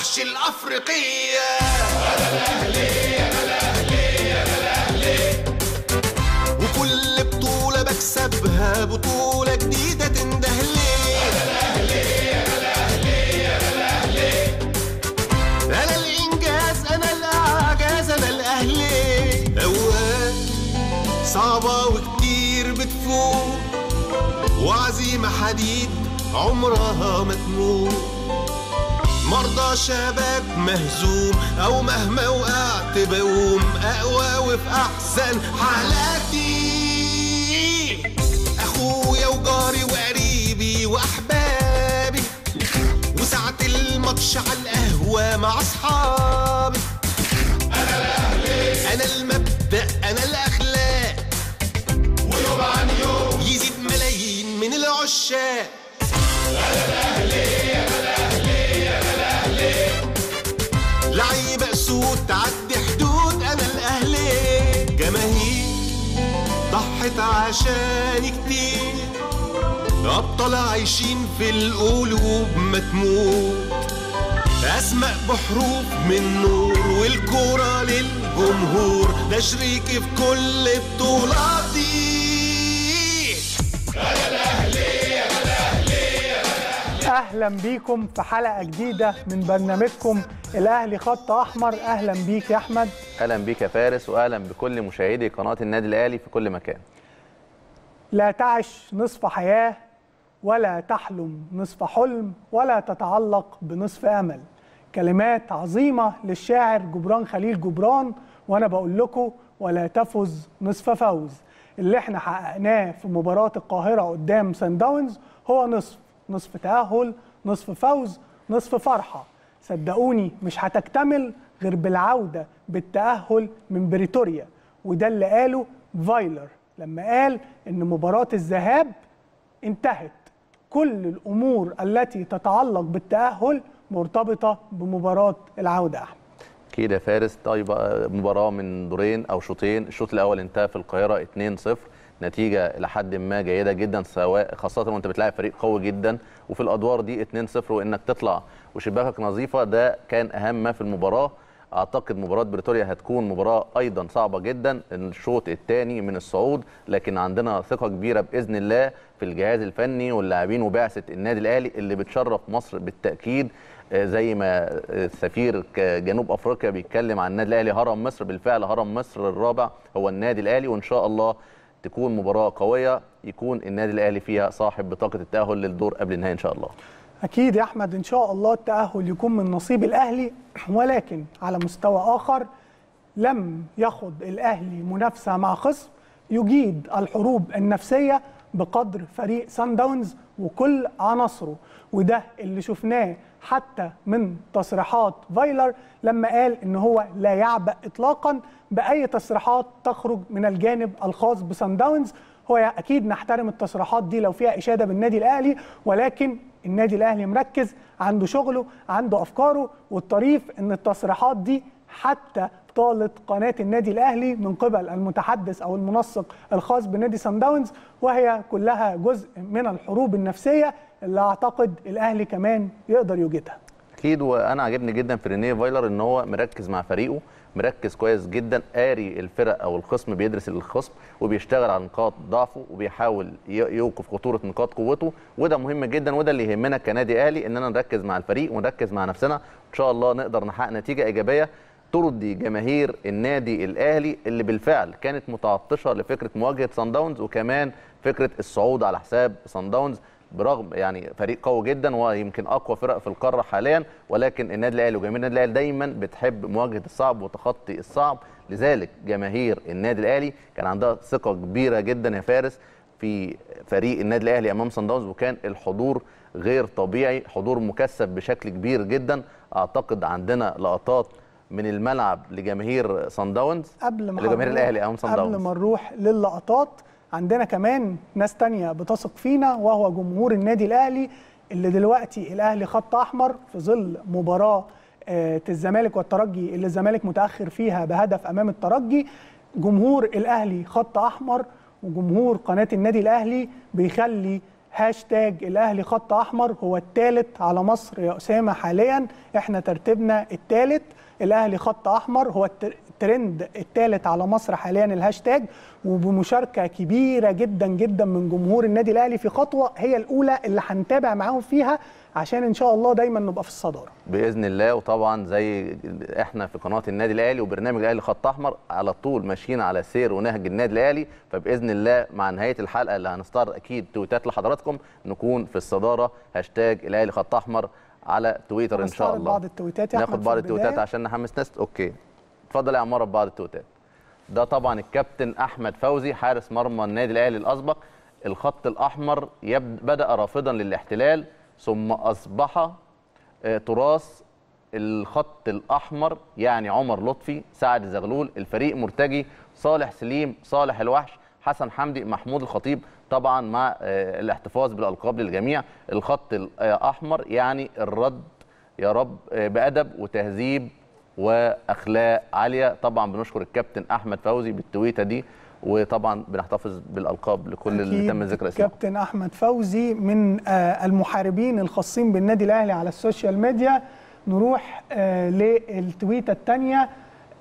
الوحش الافريقيه وكل بطولة بكسبها بطولة جديدة تندهلي أنا الإنجاز أنا الإعجاز أنا الأهلي أوقات صعبة وكتير بتفوق وعزيمة حديد عمرها ما تموت مرضى شباب مهزوم او مهما وقعت بقوم اقوى وفي احسن حالاتي اخويا وجاري وقريبي واحبابي وساعة الماتش على القهوة مع اصحابي انا الاهلي انا المبدأ انا الاخلاق ويوم عن يوم يزيد ملايين من العشاق لعيبة اسود تعدي حدود انا الاهلي جماهير ضحت عشاني كتير ابطال عايشين في القلوب ما تموت اسماء بحروف من نور والكرة للجمهور ده شريكي في كل بطولاتي اهلا بيكم في حلقه جديده من برنامجكم الاهلي خط احمر اهلا بيك يا احمد اهلا بيك يا فارس واهلا بكل مشاهدي قناه النادي الاهلي في كل مكان لا تعش نصف حياه ولا تحلم نصف حلم ولا تتعلق بنصف امل كلمات عظيمه للشاعر جبران خليل جبران وانا بقول لكم ولا تفز نصف فوز اللي احنا حققناه في مباراه القاهره قدام سان داونز هو نصف نصف تاهل نصف فوز نصف فرحه صدقوني مش هتكتمل غير بالعوده بالتاهل من بريتوريا وده اللي قاله فايلر لما قال ان مباراه الذهاب انتهت كل الامور التي تتعلق بالتاهل مرتبطه بمباراه العوده احمد اكيد يا فارس طيب آه، مباراه من دورين او شوطين الشوط الاول انتهى في القاهره 2-0 نتيجه لحد ما جيده جدا سواء خاصه وانت بتلاعب فريق قوي جدا وفي الادوار دي 2-0 وانك تطلع وشباكك نظيفه ده كان اهم ما في المباراه اعتقد مباراه بريتوريا هتكون مباراه ايضا صعبه جدا الشوط الثاني من الصعود لكن عندنا ثقه كبيره باذن الله في الجهاز الفني واللاعبين وبعثه النادي الاهلي اللي بتشرف مصر بالتاكيد آه، زي ما آه، سفير ك- جنوب افريقيا بيتكلم عن النادي الاهلي هرم مصر بالفعل هرم مصر الرابع هو النادي الاهلي وان شاء الله تكون مباراه قويه يكون النادي الاهلي فيها صاحب بطاقه التاهل للدور قبل النهائي ان شاء الله اكيد يا احمد ان شاء الله التاهل يكون من نصيب الاهلي ولكن على مستوى اخر لم يخض الاهلي منافسه مع خصم يجيد الحروب النفسيه بقدر فريق سان داونز وكل عناصره وده اللي شفناه حتى من تصريحات فايلر لما قال ان هو لا يعبأ اطلاقا باي تصريحات تخرج من الجانب الخاص بسان داونز هو اكيد نحترم التصريحات دي لو فيها اشاده بالنادي الاهلي ولكن النادي الاهلي مركز عنده شغله عنده افكاره والطريف ان التصريحات دي حتى طالت قناه النادي الاهلي من قبل المتحدث او المنسق الخاص بنادي سان داونز وهي كلها جزء من الحروب النفسيه اللي اعتقد الاهلي كمان يقدر يوجدها اكيد وانا عاجبني جدا في رينيه فايلر ان هو مركز مع فريقه مركز كويس جدا قاري الفرق او الخصم بيدرس الخصم وبيشتغل على نقاط ضعفه وبيحاول ي- يوقف خطوره نقاط قوته وده مهم جدا وده اللي يهمنا كنادي اهلي اننا نركز مع الفريق ونركز مع نفسنا ان شاء الله نقدر نحقق نتيجه ايجابيه ترضي جماهير النادي الاهلي اللي بالفعل كانت متعطشه لفكره مواجهه سان داونز وكمان فكره الصعود على حساب سان داونز برغم يعني فريق قوي جدا ويمكن اقوى فرق في القاره حاليا ولكن النادي الاهلي وجماهير النادي الاهلي دايما بتحب مواجهه الصعب وتخطي الصعب لذلك جماهير النادي الاهلي كان عندها ثقه كبيره جدا يا فارس في فريق النادي الاهلي امام صن داونز وكان الحضور غير طبيعي حضور مكثف بشكل كبير جدا اعتقد عندنا لقطات من الملعب لجماهير صن داونز قبل ما لجماهير هنروح- الاهلي امام صن قبل داونز ما نروح للقطات عندنا كمان ناس تانية بتثق فينا وهو جمهور النادي الاهلي اللي دلوقتي الاهلي خط احمر في ظل مباراه آه، الزمالك والترجي اللي الزمالك متاخر فيها بهدف امام الترجي جمهور الاهلي خط احمر وجمهور قناه النادي الاهلي بيخلي هاشتاج الاهلي خط احمر هو الثالث على مصر يا اسامه حاليا احنا ترتيبنا الثالث الاهلي خط احمر هو التر- الترند الثالث على مصر حاليا الهاشتاج وبمشاركه كبيره جدا جدا من جمهور النادي الاهلي في خطوه هي الاولى اللي هنتابع معاهم فيها عشان ان شاء الله دايما نبقى في الصداره باذن الله وطبعا زي احنا في قناه النادي الاهلي وبرنامج الاهلي خط احمر على طول ماشيين على سير ونهج النادي الاهلي فباذن الله مع نهايه الحلقه اللي هنستعرض اكيد تويتات لحضراتكم نكون في الصداره هاشتاج الاهلي خط احمر على تويتر ان شاء هنستعرض الله بعض التويتات يا أحمد ناخد في بعض البداية. التويتات عشان نحمس ناس اوكي اتفضل يا عماره ببعض التويتات ده طبعا الكابتن احمد فوزي حارس مرمى النادي الاهلي الاسبق الخط الاحمر يبد بدا رافضا للاحتلال ثم اصبح آه، تراث الخط الاحمر يعني عمر لطفي سعد زغلول الفريق مرتجي صالح سليم صالح الوحش حسن حمدي محمود الخطيب طبعا مع آه، الاحتفاظ بالالقاب للجميع الخط الاحمر يعني الرد يا رب آه، بادب وتهذيب واخلاق عاليه طبعا بنشكر الكابتن احمد فوزي بالتويته دي وطبعا بنحتفظ بالالقاب لكل اللي أكيد تم ذكر اسمه كابتن احمد فوزي من آه، المحاربين الخاصين بالنادي الاهلي على السوشيال ميديا نروح آه، للتويته الثانيه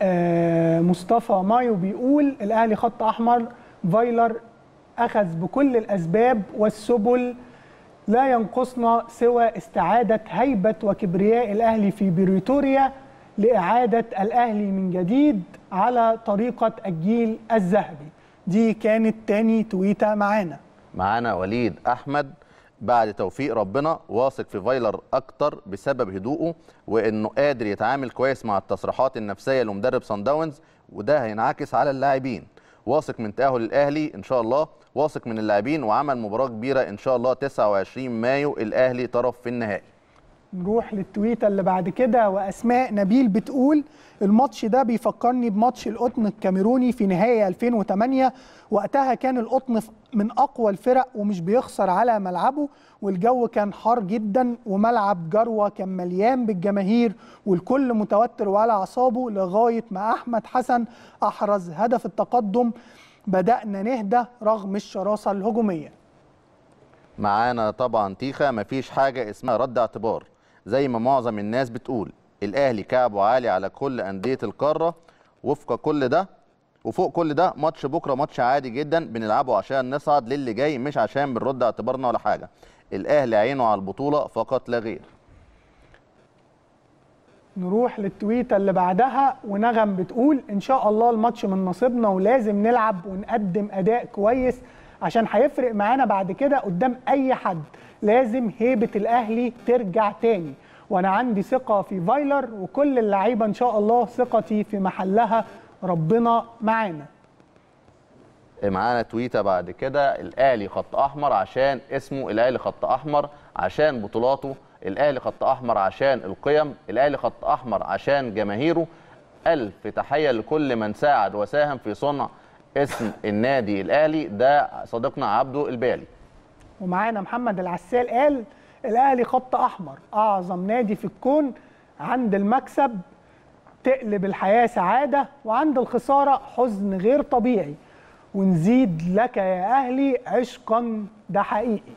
مصطفى مايو بيقول الاهلي خط احمر فايلر اخذ بكل الاسباب والسبل لا ينقصنا سوى استعاده هيبه وكبرياء الاهلي في بريتوريا لاعاده الاهلي من جديد على طريقه الجيل الذهبي دي كانت تاني تويته معانا معانا وليد احمد بعد توفيق ربنا واثق في فايلر اكتر بسبب هدوءه وانه قادر يتعامل كويس مع التصريحات النفسيه لمدرب سان داونز وده هينعكس على اللاعبين واثق من تاهل الاهلي ان شاء الله واثق من اللاعبين وعمل مباراه كبيره ان شاء الله 29 مايو الاهلي طرف في النهائي نروح للتويته اللي بعد كده واسماء نبيل بتقول الماتش ده بيفكرني بماتش القطن الكاميروني في نهاية 2008 وقتها كان القطن من اقوى الفرق ومش بيخسر على ملعبه والجو كان حار جدا وملعب جروه كان مليان بالجماهير والكل متوتر وعلى اعصابه لغايه ما احمد حسن احرز هدف التقدم بدانا نهدى رغم الشراسه الهجوميه معانا طبعا تيخا مفيش حاجه اسمها رد اعتبار زي ما معظم الناس بتقول الاهلي كعبه عالي على كل انديه القاره وفق كل ده وفوق كل ده ماتش بكره ماتش عادي جدا بنلعبه عشان نصعد للي جاي مش عشان بنرد اعتبارنا ولا حاجه الاهلي عينه على البطوله فقط لا غير نروح للتويته اللي بعدها ونغم بتقول ان شاء الله الماتش من نصيبنا ولازم نلعب ونقدم اداء كويس عشان هيفرق معانا بعد كده قدام اي حد لازم هيبه الاهلي ترجع تاني وانا عندي ثقه في فايلر وكل اللعيبه ان شاء الله ثقتي في محلها ربنا معانا معانا تويته بعد كده الاهلي خط احمر عشان اسمه الاهلي خط احمر عشان بطولاته الاهلي خط احمر عشان القيم الاهلي خط احمر عشان جماهيره الف تحيه لكل من ساعد وساهم في صنع اسم النادي الاهلي ده صديقنا عبده البالي ومعانا محمد العسال قال الاهلي خط احمر اعظم نادي في الكون عند المكسب تقلب الحياه سعاده وعند الخساره حزن غير طبيعي ونزيد لك يا اهلي عشقا ده حقيقي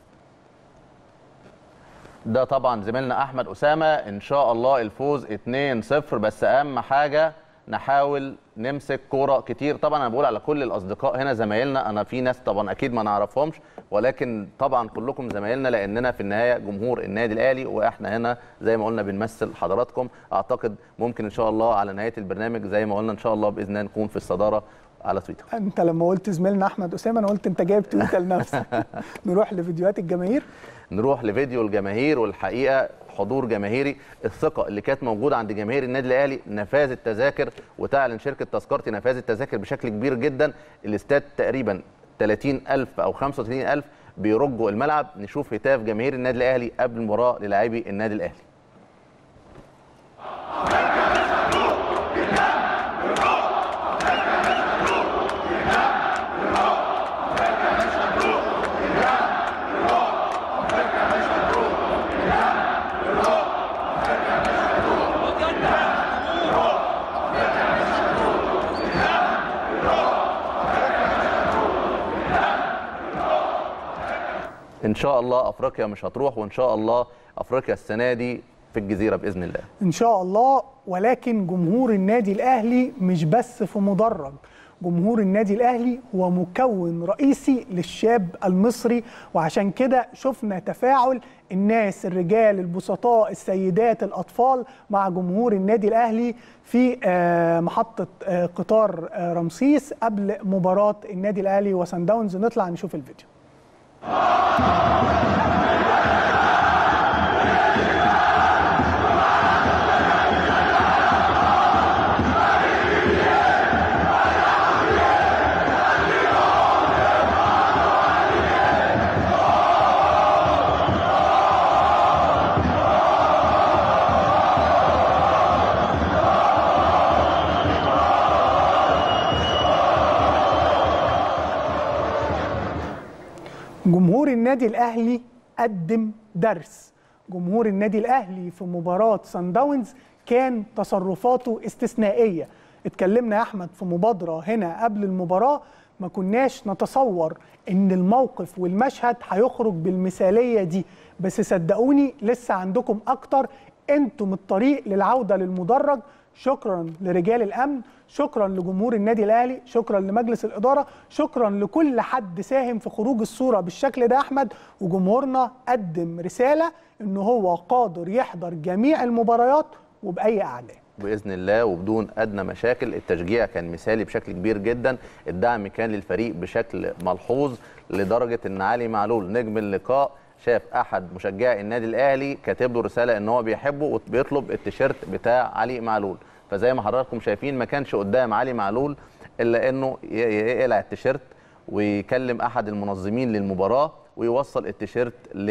ده طبعا زميلنا احمد اسامه ان شاء الله الفوز 2-0 بس اهم حاجه نحاول نمسك كوره كتير طبعا انا بقول على كل الاصدقاء هنا زمايلنا انا في ناس طبعا اكيد ما نعرفهمش ولكن طبعا كلكم زمايلنا لاننا في النهايه جمهور النادي الاهلي واحنا هنا زي ما قلنا بنمثل حضراتكم اعتقد ممكن ان شاء الله على نهايه البرنامج زي ما قلنا ان شاء الله باذن الله نكون في الصداره على تويتر انت لما قلت زميلنا احمد اسامه انا قلت انت جايب تويته لنفسك نروح لفيديوهات الجماهير نروح لفيديو الجماهير والحقيقه حضور جماهيري الثقه اللي كانت موجوده عند جماهير النادي الاهلي نفاذ التذاكر وتعلن شركه تذكرتي نفاذ التذاكر بشكل كبير جدا الاستاد تقريبا 30000 او 35000 بيرجوا الملعب نشوف هتاف جماهير النادي الاهلي قبل المباراه للاعبي النادي الاهلي ان ان شاء الله افريقيا مش هتروح وان شاء الله افريقيا السنه دي في الجزيره باذن الله ان شاء الله ولكن جمهور النادي الاهلي مش بس في مدرج جمهور النادي الاهلي هو مكون رئيسي للشاب المصري وعشان كده شفنا تفاعل الناس الرجال البسطاء السيدات الاطفال مع جمهور النادي الاهلي في آه، محطه آه، قطار آه، رمسيس قبل مباراه النادي الاهلي وسان داونز نطلع نشوف الفيديو جمهور النادي الاهلي قدم درس جمهور النادي الاهلي في مباراه سان داونز كان تصرفاته استثنائيه اتكلمنا يا احمد في مبادره هنا قبل المباراه ما كناش نتصور ان الموقف والمشهد هيخرج بالمثاليه دي بس صدقوني لسه عندكم اكتر انتم الطريق للعوده للمدرج شكرا لرجال الامن شكرا لجمهور النادي الاهلي شكرا لمجلس الاداره شكرا لكل حد ساهم في خروج الصوره بالشكل ده احمد وجمهورنا قدم رساله ان هو قادر يحضر جميع المباريات وباي اعلام باذن الله وبدون ادنى مشاكل التشجيع كان مثالي بشكل كبير جدا الدعم كان للفريق بشكل ملحوظ لدرجه ان علي معلول نجم اللقاء شاف احد مشجعي النادي الاهلي كاتب له رساله ان هو بيحبه وبيطلب التيشيرت بتاع علي معلول فزي ما حضراتكم شايفين ما كانش قدام علي معلول الا انه ي- ي- يقلع التيشيرت ويكلم احد المنظمين للمباراه ويوصل التيشيرت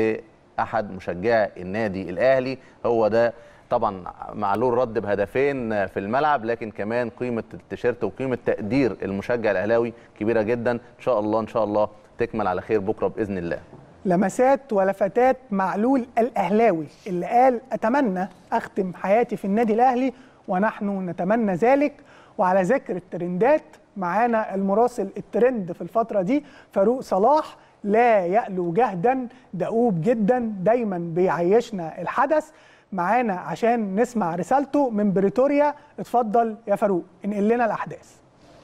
لاحد مشجعي النادي الاهلي هو ده طبعا معلول رد بهدفين في الملعب لكن كمان قيمه التيشيرت وقيمه تقدير المشجع الاهلاوي كبيره جدا ان شاء الله ان شاء الله تكمل على خير بكره باذن الله لمسات ولفتات معلول الاهلاوي اللي قال اتمنى اختم حياتي في النادي الاهلي ونحن نتمنى ذلك وعلى ذكر الترندات معانا المراسل الترند في الفتره دي فاروق صلاح لا يألو جهدا دؤوب جدا دايما بيعيشنا الحدث معانا عشان نسمع رسالته من بريتوريا اتفضل يا فاروق انقل لنا الاحداث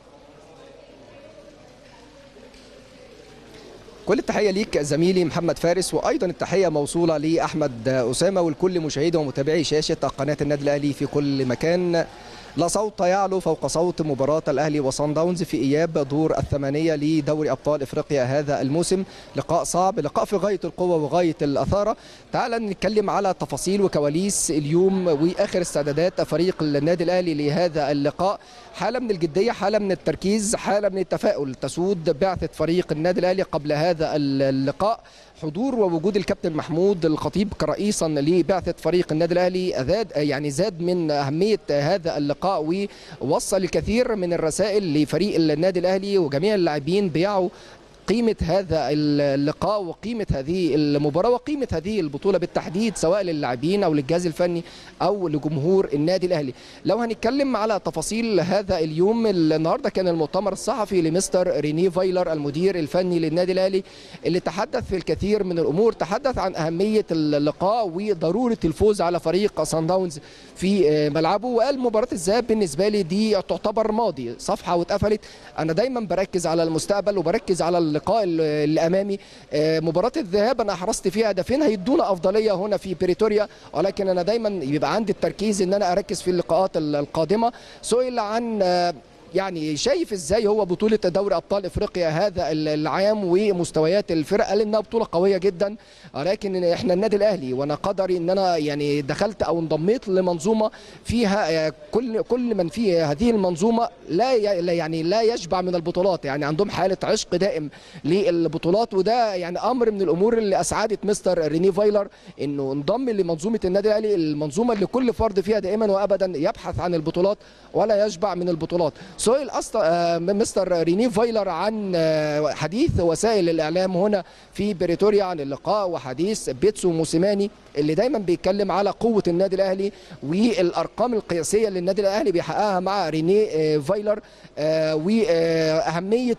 كل التحية ليك زميلي محمد فارس وأيضا التحية موصولة لأحمد أسامة ولكل مشاهدي ومتابعي شاشة قناة النادي الأهلي في كل مكان لا صوت يعلو فوق صوت مباراة الأهلي وصن داونز في إياب دور الثمانية لدوري أبطال إفريقيا هذا الموسم لقاء صعب لقاء في غاية القوة وغاية الأثارة تعال نتكلم على تفاصيل وكواليس اليوم وآخر استعدادات فريق النادي الأهلي لهذا اللقاء حالة من الجدية حالة من التركيز حالة من التفاؤل تسود بعثة فريق النادي الأهلي قبل هذا اللقاء حضور ووجود الكابتن محمود الخطيب كرئيسا لبعثة فريق النادي الأهلي زاد يعني زاد من أهمية هذا اللقاء ووصل الكثير من الرسائل لفريق النادي الأهلي وجميع اللاعبين بيعوا قيمة هذا اللقاء وقيمة هذه المباراة وقيمة هذه البطولة بالتحديد سواء للاعبين أو للجهاز الفني أو لجمهور النادي الأهلي لو هنتكلم على تفاصيل هذا اليوم النهاردة كان المؤتمر الصحفي لمستر ريني فايلر المدير الفني للنادي الأهلي اللي تحدث في الكثير من الأمور تحدث عن أهمية اللقاء وضرورة الفوز على فريق سان داونز في ملعبه وقال مباراة الذهاب بالنسبة لي دي تعتبر ماضي صفحة واتقفلت أنا دايما بركز على المستقبل وبركز على اللقاء اللي امامي مباراه الذهاب انا احرزت فيها هدفين هيدونا افضليه هنا في بريتوريا ولكن انا دايما يبقى عندي التركيز ان انا اركز في اللقاءات القادمه سئل عن يعني شايف ازاي هو بطوله دوري ابطال افريقيا هذا العام ومستويات الفرق قال انها بطوله قويه جدا ولكن احنا النادي الاهلي وانا قدري ان انا يعني دخلت او انضميت لمنظومه فيها كل كل من في هذه المنظومه لا يعني لا يشبع من البطولات يعني عندهم حاله عشق دائم للبطولات وده يعني امر من الامور اللي اسعدت مستر ريني فايلر انه انضم لمنظومه النادي الاهلي المنظومه اللي كل فرد فيها دائما وابدا يبحث عن البطولات ولا يشبع من البطولات سئل أصلا مستر ريني فايلر عن آه، حديث وسائل الاعلام هنا في بريتوريا عن اللقاء وحديث بيتسو موسيماني اللي دايما بيتكلم على قوه النادي الاهلي والارقام القياسيه اللي النادي الاهلي بيحققها مع ريني آه، فايلر آه، واهميه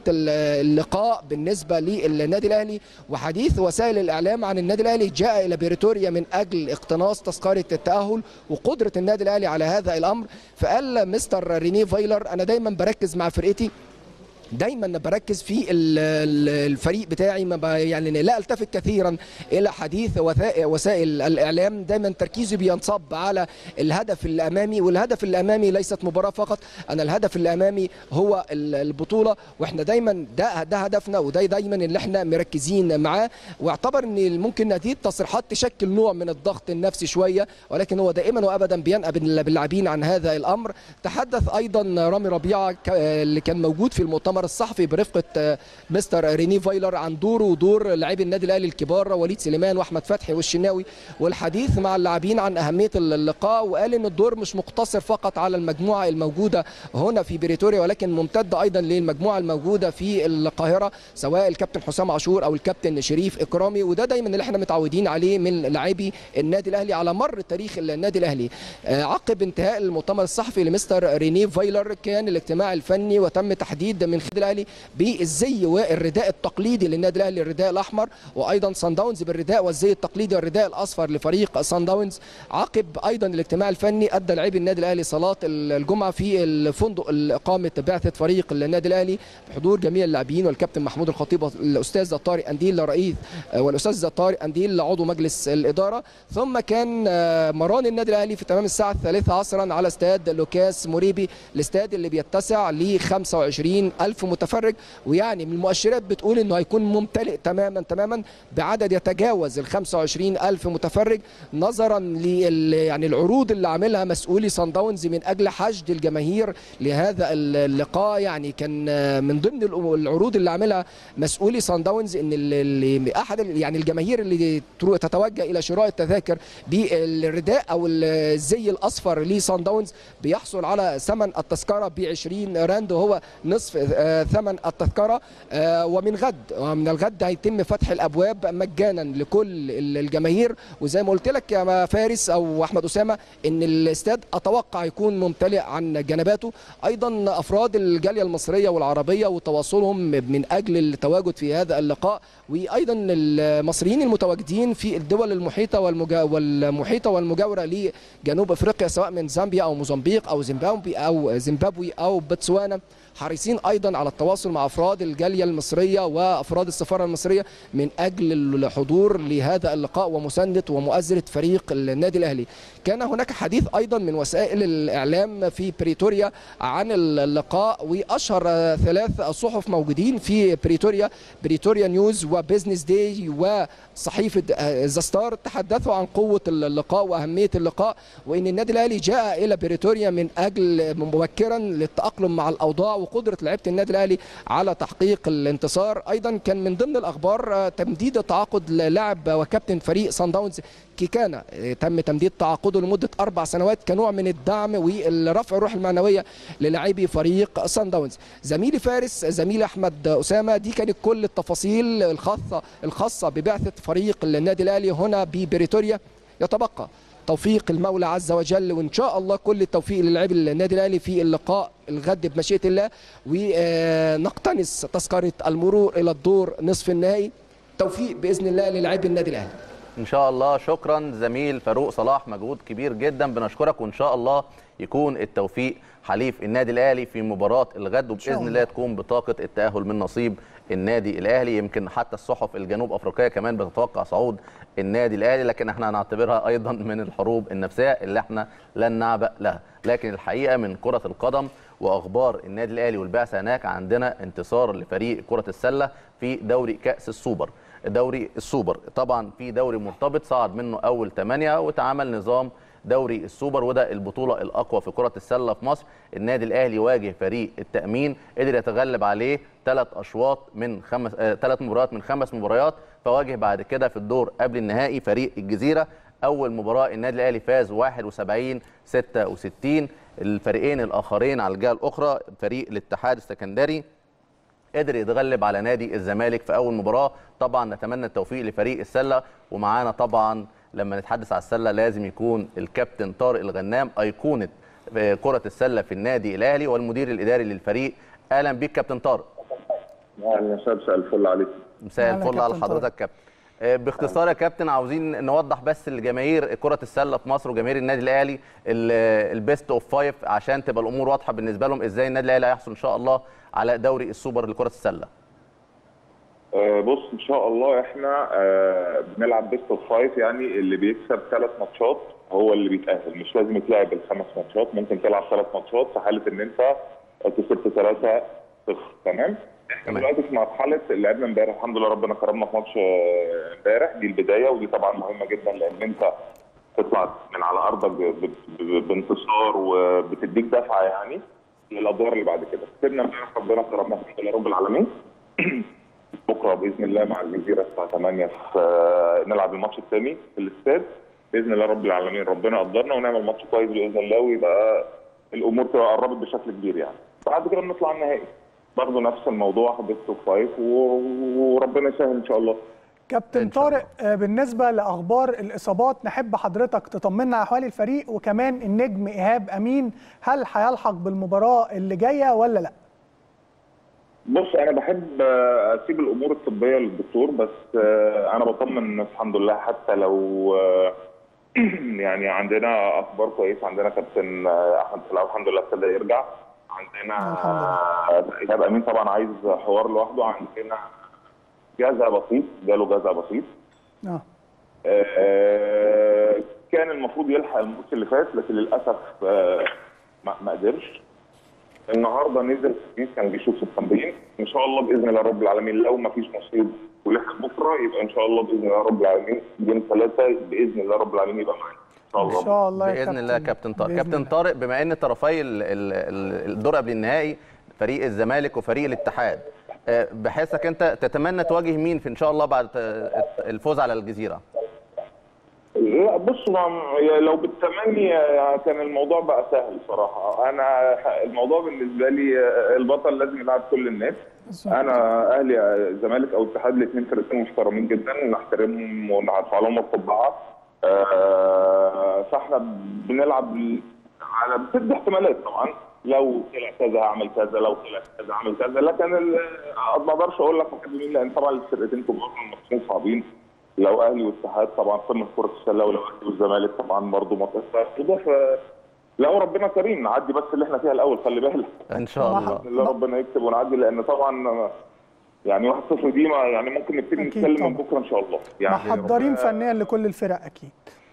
اللقاء بالنسبه للنادي الاهلي وحديث وسائل الاعلام عن النادي الاهلي جاء الى بريتوريا من اجل اقتناص تذكره التاهل وقدره النادي الاهلي على هذا الامر فقال مستر ريني فايلر انا دايما بركز مع فرقتي دايما بركز في ال- ال- الفريق بتاعي ما ب- يعني لا التفت كثيرا الى حديث وثائق- وسائل الاعلام دايما تركيزي بينصب على الهدف الامامي والهدف الامامي ليست مباراه فقط انا الهدف الامامي هو ال- البطوله واحنا دايما ده ده هدفنا وده دايما اللي احنا مركزين معاه واعتبر ان ممكن هذه التصريحات تشكل نوع من الضغط النفسي شويه ولكن هو دائما وابدا بينأى بال- باللاعبين عن هذا الامر تحدث ايضا رامي ربيعه ك- اللي كان موجود في المؤتمر الصحفي برفقه آه، مستر ريني فايلر عن دوره ودور لاعبي النادي الاهلي الكبار وليد سليمان واحمد فتحي والشناوي والحديث مع اللاعبين عن اهميه اللقاء وقال ان الدور مش مقتصر فقط على المجموعه الموجوده هنا في بريتوريا ولكن ممتد ايضا للمجموعه الموجوده في القاهره سواء الكابتن حسام عاشور او الكابتن شريف اكرامي وده دايما اللي احنا متعودين عليه من لاعبي النادي الاهلي على مر تاريخ النادي الاهلي آه، عقب انتهاء المؤتمر الصحفي لمستر ريني فايلر كان الاجتماع الفني وتم تحديد من خلال الاهلي بالزي والرداء التقليدي للنادي الاهلي الرداء الاحمر وايضا سان داونز بالرداء والزي التقليدي والرداء الاصفر لفريق سان داونز عقب ايضا الاجتماع الفني ادى لاعبي النادي الاهلي صلاه الجمعه في الفندق اقامه بعثه فريق النادي الاهلي بحضور جميع اللاعبين والكابتن محمود الخطيب الاستاذ طارق انديل رئيس والاستاذ طارق انديل عضو مجلس الاداره ثم كان آه، مران النادي الاهلي في تمام الساعه الثالثة عصرا على استاد لوكاس موريبي الاستاد اللي بيتسع ل 25 الف متفرج ويعني من المؤشرات بتقول انه هيكون ممتلئ تماما تماما بعدد يتجاوز ال 25 الف متفرج نظرا لل يعني العروض اللي عاملها مسؤولي سان داونز من اجل حشد الجماهير لهذا اللقاء يعني كان آه، من ضمن الأمور- العروض اللي عاملها مسؤولي سان داونز ان ال- ال- احد ال- يعني الجماهير اللي ترو- تتوجه الى شراء التذاكر بالرداء او الزي الاصفر لسان داونز بيحصل على ثمن التذكره ب 20 راند وهو نصف آه، ثمن التذكره آه، ومن غد ومن الغد هيتم فتح الابواب مجانا لكل ال- الجماهير وزي ما قلت لك يا فارس او احمد اسامه ان الاستاد اتوقع يكون ممتلئ عن جنباته ايضا افراد الجاليه المصريه والعربيه وتواصلهم من اجل التواجد في هذا اللقاء وايضا المصريين المتواجدين في الدول المحيطه والمجا... والمحيطه والمجاوره لجنوب افريقيا سواء من زامبيا او موزمبيق او زيمبابوي او زيمبابوي او بوتسوانا حريصين ايضا على التواصل مع افراد الجاليه المصريه وافراد السفاره المصريه من اجل الحضور لهذا اللقاء ومسانده ومؤازره فريق النادي الاهلي. كان هناك حديث ايضا من وسائل الاعلام في بريتوريا عن اللقاء واشهر ثلاث صحف موجودين في بريتوريا بريتوريا نيوز وبزنس داي وصحيفه ذا ستار تحدثوا عن قوه اللقاء واهميه اللقاء وان النادي الاهلي جاء الى بريتوريا من اجل مبكرا للتاقلم مع الاوضاع وقدره لعيبه النادي الاهلي على تحقيق الانتصار ايضا كان من ضمن الاخبار آه، تمديد تعاقد لاعب وكابتن فريق سان داونز كيكانا آه، تم تمديد تعاقده لمده اربع سنوات كنوع من الدعم والرفع الروح المعنويه للاعبي فريق سان داونز زميلي فارس زميلي احمد اسامه دي كانت كل التفاصيل الخاصه الخاصه ببعثه فريق النادي الاهلي هنا ببريتوريا يتبقى توفيق المولى عز وجل وان شاء الله كل التوفيق للاعبي النادي الاهلي في اللقاء الغد بمشيئه الله ونقتنص تذكره المرور الى الدور نصف النهائي توفيق باذن الله للاعبي النادي الاهلي ان شاء الله شكرا زميل فاروق صلاح مجهود كبير جدا بنشكرك وان شاء الله يكون التوفيق حليف النادي الاهلي في مباراه الغد شاء وباذن الله. الله تكون بطاقه التاهل من نصيب النادي الاهلي يمكن حتى الصحف الجنوب افريقيه كمان بتتوقع صعود النادي الاهلي لكن احنا هنعتبرها ايضا من الحروب النفسيه اللي احنا لن نعبأ لها لكن الحقيقه من كره القدم واخبار النادي الاهلي والبعثه هناك عندنا انتصار لفريق كره السله في دوري كاس السوبر دوري السوبر طبعا في دوري مرتبط صعد منه اول ثمانية واتعمل نظام دوري السوبر وده البطوله الاقوى في كره السله في مصر النادي الاهلي واجه فريق التامين قدر يتغلب عليه ثلاث اشواط من خمس ثلاث مباريات من خمس مباريات فواجه بعد كده في الدور قبل النهائي فريق الجزيره اول مباراه النادي الاهلي فاز 71 66 الفريقين الاخرين على الجهه الاخرى فريق الاتحاد السكندري قدر يتغلب على نادي الزمالك في اول مباراه طبعا نتمنى التوفيق لفريق السله ومعانا طبعا لما نتحدث على السله لازم يكون الكابتن طارق الغنام ايقونه كره السله في النادي الاهلي والمدير الاداري للفريق اهلا بيك كابتن طارق اهلا وسهلا مساء الفل عليك مساء أهلا الفل كابتن على حضرتك كابتن آه، باختصار يا كابتن عاوزين نوضح بس لجماهير كرة السلة في مصر وجماهير النادي الأهلي البيست اوف فايف عشان تبقى الأمور واضحة بالنسبة لهم ازاي النادي الأهلي هيحصل إن شاء الله على دوري السوبر لكرة السلة. آه، بص ان شاء الله احنا آه، بنلعب بيست اوف فايف يعني اللي بيكسب ثلاث ماتشات هو اللي بيتاهل مش لازم يتلعب الخمس ماتشات ممكن تلعب ثلاث ماتشات في حاله ان انت كسبت ثلاثه صفر تمام احنا تمام. دلوقتي في مرحله لعبنا امبارح الحمد لله ربنا كرمنا في ماتش آه، امبارح دي البدايه ودي طبعا مهمه جدا لان انت تطلع من على ارضك ب- ب- ب- بانتصار وبتديك دفعه يعني للادوار اللي بعد كده كسبنا امبارح ربنا كرمنا الحمد لله رب العالمين بكره باذن الله مع الجزيره الساعه 8 في آه، نلعب الماتش الثاني في الاستاد باذن الله رب العالمين ربنا قدرنا ونعمل ماتش كويس باذن الله ويبقى الامور تبقى قربت بشكل كبير يعني بعد كده بنطلع النهائي برضه نفس الموضوع بيست اوف فايف و- وربنا يسهل ان شاء الله كابتن إن شاء طارق آه، بالنسبه لاخبار الاصابات نحب حضرتك تطمنا على احوال الفريق وكمان النجم ايهاب امين هل هيلحق بالمباراه اللي جايه ولا لا بص انا بحب آه، اسيب الامور الطبيه للدكتور بس آه، انا بطمن الناس الحمد لله حتى لو آه، يعني عندنا اخبار كويسه عندنا كابتن آه، احمد سلاو الحمد لله ابتدى يرجع عندنا الحمد لله. آه، ايهاب امين طبعا عايز حوار لوحده عندنا جزع بسيط جاله جزع بسيط اه آه، كان المفروض يلحق الماتش اللي فات لكن للاسف آه، ما ما قدرش النهارده نزل كان بيشوف في التمرين ان شاء الله باذن الله رب العالمين لو ما فيش نصيب ولحق بكره يبقى ان شاء الله باذن الله رب العالمين يوم ثلاثه باذن الله رب العالمين يبقى معانا ان شاء ان الله شاء الله يا باذن الله كابتن طارق بإذن كابتن الله. طارق بما ان طرفي ال- ال- ال- الدور قبل النهائي فريق الزمالك وفريق الاتحاد آه، بحيثك انت تتمنى تواجه مين في ان شاء الله بعد آه، الفوز على الجزيره لا بص ما لو بالتمني كان الموضوع بقى سهل صراحه انا الموضوع بالنسبه لي البطل لازم يلعب كل الناس انا اهلي الزمالك او الاتحاد الاثنين فرقتين محترمين جدا نحترمهم ونرفع لهم القبعه آه، فاحنا بنلعب على بتدي احتمالات طبعا لو طلع كذا هعمل كذا لو طلع كذا هعمل كذا لكن ال- ما اقدرش اقول لك محب مين لان طبعا الفرقتين كبار الماتشين صعبين لو اهلي والاتحاد طبعا قمه كره السله ولو اهلي والزمالك طبعا برضه ماتش اضافه لو ربنا كريم نعدي بس اللي احنا فيها الاول خلي بالك ان شاء الله باذن الله ربنا يكتب ونعدي لان طبعا يعني واحد صفر دي ما يعني ممكن نبتدي أكيد نتكلم من طبعا. بكره ان شاء الله يعني محضرين ربنا- فنيا لكل الفرق اكيد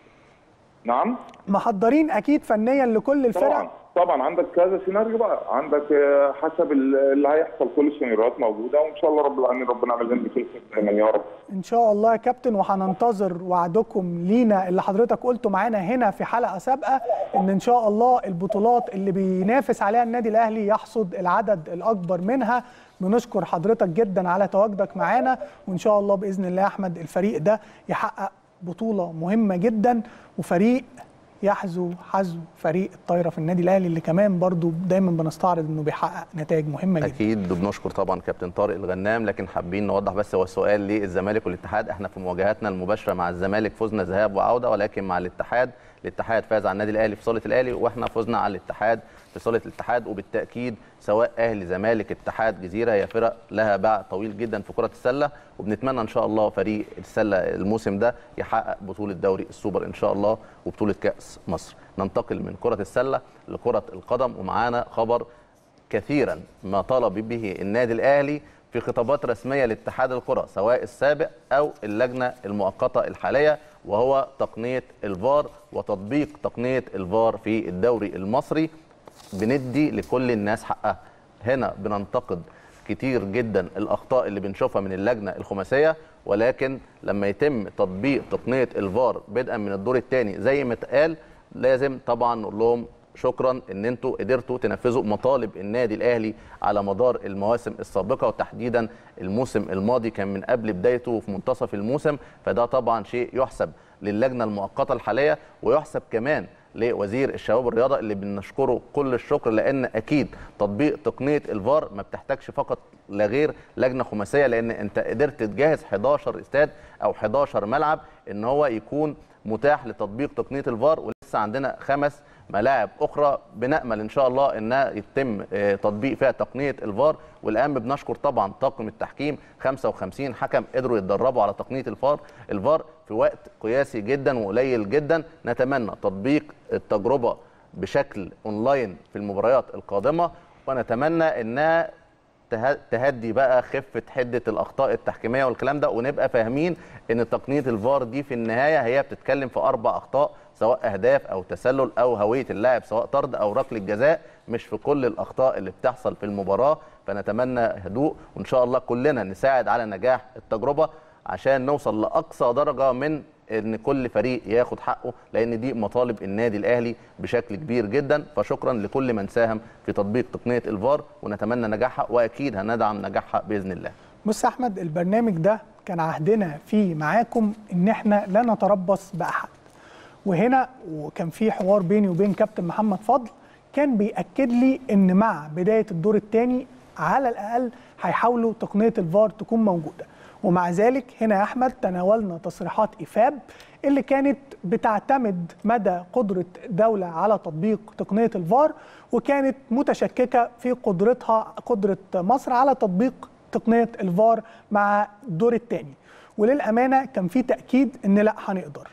نعم محضرين اكيد فنيا لكل طبعا الفرق طبعا عندك كذا سيناريو بقى عندك آه، حسب ال- اللي هيحصل كل السيناريوهات موجوده وان شاء الله رب العالمين ربنا يعمل لنا بخير دايما يا رب ان شاء الله يا كابتن وهننتظر وعدكم لينا اللي حضرتك قلته معانا هنا في حلقه سابقه ان ان شاء الله البطولات اللي بينافس عليها النادي الاهلي يحصد العدد الاكبر منها بنشكر حضرتك جدا على تواجدك معانا وان شاء الله باذن الله يا احمد الفريق ده يحقق بطوله مهمه جدا وفريق يحذو حذو فريق الطايره في النادي الاهلي اللي كمان برضو دايما بنستعرض انه بيحقق نتائج مهمه جدا اكيد وبنشكر طبعا كابتن طارق الغنام لكن حابين نوضح بس هو السؤال للزمالك والاتحاد احنا في مواجهاتنا المباشره مع الزمالك فزنا ذهاب وعوده ولكن مع الاتحاد الاتحاد فاز على النادي الاهلي في صاله الاهلي واحنا فزنا على الاتحاد في صاله الاتحاد وبالتاكيد سواء اهلي زمالك اتحاد جزيره هي فرق لها باع طويل جدا في كره السله وبنتمنى ان شاء الله فريق السله الموسم ده يحقق بطوله دوري السوبر ان شاء الله وبطوله كاس مصر ننتقل من كره السله لكره القدم ومعانا خبر كثيرا ما طالب به النادي الاهلي في خطابات رسميه لاتحاد الكره سواء السابق او اللجنه المؤقته الحاليه وهو تقنيه الفار وتطبيق تقنيه الفار في الدوري المصري بندي لكل الناس حقها هنا بننتقد كتير جدا الاخطاء اللي بنشوفها من اللجنه الخماسيه ولكن لما يتم تطبيق تقنيه الفار بدءا من الدور الثاني زي ما اتقال لازم طبعا نقول لهم شكرا ان انتوا قدرتوا تنفذوا مطالب النادي الاهلي على مدار المواسم السابقه وتحديدا الموسم الماضي كان من قبل بدايته وفي منتصف الموسم فده طبعا شيء يحسب للجنه المؤقته الحاليه ويحسب كمان لوزير الشباب والرياضه اللي بنشكره كل الشكر لان اكيد تطبيق تقنيه الفار ما بتحتاجش فقط لا غير لجنه خماسيه لان انت قدرت تجهز 11 استاد او 11 ملعب ان هو يكون متاح لتطبيق تقنيه الفار ولسه عندنا خمس ملاعب اخرى بنامل ان شاء الله انها يتم آه، تطبيق فيها تقنيه الفار والان بنشكر طبعا طاقم التحكيم 55 حكم قدروا يتدربوا على تقنيه الفار الفار في وقت قياسي جدا وقليل جدا نتمنى تطبيق التجربه بشكل اونلاين في المباريات القادمه ونتمنى انها ته- تهدي بقى خفه حده الاخطاء التحكيميه والكلام ده ونبقى فاهمين ان تقنيه الفار دي في النهايه هي بتتكلم في اربع اخطاء سواء اهداف او تسلل او هويه اللاعب سواء طرد او ركله جزاء مش في كل الاخطاء اللي بتحصل في المباراه فنتمنى هدوء وان شاء الله كلنا نساعد على نجاح التجربه عشان نوصل لاقصى درجه من ان كل فريق ياخد حقه لان دي مطالب النادي الاهلي بشكل كبير جدا فشكرا لكل من ساهم في تطبيق تقنيه الفار ونتمنى نجاحها واكيد هندعم نجاحها باذن الله بص يا احمد البرنامج ده كان عهدنا فيه معاكم ان احنا لا نتربص باحد وهنا وكان في حوار بيني وبين كابتن محمد فضل كان بيأكد لي ان مع بدايه الدور الثاني على الاقل هيحاولوا تقنيه الفار تكون موجوده ومع ذلك هنا يا احمد تناولنا تصريحات ايفاب اللي كانت بتعتمد مدى قدره دوله على تطبيق تقنيه الفار وكانت متشككه في قدرتها قدره مصر على تطبيق تقنيه الفار مع الدور الثاني وللامانه كان في تاكيد ان لا هنقدر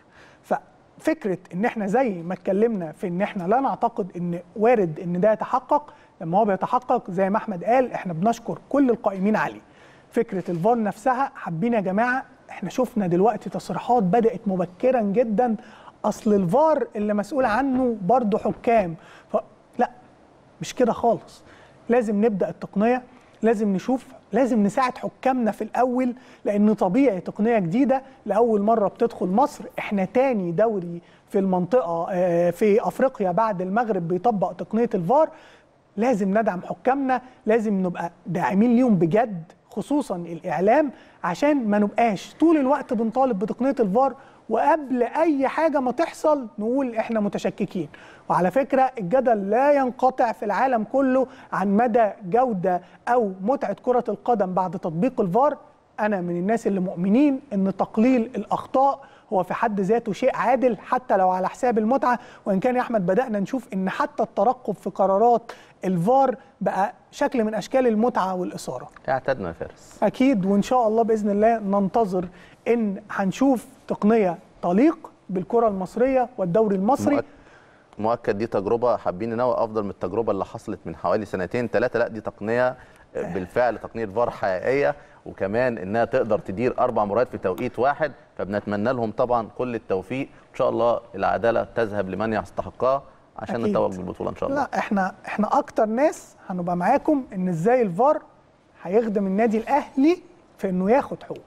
ففكره ان احنا زي ما اتكلمنا في ان احنا لا نعتقد ان وارد ان ده يتحقق لما هو بيتحقق زي ما احمد قال احنا بنشكر كل القائمين عليه فكره الفار نفسها حابين يا جماعه احنا شفنا دلوقتي تصريحات بدات مبكرا جدا اصل الفار اللي مسؤول عنه برضه حكام ف... لا مش كده خالص لازم نبدا التقنيه لازم نشوف لازم نساعد حكامنا في الاول لان طبيعي تقنيه جديده لاول مره بتدخل مصر احنا تاني دوري في المنطقه آه، في افريقيا بعد المغرب بيطبق تقنيه الفار لازم ندعم حكامنا لازم نبقى داعمين ليهم بجد خصوصا الاعلام عشان ما نبقاش طول الوقت بنطالب بتقنيه الفار وقبل اي حاجه ما تحصل نقول احنا متشككين وعلى فكره الجدل لا ينقطع في العالم كله عن مدى جوده او متعه كره القدم بعد تطبيق الفار انا من الناس اللي مؤمنين ان تقليل الاخطاء هو في حد ذاته شيء عادل حتى لو على حساب المتعه وان كان يا احمد بدانا نشوف ان حتى الترقب في قرارات الفار بقى شكل من اشكال المتعه والاثاره اعتدنا يا فارس اكيد وان شاء الله باذن الله ننتظر ان هنشوف تقنيه تليق بالكره المصريه والدوري المصري مؤكد مؤكد دي تجربه حابين ان هو افضل من التجربه اللي حصلت من حوالي سنتين ثلاثه لا دي تقنيه بالفعل تقنيه فار حقيقيه وكمان انها تقدر تدير اربع مباريات في توقيت واحد فبنتمنى لهم طبعا كل التوفيق ان شاء الله العداله تذهب لمن يستحقها عشان أكيد. نتوج بالبطوله ان شاء الله لا احنا احنا اكتر ناس هنبقى معاكم ان ازاي الفار هيخدم النادي الاهلي في انه ياخد حقوقه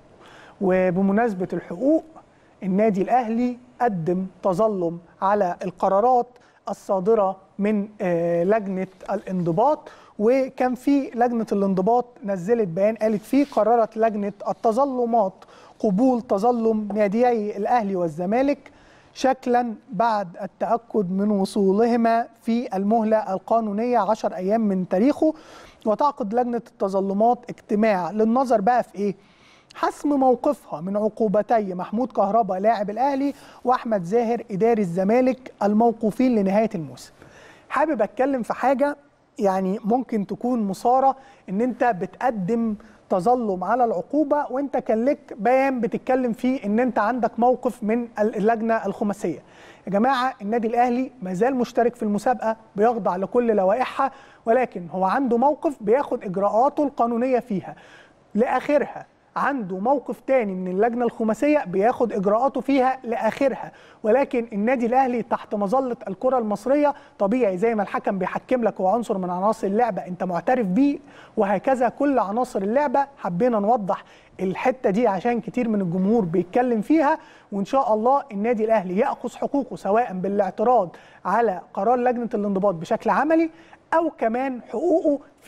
وبمناسبه الحقوق النادي الاهلي قدم تظلم على القرارات الصادره من آه، لجنه الانضباط وكان في لجنه الانضباط نزلت بيان قالت فيه قررت لجنه التظلمات قبول تظلم ناديي الاهلي والزمالك شكلا بعد التأكد من وصولهما في المهلة القانونية عشر أيام من تاريخه وتعقد لجنة التظلمات اجتماع للنظر بقى في إيه؟ حسم موقفها من عقوبتي محمود كهربا لاعب الأهلي وأحمد زاهر إداري الزمالك الموقوفين لنهاية الموسم حابب أتكلم في حاجة يعني ممكن تكون مثارة إن أنت بتقدم تظلم على العقوبة وانت كان لك بيان بتتكلم فيه ان انت عندك موقف من اللجنة الخماسية يا جماعة النادي الاهلي مازال مشترك في المسابقة بيخضع لكل لوائحها ولكن هو عنده موقف بياخد اجراءاته القانونية فيها لاخرها عنده موقف تاني من اللجنه الخماسيه بياخد اجراءاته فيها لاخرها ولكن النادي الاهلي تحت مظله الكره المصريه طبيعي زي ما الحكم بيحكم لك هو عنصر من عناصر اللعبه انت معترف بيه وهكذا كل عناصر اللعبه حبينا نوضح الحته دي عشان كتير من الجمهور بيتكلم فيها وان شاء الله النادي الاهلي ياخذ حقوقه سواء بالاعتراض على قرار لجنه الانضباط بشكل عملي او كمان حقوقه في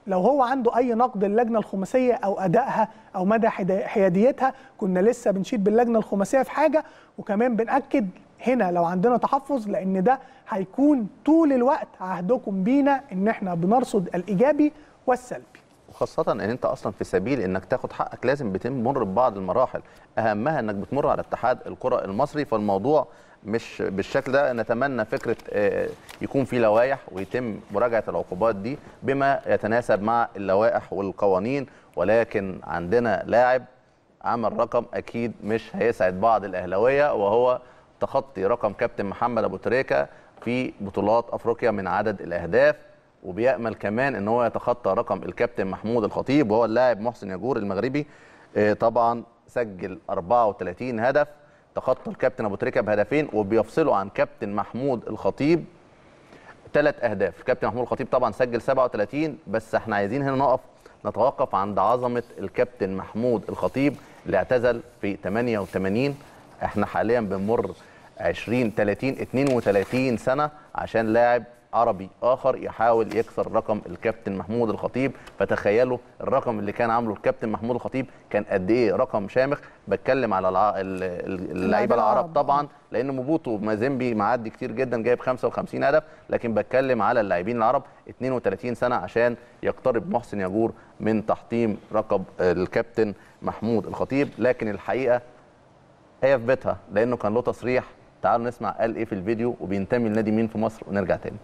لو هو عنده اي نقد للجنه الخماسيه او ادائها او مدى حدا- حياديتها كنا لسه بنشيد باللجنه الخماسيه في حاجه وكمان بناكد هنا لو عندنا تحفظ لان ده هيكون طول الوقت عهدكم بينا ان احنا بنرصد الايجابي والسلبي وخاصة ان انت اصلا في سبيل انك تاخد حقك لازم بتمر ببعض المراحل اهمها انك بتمر على اتحاد الكرة المصري فالموضوع مش بالشكل ده نتمنى فكرة آه، يكون في لوائح ويتم مراجعة العقوبات دي بما يتناسب مع اللوائح والقوانين ولكن عندنا لاعب عمل رقم اكيد مش هيسعد بعض الاهلاويه وهو تخطي رقم كابتن محمد ابو تريكه في بطولات افريقيا من عدد الاهداف وبيامل كمان ان هو يتخطى رقم الكابتن محمود الخطيب وهو اللاعب محسن ياجور المغربي آه، طبعا سجل 34 هدف تخطى الكابتن ابو تريكه بهدفين وبيفصله عن كابتن محمود الخطيب ثلاث اهداف كابتن محمود الخطيب طبعا سجل 37 بس احنا عايزين هنا نقف نتوقف عند عظمه الكابتن محمود الخطيب اللي اعتزل في 88 احنا حاليا بنمر 20 30 32 سنه عشان لاعب عربي اخر يحاول يكسر رقم الكابتن محمود الخطيب فتخيلوا الرقم اللي كان عامله الكابتن محمود الخطيب كان قد ايه رقم شامخ بتكلم على الع... ال- ال- اللعيبه العرب العرب. طبعا لان موبوتو مازيمبي معدي كتير جدا جايب 55 هدف لكن بتكلم على اللاعبين العرب 32 سنه عشان يقترب محسن ياجور من تحطيم رقم الكابتن محمود الخطيب لكن الحقيقه هي في بيتها لانه كان له تصريح تعالوا نسمع قال ايه في الفيديو وبينتمي لنادي مين في مصر ونرجع تاني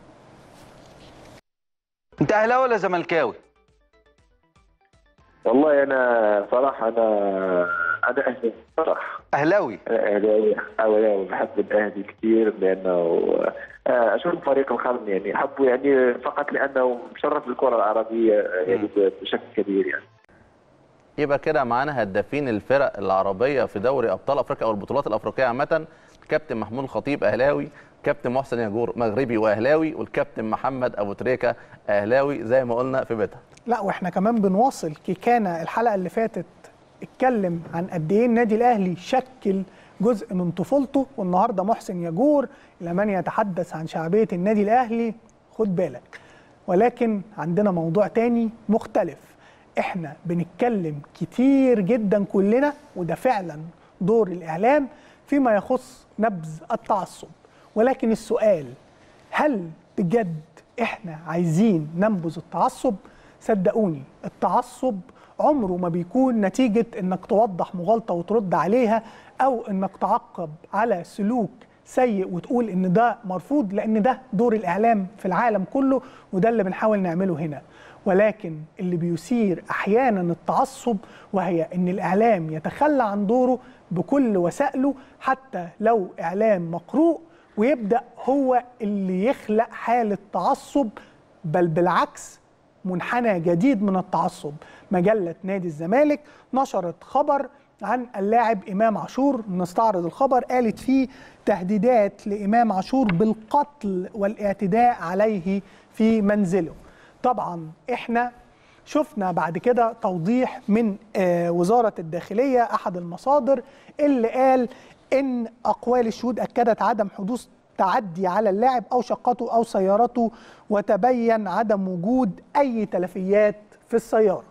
انت اهلاوي ولا زملكاوي والله انا صراحه انا انا اهلي صراحه اهلاوي انا اهلاوي اهلاوي بحب الاهلي كثير لانه آه، اشوف فريق القرن يعني احبه يعني فقط لانه مشرف الكره العربيه آه، يعني بشكل كبير يعني يبقى كده معانا هدافين الفرق العربيه في دوري ابطال افريقيا او البطولات الافريقيه عامه كابتن محمود الخطيب اهلاوي كابتن محسن ياجور مغربي واهلاوي والكابتن محمد ابو تريكه اهلاوي زي ما قلنا في بيتها لا واحنا كمان بنواصل كيكانا الحلقه اللي فاتت اتكلم عن قد ايه النادي الاهلي شكل جزء من طفولته والنهارده محسن يجور لمن يتحدث عن شعبيه النادي الاهلي خد بالك ولكن عندنا موضوع تاني مختلف احنا بنتكلم كتير جدا كلنا وده فعلا دور الاعلام فيما يخص نبذ التعصب ولكن السؤال هل بجد احنا عايزين ننبذ التعصب صدقوني التعصب عمره ما بيكون نتيجة انك توضح مغالطة وترد عليها او انك تعقب على سلوك سيء وتقول ان ده مرفوض لان ده دور الاعلام في العالم كله وده اللي بنحاول نعمله هنا ولكن اللي بيثير احيانا التعصب وهي ان الاعلام يتخلى عن دوره بكل وسائله حتى لو اعلام مقروء ويبدا هو اللي يخلق حاله تعصب بل بالعكس منحنى جديد من التعصب مجله نادي الزمالك نشرت خبر عن اللاعب امام عاشور نستعرض الخبر قالت فيه تهديدات لامام عاشور بالقتل والاعتداء عليه في منزله طبعا احنا شفنا بعد كده توضيح من آه، وزارة الداخلية أحد المصادر اللي قال إن أقوال الشهود أكدت عدم حدوث تعدي على اللاعب أو شقته أو سيارته وتبين عدم وجود أي تلفيات في السيارة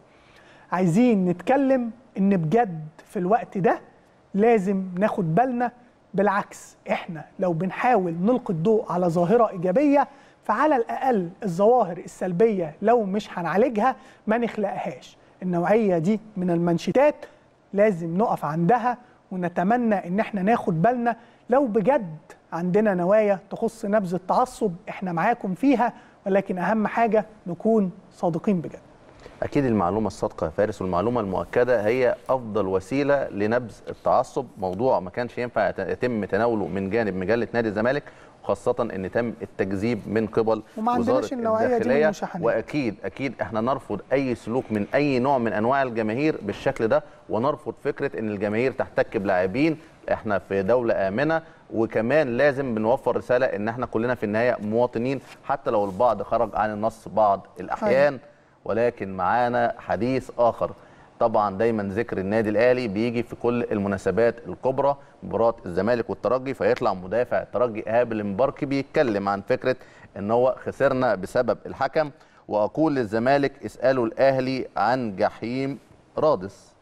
عايزين نتكلم إن بجد في الوقت ده لازم ناخد بالنا بالعكس احنا لو بنحاول نلقي الضوء على ظاهرة إيجابية فعلى الأقل الظواهر السلبية لو مش هنعالجها ما نخلقهاش النوعية دي من المنشطات لازم نقف عندها ونتمنى ان احنا ناخد بالنا لو بجد عندنا نوايا تخص نبذ التعصب احنا معاكم فيها ولكن اهم حاجة نكون صادقين بجد اكيد المعلومه الصادقه يا فارس والمعلومه المؤكده هي افضل وسيله لنبذ التعصب موضوع ما كانش ينفع يت- يتم تناوله من جانب مجله نادي الزمالك خاصة ان تم التكذيب من قبل وما عندناش وزارة النوعية دي من الداخلية المشاحنات. واكيد اكيد احنا نرفض اي سلوك من اي نوع من انواع الجماهير بالشكل ده ونرفض فكرة ان الجماهير تحتك بلاعبين احنا في دولة امنة وكمان لازم بنوفر رسالة ان احنا كلنا في النهاية مواطنين حتى لو البعض خرج عن النص بعض الاحيان ولكن معانا حديث اخر طبعا دايما ذكر النادي الاهلي بيجي في كل المناسبات الكبرى مباراه الزمالك والترجي فيطلع مدافع الترجي ايهاب المباركي بيتكلم عن فكره ان هو خسرنا بسبب الحكم واقول للزمالك اسالوا الاهلي عن جحيم رادس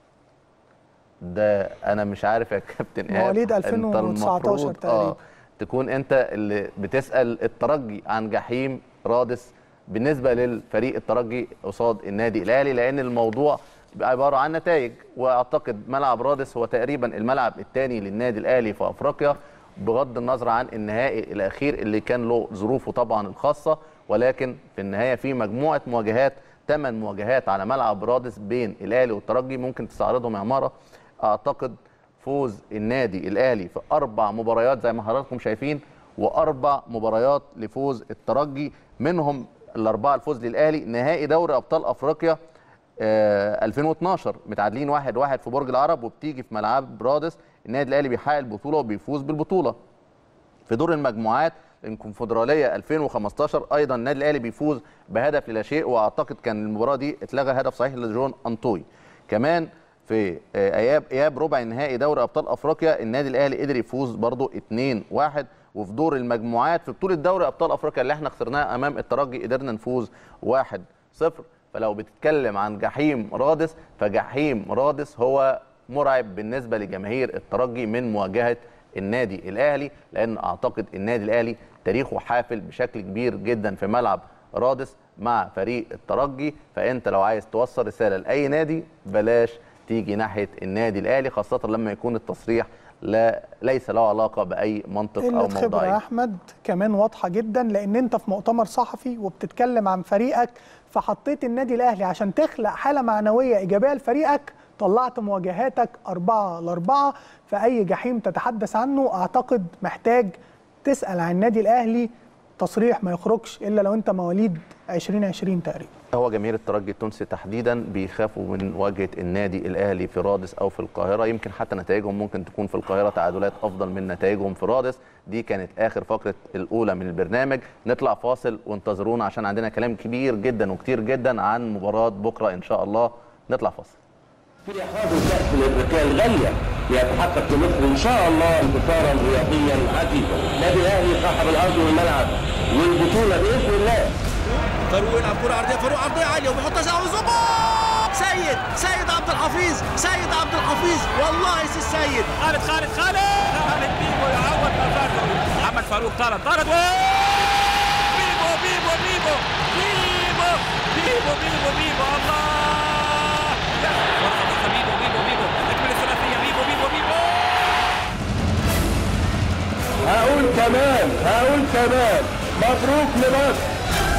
ده انا مش عارف يا كابتن إيهاب، مواليد أنت 2019 المفروض، تقريبا. تكون انت اللي بتسال الترجي عن جحيم رادس بالنسبه للفريق الترجي قصاد النادي الاهلي لان الموضوع عباره عن نتائج واعتقد ملعب رادس هو تقريبا الملعب الثاني للنادي الاهلي في افريقيا بغض النظر عن النهائي الاخير اللي كان له ظروفه طبعا الخاصه ولكن في النهايه في مجموعه مواجهات ثمان مواجهات على ملعب رادس بين الاهلي والترجي ممكن تستعرضهم يا عماره اعتقد فوز النادي الاهلي في اربع مباريات زي ما حضراتكم شايفين واربع مباريات لفوز الترجي منهم الاربعه الفوز للاهلي نهائي دوري ابطال افريقيا آه 2012 متعادلين واحد واحد في برج العرب وبتيجي في ملعب برادس النادي الاهلي بيحقق البطوله وبيفوز بالبطوله في دور المجموعات الكونفدراليه 2015 ايضا النادي الاهلي بيفوز بهدف لا شيء واعتقد كان المباراه دي اتلغى هدف صحيح لجون انطوي كمان في آه، اياب اياب ربع النهائي دوري ابطال افريقيا النادي الاهلي قدر يفوز برضه 2-1 وفي دور المجموعات في بطوله دوري ابطال افريقيا اللي احنا خسرناها امام الترجي قدرنا نفوز 1-0 فلو بتتكلم عن جحيم رادس فجحيم رادس هو مرعب بالنسبه لجماهير الترجي من مواجهه النادي الاهلي لان اعتقد النادي الاهلي تاريخه حافل بشكل كبير جدا في ملعب رادس مع فريق الترجي فانت لو عايز توصل رساله لاي نادي بلاش تيجي ناحيه النادي الاهلي خاصه لما يكون التصريح لا ليس له علاقه باي منطق او قله خبره يا موضوعيه احمد كمان واضحه جدا لان انت في مؤتمر صحفي وبتتكلم عن فريقك فحطيت النادي الاهلي عشان تخلق حاله معنويه ايجابيه لفريقك طلعت مواجهاتك أربعة لأربعة فأي جحيم تتحدث عنه أعتقد محتاج تسأل عن النادي الأهلي تصريح ما يخرجش إلا لو أنت مواليد 2020 تقريبا هو جماهير الترجي التونسي تحديدا بيخافوا من مواجهه النادي الاهلي في رادس او في القاهره يمكن حتى نتائجهم ممكن تكون في القاهره تعادلات افضل من نتائجهم في رادس دي كانت اخر فقره الاولى من البرنامج نطلع فاصل وانتظرونا عشان عندنا كلام كبير جدا وكتير جدا عن مباراه بكره ان شاء الله نطلع فاصل في اخراج الكاس الافريقيه الغاليه ليتحقق في مصر ان شاء الله انتصارا رياضيا عزيزا. النادي الاهلي صاحب الارض والملعب والبطوله باذن الله. فاروق يلعب كرة عرضية فاروق عرضية عالية وبيحطها زي وزوبا سيد سيد عبد الحفيظ سيد عبد الحفيظ والله سي السيد خالد خالد خالد خالد بيبو يعوض مفاده محمد فاروق طرد طرد بيبو بيبو بيبو بيبو بيبو بيبو بيبو الله فرصة بيبو بيبو بيبو تكمل الثلاثية بيبو بيبو بيبو هقول كمان هقول كمان مبروك لمصر.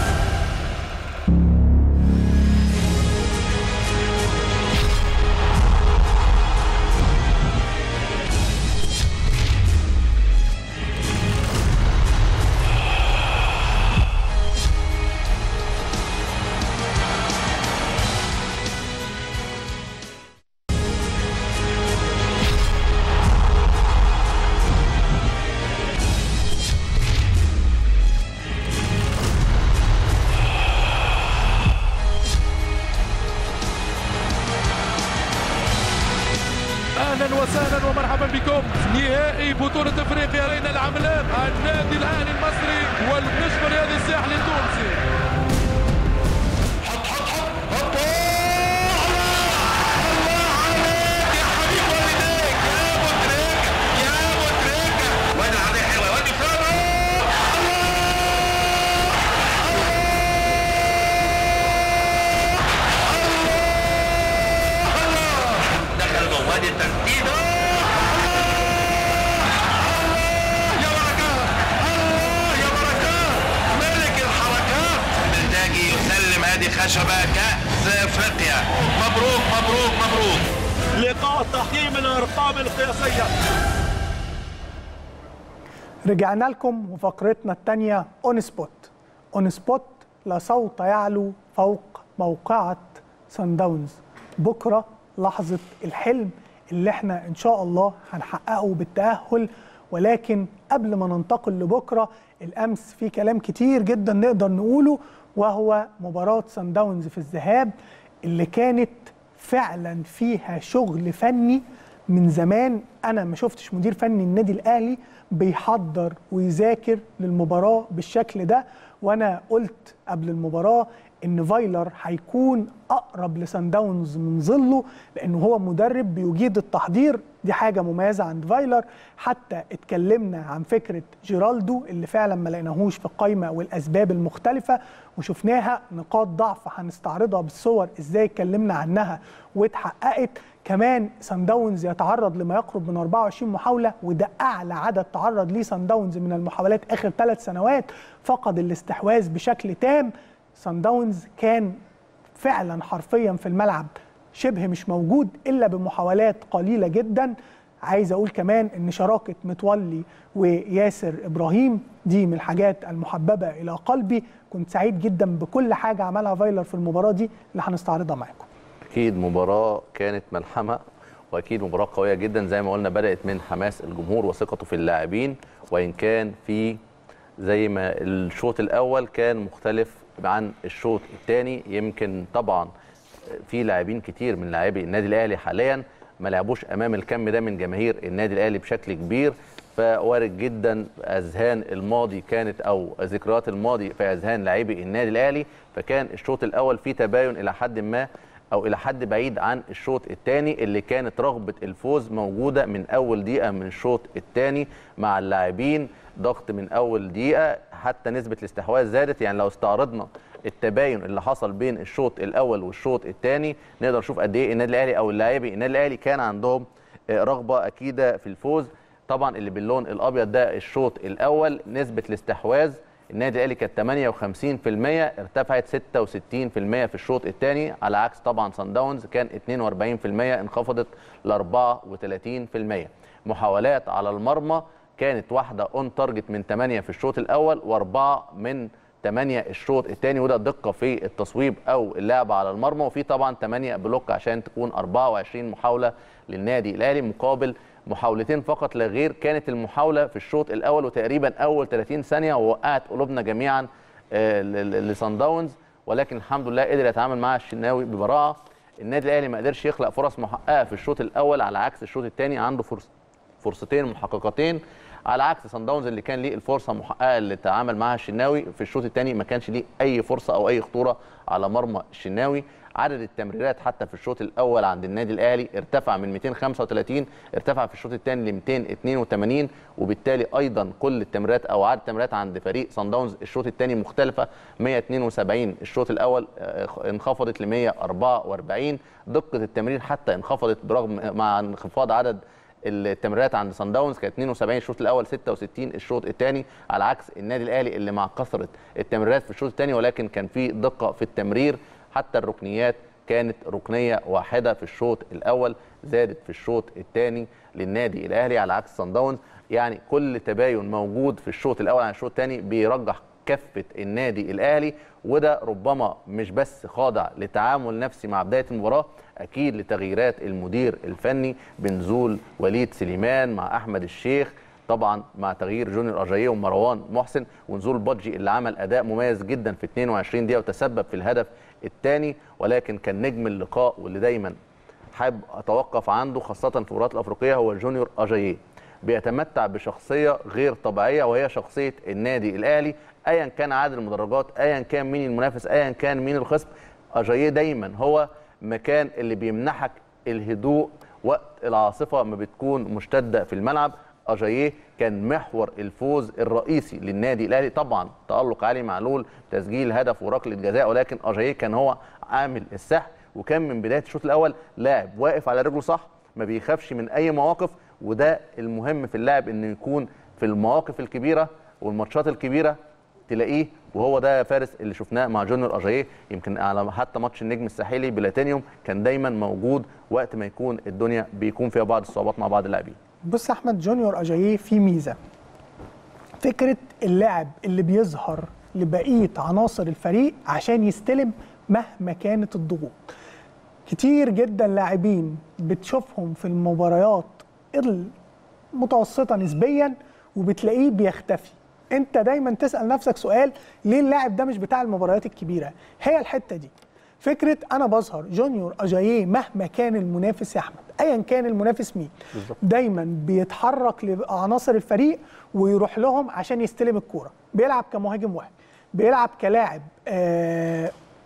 اهلا وسهلا ومرحبا بكم نهائي بطولة افريقيا بين العملاق النادي الاهلي المصري والنجم الرياضي الساحلي التونسي دخل مواد التسديد يا بركات الله يا بركات ملك الحركات بلداجي يسلم هذه خشبة كأس افريقيا مبروك مبروك مبروك لقاء تحكيم الارقام القياسية رجعنا لكم وفقرتنا الثانية اون سبوت اون سبوت لا صوت يعلو فوق موقعة سان داونز بكرة لحظة الحلم اللي احنا ان شاء الله هنحققه بالتأهل ولكن قبل ما ننتقل لبكرة الأمس في كلام كتير جدا نقدر نقوله وهو مباراة سان داونز في الذهاب اللي كانت فعلا فيها شغل فني من زمان انا ما شفتش مدير فني النادي الاهلي بيحضر ويذاكر للمباراه بالشكل ده وانا قلت قبل المباراه ان فايلر هيكون اقرب لسان داونز من ظله لانه هو مدرب بيجيد التحضير دي حاجه مميزه عند فايلر حتى اتكلمنا عن فكره جيرالدو اللي فعلا ما لقيناهوش في القايمه والاسباب المختلفه وشفناها نقاط ضعف هنستعرضها بالصور ازاي اتكلمنا عنها واتحققت كمان سان داونز يتعرض لما يقرب من 24 محاوله وده اعلى عدد تعرض ليه سان داونز من المحاولات اخر ثلاث سنوات فقد الاستحواذ بشكل تام سان داونز كان فعلا حرفيا في الملعب شبه مش موجود الا بمحاولات قليله جدا عايز اقول كمان ان شراكه متولي وياسر ابراهيم دي من الحاجات المحببه الى قلبي كنت سعيد جدا بكل حاجه عملها فايلر في المباراه دي اللي هنستعرضها معاكم اكيد مباراه كانت ملحمه واكيد مباراه قويه جدا زي ما قلنا بدات من حماس الجمهور وثقته في اللاعبين وان كان في زي ما الشوط الاول كان مختلف عن الشوط الثاني يمكن طبعا في لاعبين كتير من لاعبي النادي الاهلي حاليا ما لعبوش امام الكم ده من جماهير النادي الاهلي بشكل كبير فوارد جدا اذهان الماضي كانت او ذكريات الماضي في اذهان لاعبي النادي الاهلي فكان الشوط الاول فيه تباين الى حد ما او الى حد بعيد عن الشوط الثاني اللي كانت رغبه الفوز موجوده من اول دقيقه من الشوط الثاني مع اللاعبين ضغط من اول دقيقه حتى نسبه الاستحواذ زادت يعني لو استعرضنا التباين اللي حصل بين الشوط الاول والشوط الثاني نقدر نشوف قد ايه النادي الاهلي او اللاعبي النادي الاهلي كان عندهم رغبه اكيده في الفوز طبعا اللي باللون الابيض ده الشوط الاول نسبه الاستحواذ النادي الاهلي كانت 58% ارتفعت 66% في الشوط الثاني على عكس طبعا سان داونز كان 42% انخفضت ل 34% محاولات على المرمى كانت واحده اون تارجت من 8 في الشوط الاول واربعه من 8 الشوط الثاني وده دقه في التصويب او اللعب على المرمى وفي طبعا 8 بلوك عشان تكون 24 محاوله للنادي الاهلي مقابل محاولتين فقط لا غير كانت المحاوله في الشوط الاول وتقريبا اول 30 ثانيه ووقعت قلوبنا جميعا لصن داونز ولكن الحمد لله قدر يتعامل مع الشناوي ببراعه النادي الاهلي ما قدرش يخلق فرص محققه في الشوط الاول على عكس الشوط الثاني عنده فرص فرصتين محققتين على عكس سان داونز اللي كان ليه الفرصه المحققه اللي تعامل معها الشناوي في الشوط الثاني ما كانش ليه اي فرصه او اي خطوره على مرمى الشناوي عدد التمريرات حتى في الشوط الاول عند النادي الاهلي ارتفع من 235 ارتفع في الشوط الثاني ل 282 وبالتالي ايضا كل التمريرات او عدد التمريرات عند فريق سان داونز الشوط الثاني مختلفه 172 الشوط الاول انخفضت ل 144 دقه التمرير حتى انخفضت برغم مع انخفاض عدد التمريرات عند سان داونز كانت 72 الشوط الاول 66 الشوط الثاني على عكس النادي الاهلي اللي مع كثره التمريرات في الشوط الثاني ولكن كان في دقه في التمرير حتى الركنيات كانت ركنيه واحده في الشوط الاول زادت في الشوط الثاني للنادي الاهلي على عكس سان داونز يعني كل تباين موجود في الشوط الاول عن الشوط الثاني بيرجح كفه النادي الاهلي وده ربما مش بس خاضع لتعامل نفسي مع بدايه المباراه اكيد لتغييرات المدير الفني بنزول وليد سليمان مع احمد الشيخ طبعا مع تغيير جونيور اجاييه ومروان محسن ونزول بادجي اللي عمل اداء مميز جدا في 22 دقيقه وتسبب في الهدف الثاني ولكن كان نجم اللقاء واللي دايما حابب اتوقف عنده خاصه في المباريات الافريقيه هو جونيور اجاييه بيتمتع بشخصيه غير طبيعيه وهي شخصيه النادي الاهلي ايا كان عدد المدرجات ايا كان مين المنافس ايا كان مين الخصم اجاييه دايما هو مكان اللي بيمنحك الهدوء وقت العاصفه ما بتكون مشتده في الملعب اجاييه كان محور الفوز الرئيسي للنادي الاهلي طبعا تالق علي معلول تسجيل هدف وركله جزاء ولكن اجاييه كان هو عامل السحر وكان من بدايه الشوط الاول لاعب واقف على رجله صح ما بيخافش من اي مواقف وده المهم في اللاعب انه يكون في المواقف الكبيره والماتشات الكبيره تلاقيه وهو ده فارس اللي شفناه مع جونيور اجاييه يمكن على حتى ماتش النجم الساحلي بلاتينيوم كان دايما موجود وقت ما يكون الدنيا بيكون فيها بعض الصعوبات مع بعض اللاعبين بص احمد جونيور اجاييه في ميزه فكره اللاعب اللي بيظهر لبقيه عناصر الفريق عشان يستلم مهما كانت الضغوط كتير جدا لاعبين بتشوفهم في المباريات المتوسطه نسبيا وبتلاقيه بيختفي انت دايما تسال نفسك سؤال ليه اللاعب ده مش بتاع المباريات الكبيره هي الحته دي فكره انا بظهر جونيور اجاييه مهما كان المنافس يا احمد ايا كان المنافس مين بالزبط. دايما بيتحرك لعناصر الفريق ويروح لهم عشان يستلم الكوره بيلعب كمهاجم واحد بيلعب كلاعب آه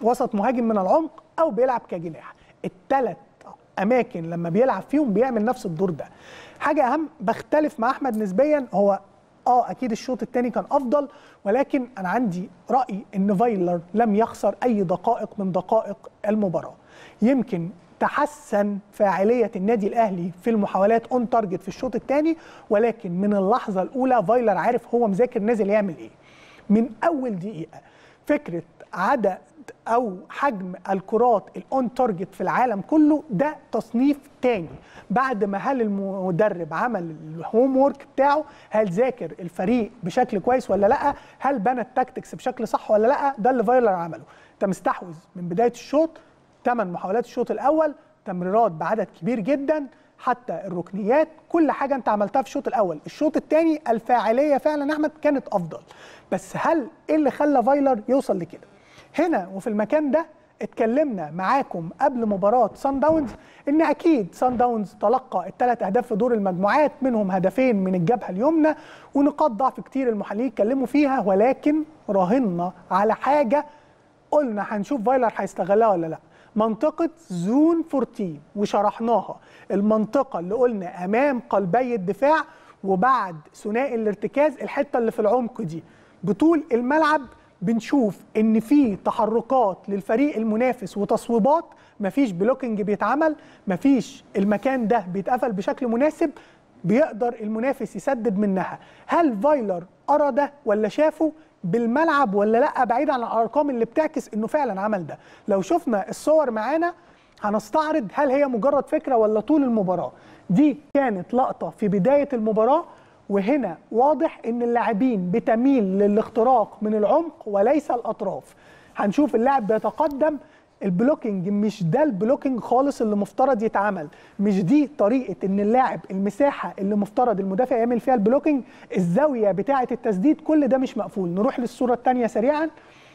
وسط مهاجم من العمق او بيلعب كجناح الثلاث اماكن لما بيلعب فيهم بيعمل نفس الدور ده حاجه اهم بختلف مع احمد نسبيا هو اه اكيد الشوط الثاني كان افضل ولكن انا عندي راي ان فايلر لم يخسر اي دقائق من دقائق المباراه يمكن تحسن فاعليه النادي الاهلي في المحاولات اون تارجت في الشوط الثاني ولكن من اللحظه الاولى فايلر عارف هو مذاكر نازل يعمل ايه من اول دقيقه فكره عدد او حجم الكرات الاون تارجت في العالم كله ده تصنيف تاني بعد ما هل المدرب عمل الهوم وورك بتاعه هل ذاكر الفريق بشكل كويس ولا لا هل بنى التاكتكس بشكل صح ولا لا ده اللي فايلر عمله انت مستحوذ من بدايه الشوط ثمان محاولات الشوط الاول تمريرات بعدد كبير جدا حتى الركنيات كل حاجه انت عملتها في الشوط الاول الشوط الثاني الفاعليه فعلا يا احمد كانت افضل بس هل ايه اللي خلى فايلر يوصل لكده هنا وفي المكان ده اتكلمنا معاكم قبل مباراة سان داونز ان اكيد سان داونز تلقى الثلاث اهداف في دور المجموعات منهم هدفين من الجبهة اليمنى ونقاط ضعف كتير المحللين اتكلموا فيها ولكن راهنا على حاجة قلنا هنشوف فايلر هيستغلها ولا لا منطقة زون 14 وشرحناها المنطقة اللي قلنا أمام قلبي الدفاع وبعد ثنائي الارتكاز الحتة اللي في العمق دي بطول الملعب بنشوف ان في تحركات للفريق المنافس وتصويبات مفيش بلوكينج بيتعمل مفيش المكان ده بيتقفل بشكل مناسب بيقدر المنافس يسدد منها هل فايلر ارى ده ولا شافه بالملعب ولا لا بعيد عن الارقام اللي بتعكس انه فعلا عمل ده لو شفنا الصور معانا هنستعرض هل هي مجرد فكره ولا طول المباراه دي كانت لقطه في بدايه المباراه وهنا واضح ان اللاعبين بتميل للاختراق من العمق وليس الاطراف هنشوف اللاعب بيتقدم البلوكينج مش ده البلوكينج خالص اللي مفترض يتعمل مش دي طريقه ان اللاعب المساحه اللي مفترض المدافع يعمل فيها البلوكينج الزاويه بتاعه التسديد كل ده مش مقفول نروح للصوره الثانيه سريعا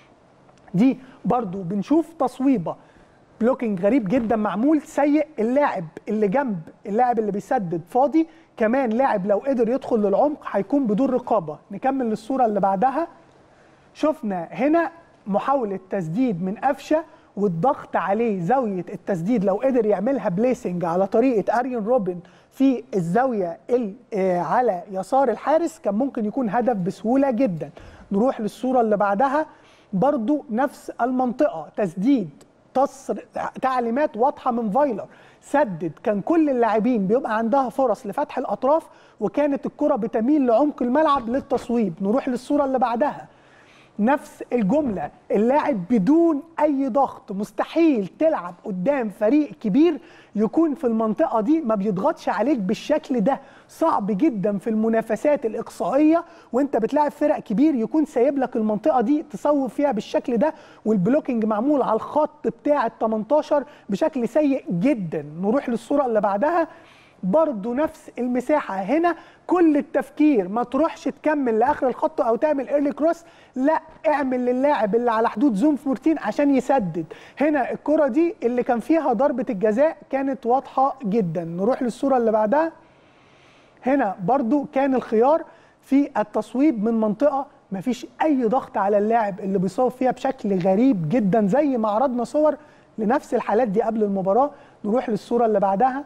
دي برضو بنشوف تصويبه بلوكينج غريب جدا معمول سيء اللاعب اللي جنب اللاعب اللي بيسدد فاضي كمان لاعب لو قدر يدخل للعمق هيكون بدون رقابه نكمل للصوره اللي بعدها شفنا هنا محاوله تسديد من قفشه والضغط عليه زاويه التسديد لو قدر يعملها بليسنج على طريقه اريون روبن في الزاويه على يسار الحارس كان ممكن يكون هدف بسهوله جدا نروح للصوره اللي بعدها برضو نفس المنطقه تسديد تصر تعليمات واضحه من فايلر سدد كان كل اللاعبين بيبقى عندها فرص لفتح الاطراف وكانت الكره بتميل لعمق الملعب للتصويب نروح للصوره اللي بعدها نفس الجمله اللاعب بدون اي ضغط مستحيل تلعب قدام فريق كبير يكون في المنطقه دي ما بيضغطش عليك بالشكل ده صعب جدا في المنافسات الاقصائيه وانت بتلاعب فرق كبير يكون سايب لك المنطقه دي تصوب فيها بالشكل ده والبلوكينج معمول على الخط بتاع ال 18 بشكل سيء جدا نروح للصوره اللي بعدها برضو نفس المساحة هنا كل التفكير ما تروحش تكمل لآخر الخط أو تعمل ايرلي كروس لا اعمل للاعب اللي على حدود زوم 14 عشان يسدد هنا الكرة دي اللي كان فيها ضربة الجزاء كانت واضحة جدا نروح للصورة اللي بعدها هنا برضو كان الخيار في التصويب من منطقة ما فيش أي ضغط على اللاعب اللي بيصوب فيها بشكل غريب جدا زي ما عرضنا صور لنفس الحالات دي قبل المباراة نروح للصورة اللي بعدها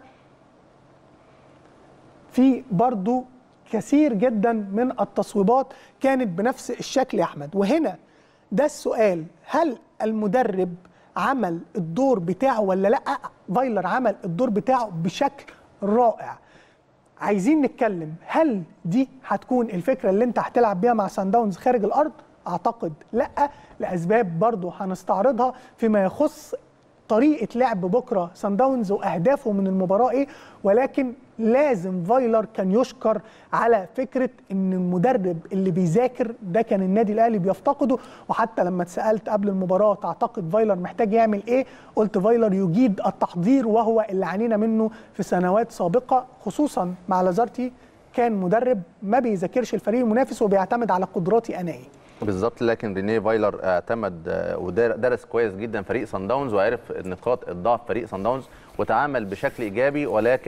في برضو كثير جدا من التصويبات كانت بنفس الشكل يا احمد وهنا ده السؤال هل المدرب عمل الدور بتاعه ولا لا فايلر عمل الدور بتاعه بشكل رائع عايزين نتكلم هل دي هتكون الفكره اللي انت هتلعب بيها مع سان داونز خارج الارض اعتقد لا لاسباب برضو هنستعرضها فيما يخص طريقه لعب بكره سان داونز واهدافه من المباراه ايه ولكن لازم فايلر كان يشكر على فكره ان المدرب اللي بيذاكر ده كان النادي الاهلي بيفتقده وحتى لما اتسالت قبل المباراه تعتقد فايلر محتاج يعمل ايه قلت فايلر يجيد التحضير وهو اللي عانينا منه في سنوات سابقه خصوصا مع لازارتي كان مدرب ما بيذاكرش الفريق المنافس وبيعتمد على قدراتي انا ايه بالظبط لكن رينيه فايلر اعتمد ودرس كويس جدا فريق سان داونز وعرف نقاط الضعف فريق سان داونز وتعامل بشكل ايجابي ولكن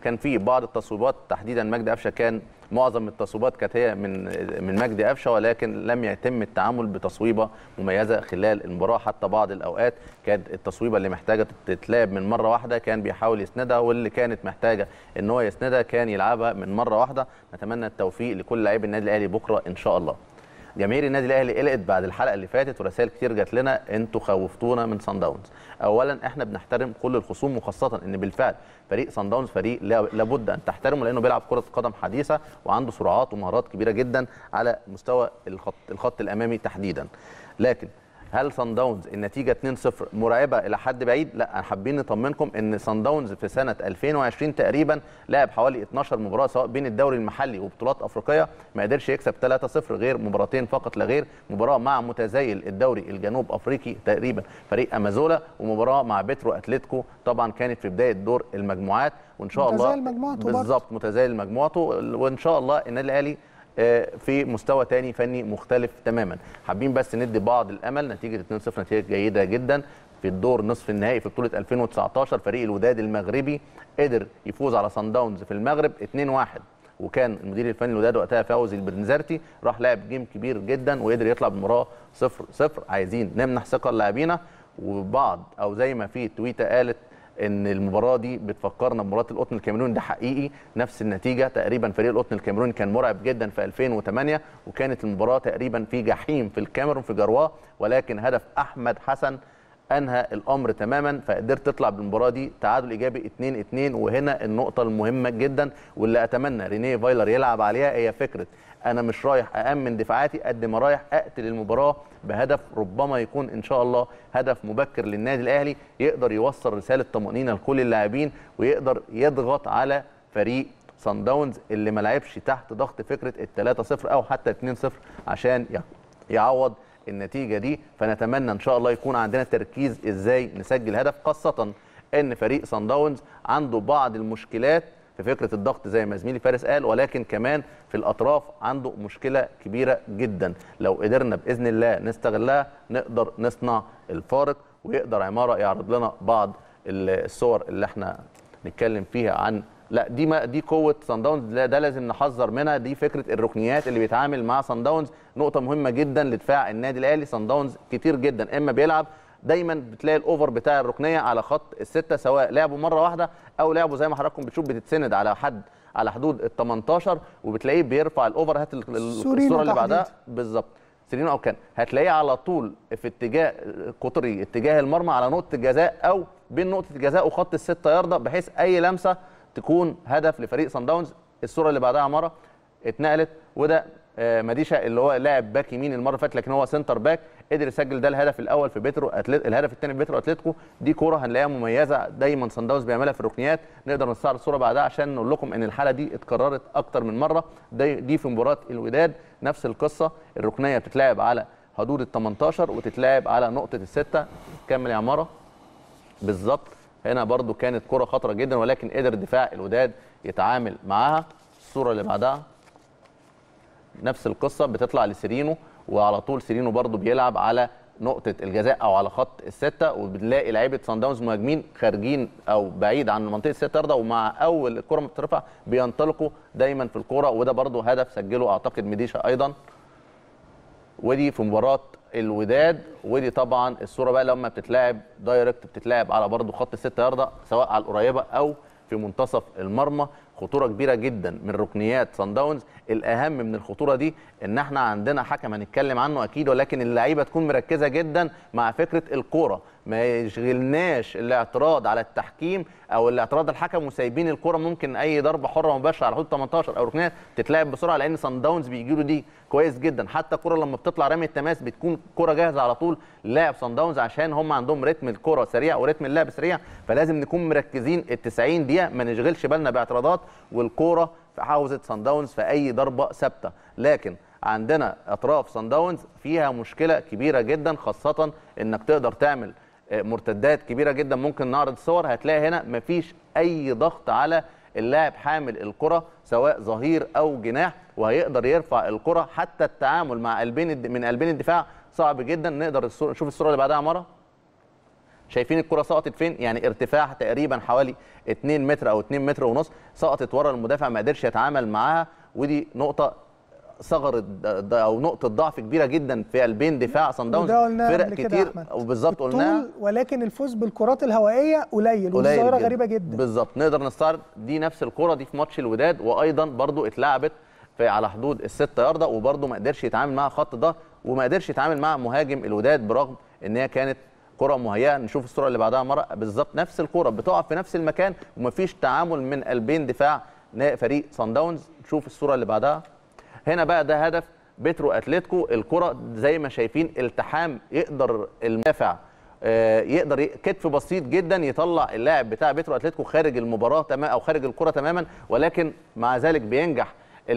كان في بعض التصويبات تحديدا مجدي قفشه كان معظم التصويبات كانت هي من من مجدي قفشه ولكن لم يتم التعامل بتصويبه مميزه خلال المباراه حتى بعض الاوقات كانت التصويبه اللي محتاجه تتلعب من مره واحده كان بيحاول يسندها واللي كانت محتاجه ان هو يسندها كان يلعبها من مره واحده نتمنى التوفيق لكل لاعبي النادي الاهلي بكره ان شاء الله جماهير النادي الاهلي قلقت بعد الحلقه اللي فاتت ورسائل كتير جات لنا انتوا خوفتونا من سان داونز اولا احنا بنحترم كل الخصوم وخاصه ان بالفعل فريق سان داونز فريق لا- لابد ان تحترمه لانه بيلعب كره قدم حديثه وعنده سرعات ومهارات كبيره جدا على مستوى الخط الخط الامامي تحديدا لكن هل سان داونز النتيجه 2-0 مرعبه الى حد بعيد؟ لا حابين نطمنكم ان سان داونز في سنه 2020 تقريبا لعب حوالي 12 مباراه سواء بين الدوري المحلي وبطولات افريقيه ما قدرش يكسب 3-0 غير مباراتين فقط لا غير مباراه مع متزايل الدوري الجنوب افريقي تقريبا فريق امازولا ومباراه مع بيترو اتلتيكو طبعا كانت في بدايه دور المجموعات وان شاء الله متزايل مجموعته برضه. بالظبط متزايل مجموعته وان شاء الله النادي الاهلي آه، في مستوى تاني فني مختلف تماما حابين بس ندي بعض الامل نتيجه 2-0 نتيجه جيده جدا في الدور نصف النهائي في بطوله 2019 فريق الوداد المغربي قدر يفوز على سان داونز في المغرب 2-1 وكان المدير الفني الوداد وقتها فوزي البرنزرتي راح لعب جيم كبير جدا وقدر يطلع بالمباراه 0-0 عايزين نمنح ثقه اللاعبين وبعض او زي ما في تويته قالت ان المباراه دي بتفكرنا بمباراه القطن الكاميروني ده حقيقي نفس النتيجه تقريبا فريق القطن الكاميروني كان مرعب جدا في 2008 وكانت المباراه تقريبا في جحيم في الكاميرون في جرواه ولكن هدف احمد حسن انهى الامر تماما فقدرت تطلع بالمباراه دي تعادل ايجابي 2 2 وهنا النقطه المهمه جدا واللي اتمنى رينيه فايلر يلعب عليها هي فكره انا مش رايح أأمن دفاعاتي قد ما رايح أقتل المباراة بهدف ربما يكون إن شاء الله هدف مبكر للنادي الأهلي يقدر يوصل رسالة طمأنينة لكل اللاعبين ويقدر يضغط على فريق صن داونز اللي ما لعبش تحت ضغط فكرة ال 3-0 أو حتى 2-0 عشان يعوض النتيجة دي فنتمنى إن شاء الله يكون عندنا تركيز إزاي نسجل هدف خاصة إن فريق صن داونز عنده بعض المشكلات في فكره الضغط زي ما زميلي فارس قال ولكن كمان في الاطراف عنده مشكله كبيره جدا لو قدرنا باذن الله نستغلها نقدر نصنع الفارق ويقدر عماره يعرض لنا بعض الصور اللي احنا نتكلم فيها عن لا دي ما دي قوه سان داونز لا ده لازم نحذر منها دي فكره الركنيات اللي بيتعامل مع سان داونز نقطه مهمه جدا لدفاع النادي الاهلي سان داونز كتير جدا اما بيلعب دايما بتلاقي الاوفر بتاع الركنيه على خط السته سواء لعبوا مره واحده او لعبوا زي ما حضراتكم بتشوف بتتسند على حد على حدود ال 18 وبتلاقيه بيرفع الاوفر هات ال- الصوره اللي بعدها بالظبط سيرينو او كان هتلاقيه على طول في اتجاه قطري اتجاه المرمى على نقطه الجزاء او بين نقطه الجزاء وخط السته يارده بحيث اي لمسه تكون هدف لفريق صن داونز الصوره اللي بعدها عماره اتنقلت وده آه، مديشا اللي هو لاعب باك يمين المره اللي فاتت لكن هو سنتر باك قدر يسجل ده الهدف الاول في بيترو أتلت... الهدف الثاني في بيترو اتلتيكو دي كوره هنلاقيها مميزه دايما صن داونز بيعملها في الركنيات نقدر نستعرض الصوره بعدها عشان نقول لكم ان الحاله دي اتكررت اكتر من مره دي, دي في مباراه الوداد نفس القصه الركنيه بتتلعب على حدود ال 18 وتتلعب على نقطه السته كمل يا عماره بالظبط هنا برضو كانت كره خطره جدا ولكن قدر دفاع الوداد يتعامل معاها الصوره اللي بعدها نفس القصه بتطلع لسيرينو وعلى طول سيرينو برضو بيلعب على نقطه الجزاء او على خط السته وبنلاقي لعيبه صن داونز مهاجمين خارجين او بعيد عن منطقه السته يارده ومع اول الكره ما بترفع بينطلقوا دايما في الكوره وده برضو هدف سجله اعتقد مديشا ايضا ودي في مباراه الوداد ودي طبعا الصوره بقى لما بتتلعب دايركت بتتلعب على برضو خط الستة ياردة سواء على القريبه او في منتصف المرمى خطوره كبيره جدا من ركنيات صن داونز الاهم من الخطوره دي ان احنا عندنا حكم هنتكلم عنه اكيد ولكن اللعيبه تكون مركزه جدا مع فكره الكوره ما يشغلناش الاعتراض على التحكيم او الاعتراض الحكم وسايبين الكوره ممكن اي ضربه حره مباشره على حدود 18 او ركنيات تتلعب بسرعه لان صن داونز بيجي له دي كويس جدا حتى الكوره لما بتطلع رمي التماس بتكون كوره جاهزه على طول للاعب صن داونز عشان هم عندهم رتم الكوره سريع ورتم اللعب سريع فلازم نكون مركزين ال 90 دقيقه ما نشغلش بالنا باعتراضات والكوره في حوزه صن داونز في اي ضربه ثابته لكن عندنا اطراف صن داونز فيها مشكله كبيره جدا خاصه انك تقدر تعمل مرتدات كبيره جدا ممكن نعرض صور هتلاقي هنا مفيش اي ضغط على اللاعب حامل الكره سواء ظهير او جناح وهيقدر يرفع الكره حتى التعامل مع قلبين الد- من قلبين الدفاع صعب جدا نقدر الصورة- نشوف الصوره اللي بعدها يا عماره شايفين الكره سقطت فين يعني ارتفاع تقريبا حوالي 2 متر او 2 متر ونص سقطت ورا المدافع ما قدرش يتعامل معاها ودي نقطه ثغرة د- او نقطه ضعف كبيره جدا في قلبين دفاع صن داونز وده قلناه فرق قبل كده يا كتير أحمد. وبالظبط قلناها طول ولكن الفوز بالكرات الهوائيه قليل ودي ظاهره جداً. غريبه جدا بالظبط نقدر نستعرض دي نفس الكره دي في ماتش الوداد وايضا برضو اتلعبت في على حدود الستة ياردة وبرضو ما قدرش يتعامل مع خط ده وما قدرش يتعامل مع مهاجم الوداد برغم ان هي كانت كره مهيئه نشوف الصوره اللي بعدها مره بالظبط نفس الكره بتقع في نفس المكان ومفيش تعامل من قلبين دفاع نا- فريق صن داونز نشوف الصوره اللي بعدها هنا بقى ده هدف بيترو اتلتيكو الكره زي ما شايفين التحام يقدر المدافع آه، يقدر ي- كتف بسيط جدا يطلع اللاعب بتاع بيترو اتلتيكو خارج المباراه تماما او خارج الكره تماما ولكن مع ذلك بينجح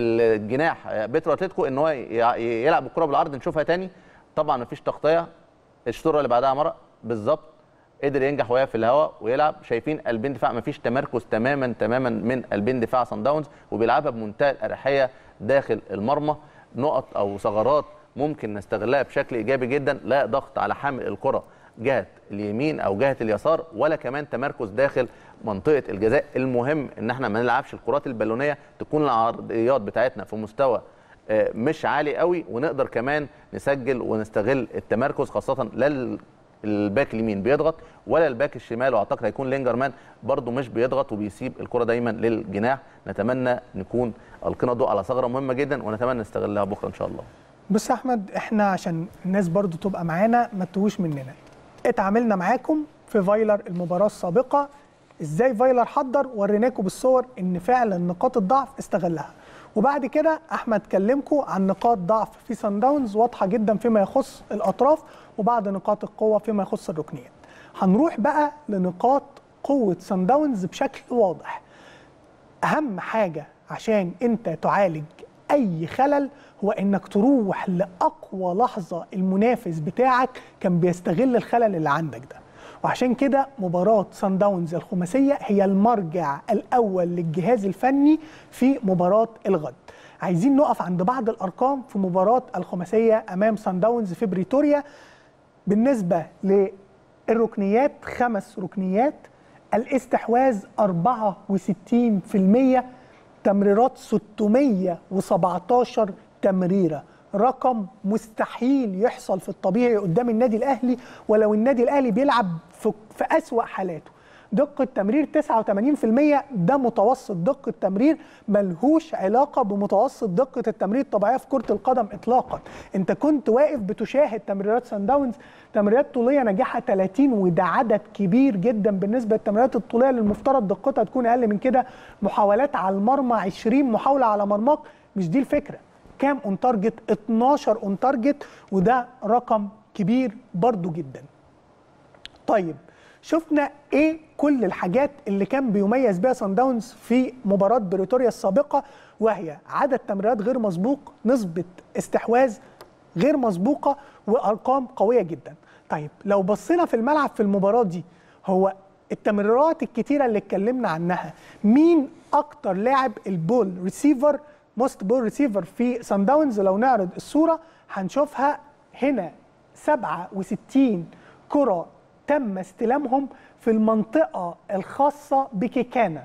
الجناح آه، بيترو اتلتيكو ان هو ي- يلعب الكره بالعرض نشوفها تاني طبعا مفيش تغطيه الصوره اللي بعدها مره بالظبط قدر ينجح وهي في الهواء ويلعب شايفين قلبين دفاع مفيش تمركز تماما تماما من قلبين دفاع صن داونز وبيلعبها بمنتهى الاريحيه داخل المرمى نقط او ثغرات ممكن نستغلها بشكل ايجابي جدا لا ضغط على حامل الكره جهه اليمين او جهه اليسار ولا كمان تمركز داخل منطقه الجزاء المهم ان احنا ما نلعبش الكرات البالونيه تكون العرضيات بتاعتنا في مستوى آه، مش عالي قوي ونقدر كمان نسجل ونستغل التمركز خاصه لا ال- الباك اليمين بيضغط ولا الباك الشمال واعتقد هيكون لينجرمان برده مش بيضغط وبيسيب الكره دايما للجناح نتمنى نكون القينا ضوء على ثغره مهمه جدا ونتمنى نستغلها بكره ان شاء الله بص يا احمد احنا عشان الناس برضو تبقى معانا ما تتوهوش مننا اتعاملنا معاكم في فايلر المباراه السابقه ازاي فايلر حضر وريناكم بالصور ان فعلا نقاط الضعف استغلها وبعد كده احمد كلمكم عن نقاط ضعف في سان داونز واضحه جدا فيما يخص الاطراف وبعض نقاط القوه فيما يخص الركنيات هنروح بقى لنقاط قوه سان داونز بشكل واضح اهم حاجه عشان انت تعالج اي خلل هو انك تروح لاقوى لحظه المنافس بتاعك كان بيستغل الخلل اللي عندك ده وعشان كده مباراة سان داونز الخماسية هي المرجع الأول للجهاز الفني في مباراة الغد عايزين نقف عند بعض الأرقام في مباراة الخماسية أمام سان داونز في بريتوريا بالنسبة للركنيات خمس ركنيات الاستحواذ 64% تمريرات 617 تمريرة رقم مستحيل يحصل في الطبيعي قدام النادي الأهلي ولو النادي الأهلي بيلعب في, في أسوأ حالاته دقة تمرير 89% ده متوسط دقة تمرير ملهوش علاقة بمتوسط دقة التمرير الطبيعية في كرة القدم إطلاقا أنت كنت واقف بتشاهد تمريرات سان داونز تمريرات طولية نجاحها 30 وده عدد كبير جدا بالنسبة للتمريرات الطولية اللي المفترض دقتها تكون أقل من كده محاولات على المرمى 20 محاولة على مرماك مش دي الفكرة كام اون تارجت 12 اون تارجت وده رقم كبير برضو جدا طيب شفنا ايه كل الحاجات اللي كان بيميز بيها سان داونز في مباراه بريتوريا السابقه وهي عدد تمريرات غير مسبوق نسبه استحواذ غير مسبوقه وارقام قويه جدا طيب لو بصينا في الملعب في المباراه دي هو التمريرات الكتيره اللي اتكلمنا عنها مين اكتر لاعب البول ريسيفر موست بول ريسيفر في سان داونز لو نعرض الصوره هنشوفها هنا 67 كره تم استلامهم في المنطقة الخاصة بكيكانا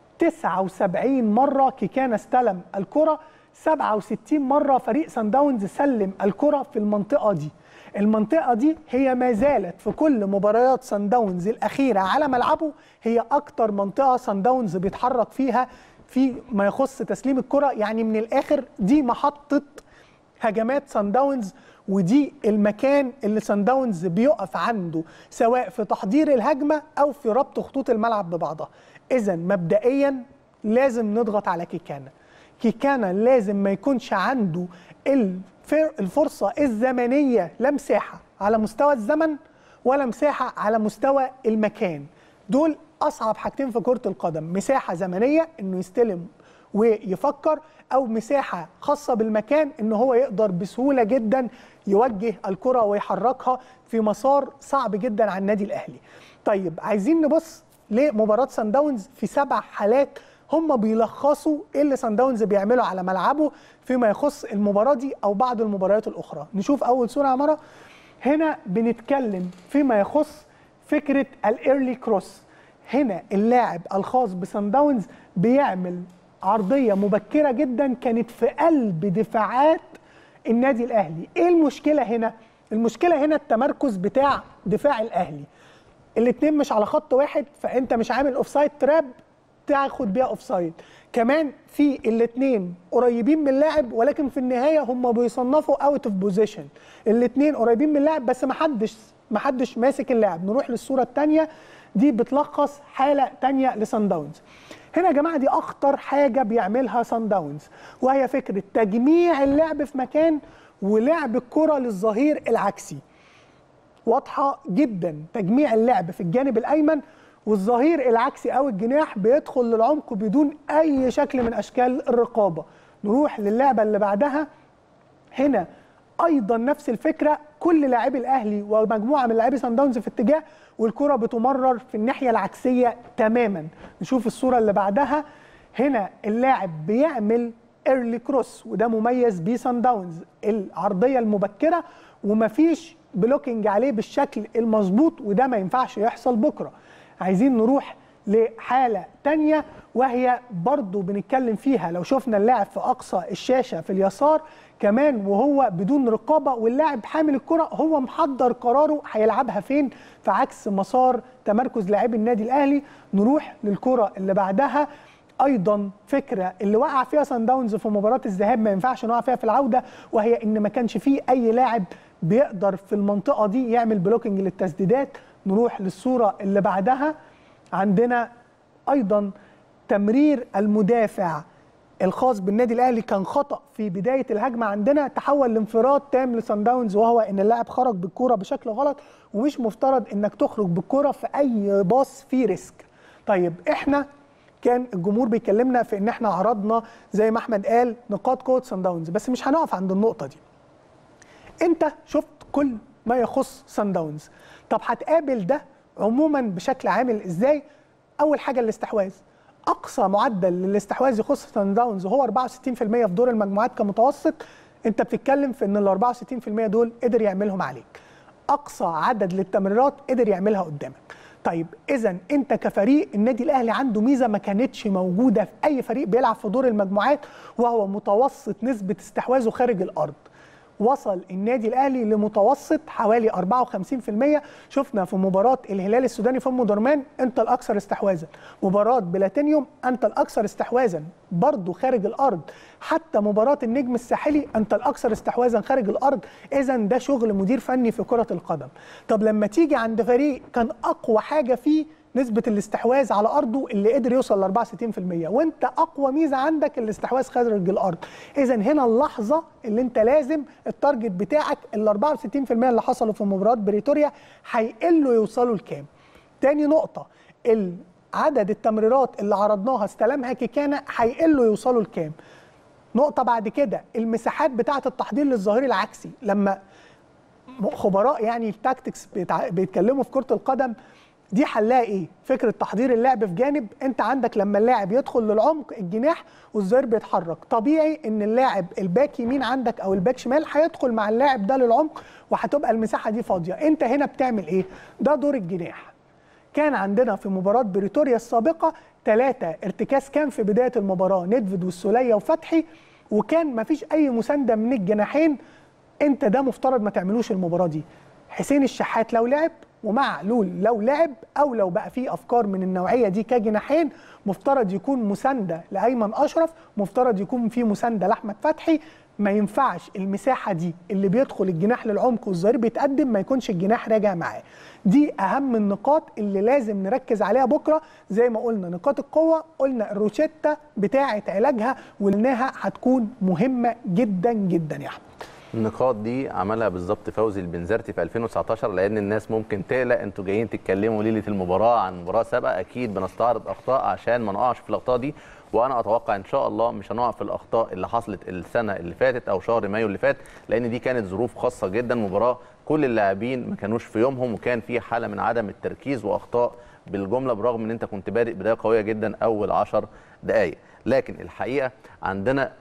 79 مرة كيكانا استلم الكرة 67 مرة فريق سان داونز سلم الكرة في المنطقة دي المنطقة دي هي ما زالت في كل مباريات سان داونز الأخيرة على ملعبه هي أكتر منطقة سان داونز بيتحرك فيها في ما يخص تسليم الكرة يعني من الآخر دي محطة هجمات سان داونز ودي المكان اللي سان داونز بيقف عنده سواء في تحضير الهجمه او في ربط خطوط الملعب ببعضها اذا مبدئيا لازم نضغط على كيكانا كيكانا لازم ما يكونش عنده الفر- الفرصه الزمنيه لا مساحه على مستوى الزمن ولا مساحه على مستوى المكان دول اصعب حاجتين في كره القدم مساحه زمنيه انه يستلم ويفكر او مساحه خاصه بالمكان ان هو يقدر بسهوله جدا يوجه الكره ويحركها في مسار صعب جدا على النادي الاهلي. طيب عايزين نبص لمباراه سان داونز في سبع حالات هم بيلخصوا ايه اللي سان داونز بيعمله على ملعبه فيما يخص المباراه دي او بعض المباريات الاخرى. نشوف اول صوره يا عماره هنا بنتكلم فيما يخص فكره الايرلي كروس هنا اللاعب الخاص بسان داونز بيعمل عرضيه مبكره جدا كانت في قلب دفاعات النادي الاهلي ايه المشكله هنا المشكله هنا التمركز بتاع دفاع الاهلي الاثنين مش على خط واحد فانت مش عامل اوفسايد تراب تاخد بيها اوفسايد كمان في الاثنين قريبين من اللاعب ولكن في النهايه هم بيصنفوا اوت اوف بوزيشن الاثنين قريبين من اللاعب بس ما حدش ما حدش ماسك اللاعب نروح للصوره الثانيه دي بتلخص حاله ثانيه لسان داونز هنا يا جماعه دي اخطر حاجه بيعملها سان داونز وهي فكره تجميع اللعب في مكان ولعب الكره للظهير العكسي واضحه جدا تجميع اللعب في الجانب الايمن والظهير العكسي او الجناح بيدخل للعمق بدون اي شكل من اشكال الرقابه نروح للعبه اللي بعدها هنا ايضا نفس الفكره كل لاعبي الاهلي ومجموعه من لاعبي سان داونز في اتجاه والكره بتمرر في الناحيه العكسيه تماما نشوف الصوره اللي بعدها هنا اللاعب بيعمل ايرلي كروس وده مميز بيه سان داونز العرضيه المبكره ومفيش بلوكينج عليه بالشكل المظبوط وده ما ينفعش يحصل بكره عايزين نروح لحالة تانية وهي برضو بنتكلم فيها لو شفنا اللاعب في أقصى الشاشة في اليسار كمان وهو بدون رقابة واللاعب حامل الكرة هو محضر قراره هيلعبها فين في عكس مسار تمركز لاعبي النادي الأهلي نروح للكرة اللي بعدها ايضا فكره اللي وقع فيها سان داونز في مباراه الذهاب ما ينفعش نقع فيها في العوده وهي ان ما كانش فيه اي لاعب بيقدر في المنطقه دي يعمل بلوكينج للتسديدات نروح للصوره اللي بعدها عندنا ايضا تمرير المدافع الخاص بالنادي الاهلي كان خطا في بدايه الهجمه عندنا تحول لانفراد تام لسان داونز وهو ان اللاعب خرج بالكوره بشكل غلط ومش مفترض انك تخرج بالكوره في اي باص فيه ريسك طيب احنا كان الجمهور بيكلمنا في ان احنا عرضنا زي ما احمد قال نقاط قوه سان داونز بس مش هنقف عند النقطه دي انت شفت كل ما يخص سان داونز طب هتقابل ده عموما بشكل عامل ازاي اول حاجه الاستحواذ اقصى معدل للاستحواذ يخص سان داونز هو 64% في دور المجموعات كمتوسط انت بتتكلم في ان ال 64% دول قدر يعملهم عليك اقصى عدد للتمريرات قدر يعملها قدامك طيب اذا انت كفريق النادي الاهلي عنده ميزه ما كانتش موجوده في اي فريق بيلعب في دور المجموعات وهو متوسط نسبه استحواذه خارج الارض وصل النادي الاهلي لمتوسط حوالي 54% شفنا في مباراه الهلال السوداني في ام درمان انت الاكثر استحواذا مباراه بلاتينيوم انت الاكثر استحواذا برضه خارج الارض حتى مباراه النجم الساحلي انت الاكثر استحواذا خارج الارض اذا ده شغل مدير فني في كره القدم طب لما تيجي عند فريق كان اقوى حاجه فيه نسبة الاستحواذ على أرضه اللي قدر يوصل ل 64% وأنت أقوى ميزة عندك الاستحواذ خارج الأرض إذا هنا اللحظة اللي أنت لازم التارجت بتاعك ال 64% اللي حصلوا في مباراة بريتوريا هيقلوا يوصلوا لكام تاني نقطة عدد التمريرات اللي عرضناها استلمها كيكانا هيقلوا يوصلوا لكام نقطة بعد كده المساحات بتاعة التحضير للظهير العكسي لما خبراء يعني التاكتكس بيتع... بيتكلموا في كرة القدم دي حلها ايه؟ فكره تحضير اللعب في جانب انت عندك لما اللاعب يدخل للعمق الجناح والظهير بيتحرك، طبيعي ان اللاعب الباك يمين عندك او الباك شمال هيدخل مع اللاعب ده للعمق وهتبقى المساحه دي فاضيه، انت هنا بتعمل ايه؟ ده دور الجناح. كان عندنا في مباراه بريتوريا السابقه ثلاثه ارتكاز كان في بدايه المباراه ندفد والسوليه وفتحي وكان مفيش اي مسانده من الجناحين انت ده مفترض ما تعملوش المباراه دي. حسين الشحات لو لعب ومعلول لو لعب او لو بقى فيه افكار من النوعيه دي كجناحين مفترض يكون مسانده لايمن اشرف مفترض يكون في مسانده لاحمد فتحي ما ينفعش المساحه دي اللي بيدخل الجناح للعمق والظهير بيتقدم ما يكونش الجناح راجع معاه دي اهم النقاط اللي لازم نركز عليها بكره زي ما قلنا نقاط القوه قلنا الروشته بتاعه علاجها وقلناها هتكون مهمه جدا جدا يا احمد النقاط دي عملها بالظبط فوزي البنزرتي في 2019 لان الناس ممكن تقلق انتوا جايين تتكلموا ليله المباراه عن مباراه سابقه اكيد بنستعرض اخطاء عشان ما نقعش في الاخطاء دي وانا اتوقع ان شاء الله مش هنقع في الاخطاء اللي حصلت السنه اللي فاتت او شهر مايو اللي فات لان دي كانت ظروف خاصه جدا مباراه كل اللاعبين ما كانوش في يومهم وكان في حاله من عدم التركيز واخطاء بالجمله برغم ان انت كنت بادئ بدايه قويه جدا اول 10 دقائق لكن الحقيقه عندنا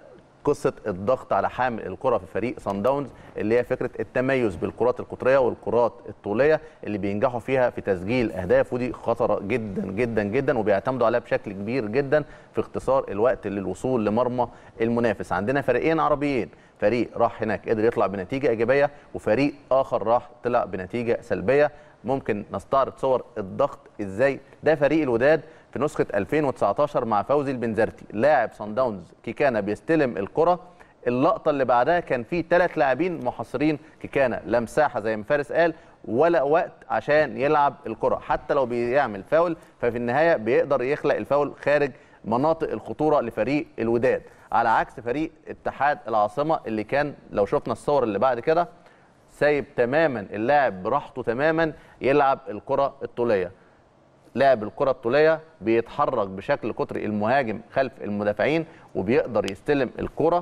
قصه الضغط على حامل الكره في فريق سان داونز اللي هي فكره التميز بالكرات القطريه والكرات الطوليه اللي بينجحوا فيها في تسجيل اهداف ودي خطره جدا جدا جدا وبيعتمدوا عليها بشكل كبير جدا في اختصار الوقت للوصول لمرمى المنافس عندنا فريقين عربيين فريق راح هناك قدر يطلع بنتيجه ايجابيه وفريق اخر راح طلع بنتيجه سلبيه ممكن نستعرض صور الضغط ازاي ده فريق الوداد في نسخه 2019 مع فوزي البنزرتي لاعب صن داونز كيكانا بيستلم الكره اللقطه اللي بعدها كان في ثلاث لاعبين محاصرين كيكانا لا مساحه زي ما فارس قال ولا وقت عشان يلعب الكره حتى لو بيعمل فاول ففي النهايه بيقدر يخلق الفاول خارج مناطق الخطوره لفريق الوداد على عكس فريق اتحاد العاصمه اللي كان لو شفنا الصور اللي بعد كده سايب تماما اللاعب براحته تماما يلعب الكره الطوليه لاعب الكره الطوليه بيتحرك بشكل قطري المهاجم خلف المدافعين وبيقدر يستلم الكره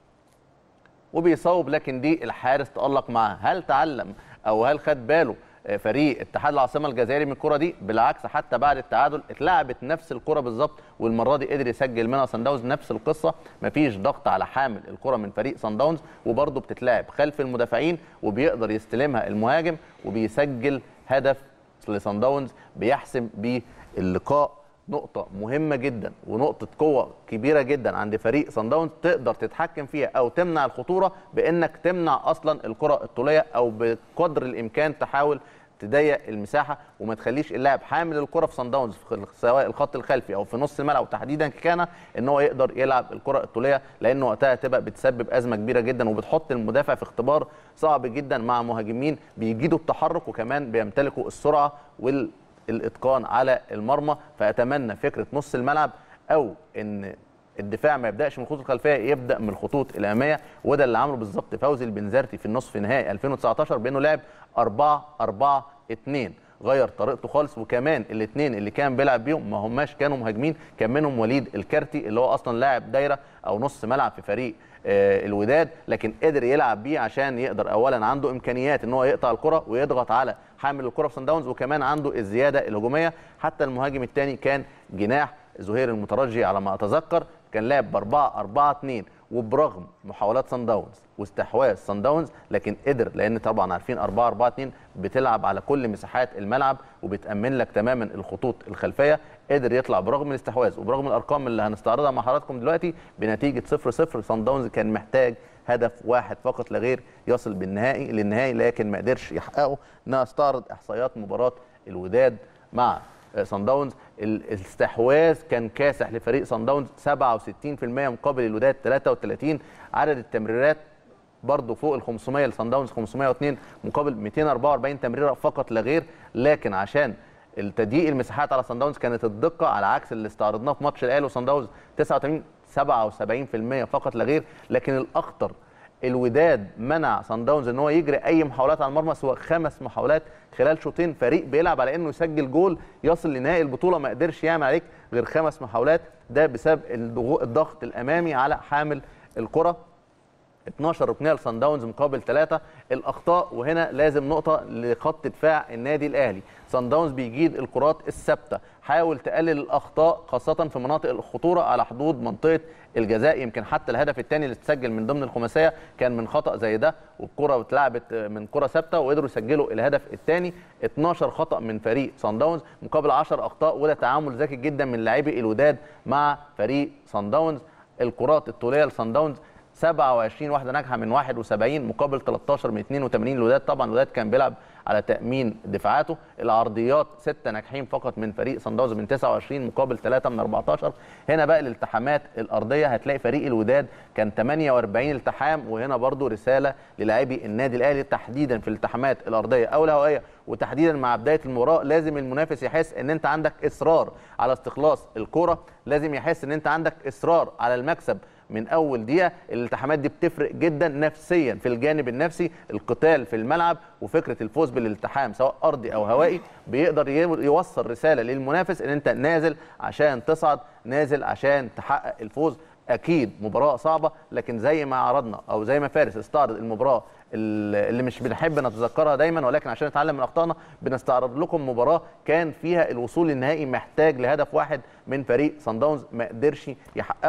وبيصوب لكن دي الحارس تألق معاه هل تعلم او هل خد باله فريق اتحاد العاصمه الجزائري من الكره دي بالعكس حتى بعد التعادل اتلعبت نفس الكره بالظبط والمره دي قدر يسجل منها سان داونز نفس القصه مفيش ضغط على حامل الكره من فريق سان داونز وبرده بتتلعب خلف المدافعين وبيقدر يستلمها المهاجم وبيسجل هدف لسان داونز بيحسم بيه اللقاء نقطة مهمة جدا ونقطة قوة كبيرة جدا عند فريق سان داونز تقدر تتحكم فيها أو تمنع الخطورة بإنك تمنع أصلا الكرة الطولية أو بقدر الإمكان تحاول تضيق المساحه وما تخليش اللاعب حامل الكره في سان داونز سواء الخط الخلفي او في نص الملعب وتحديدا كان ان هو يقدر يلعب الكره الطوليه لان وقتها تبقى بتسبب ازمه كبيره جدا وبتحط المدافع في اختبار صعب جدا مع مهاجمين بيجيدوا التحرك وكمان بيمتلكوا السرعه والاتقان على المرمى فاتمنى فكره نص الملعب او ان الدفاع ما يبداش من الخطوط الخلفيه يبدا من الخطوط الاماميه وده اللي عمله بالظبط فوزي البنزرتي في النصف نهائي 2019 بانه لعب 4 4 2 غير طريقته خالص وكمان الاثنين اللي كان بيلعب بيهم ما هماش كانوا مهاجمين كان منهم وليد الكارتي اللي هو اصلا لاعب دايره او نص ملعب في فريق آه الوداد لكن قدر يلعب بيه عشان يقدر اولا عنده امكانيات ان هو يقطع الكره ويضغط على حامل الكره في سان داونز وكمان عنده الزياده الهجوميه حتى المهاجم الثاني كان جناح زهير المترجي على ما اتذكر كان لعب ب 4 4 2 وبرغم محاولات سان داونز واستحواذ سان داونز لكن قدر لان طبعا عارفين 4 4 2 بتلعب على كل مساحات الملعب وبتامن لك تماما الخطوط الخلفيه قدر يطلع برغم الاستحواذ وبرغم الارقام اللي هنستعرضها مع حضراتكم دلوقتي بنتيجه 0 0 سان داونز كان محتاج هدف واحد فقط لا غير يصل بالنهائي للنهائي لكن ما قدرش يحققه نستعرض احصائيات مباراه الوداد مع سان داونز الاستحواذ كان كاسح لفريق سان داونز 67% مقابل الوداد 33 عدد التمريرات برضه فوق ال 500 لسان داونز 502 مقابل 244 تمريره فقط لا غير لكن عشان التضييق المساحات على سان داونز كانت الدقه على عكس اللي استعرضناه في ماتش الاهلي وسان داونز 89 77% فقط لا غير لكن الاخطر الوداد منع سان داونز ان هو يجري اي محاولات على المرمى سواء خمس محاولات خلال شوطين فريق بيلعب على انه يسجل جول يصل لنهائي البطوله ما قدرش يعمل عليك غير خمس محاولات ده بسبب الضغط الامامي على حامل الكره 12 ركنيه لسان داونز مقابل 3 الاخطاء وهنا لازم نقطه لخط دفاع النادي الاهلي سان داونز بيجيد الكرات الثابته حاول تقلل الاخطاء خاصه في مناطق الخطوره على حدود منطقه الجزاء يمكن حتى الهدف الثاني اللي اتسجل من ضمن الخماسيه كان من خطا زي ده والكره اتلعبت من كره ثابته وقدروا يسجلوا الهدف الثاني 12 خطا من فريق سان داونز مقابل 10 اخطاء وده تعامل ذكي جدا من لاعبي الوداد مع فريق سان داونز الكرات الطوليه لسان داونز 27 واحده ناجحه من 71 مقابل 13 من 82 الوداد طبعا الوداد كان بيلعب على تامين دفاعاته العرضيات سته ناجحين فقط من فريق صن داونز من 29 مقابل 3 من 14 هنا بقى الالتحامات الارضيه هتلاقي فريق الوداد كان 48 التحام وهنا برضو رساله للاعبي النادي الاهلي تحديدا في الالتحامات الارضيه او الهوائيه وتحديدا مع بدايه المباراه لازم المنافس يحس ان انت عندك اصرار على استخلاص الكره لازم يحس ان انت عندك اصرار على المكسب من اول دقيقه الالتحامات دي بتفرق جدا نفسيا في الجانب النفسي القتال في الملعب وفكره الفوز بالالتحام سواء ارضي او هوائي بيقدر يوصل رساله للمنافس ان انت نازل عشان تصعد نازل عشان تحقق الفوز اكيد مباراه صعبه لكن زي ما عرضنا او زي ما فارس استعرض المباراه اللي مش بنحب نتذكرها دايما ولكن عشان نتعلم من اخطائنا بنستعرض لكم مباراه كان فيها الوصول للنهائي محتاج لهدف واحد من فريق صن داونز ما قدرش يحققه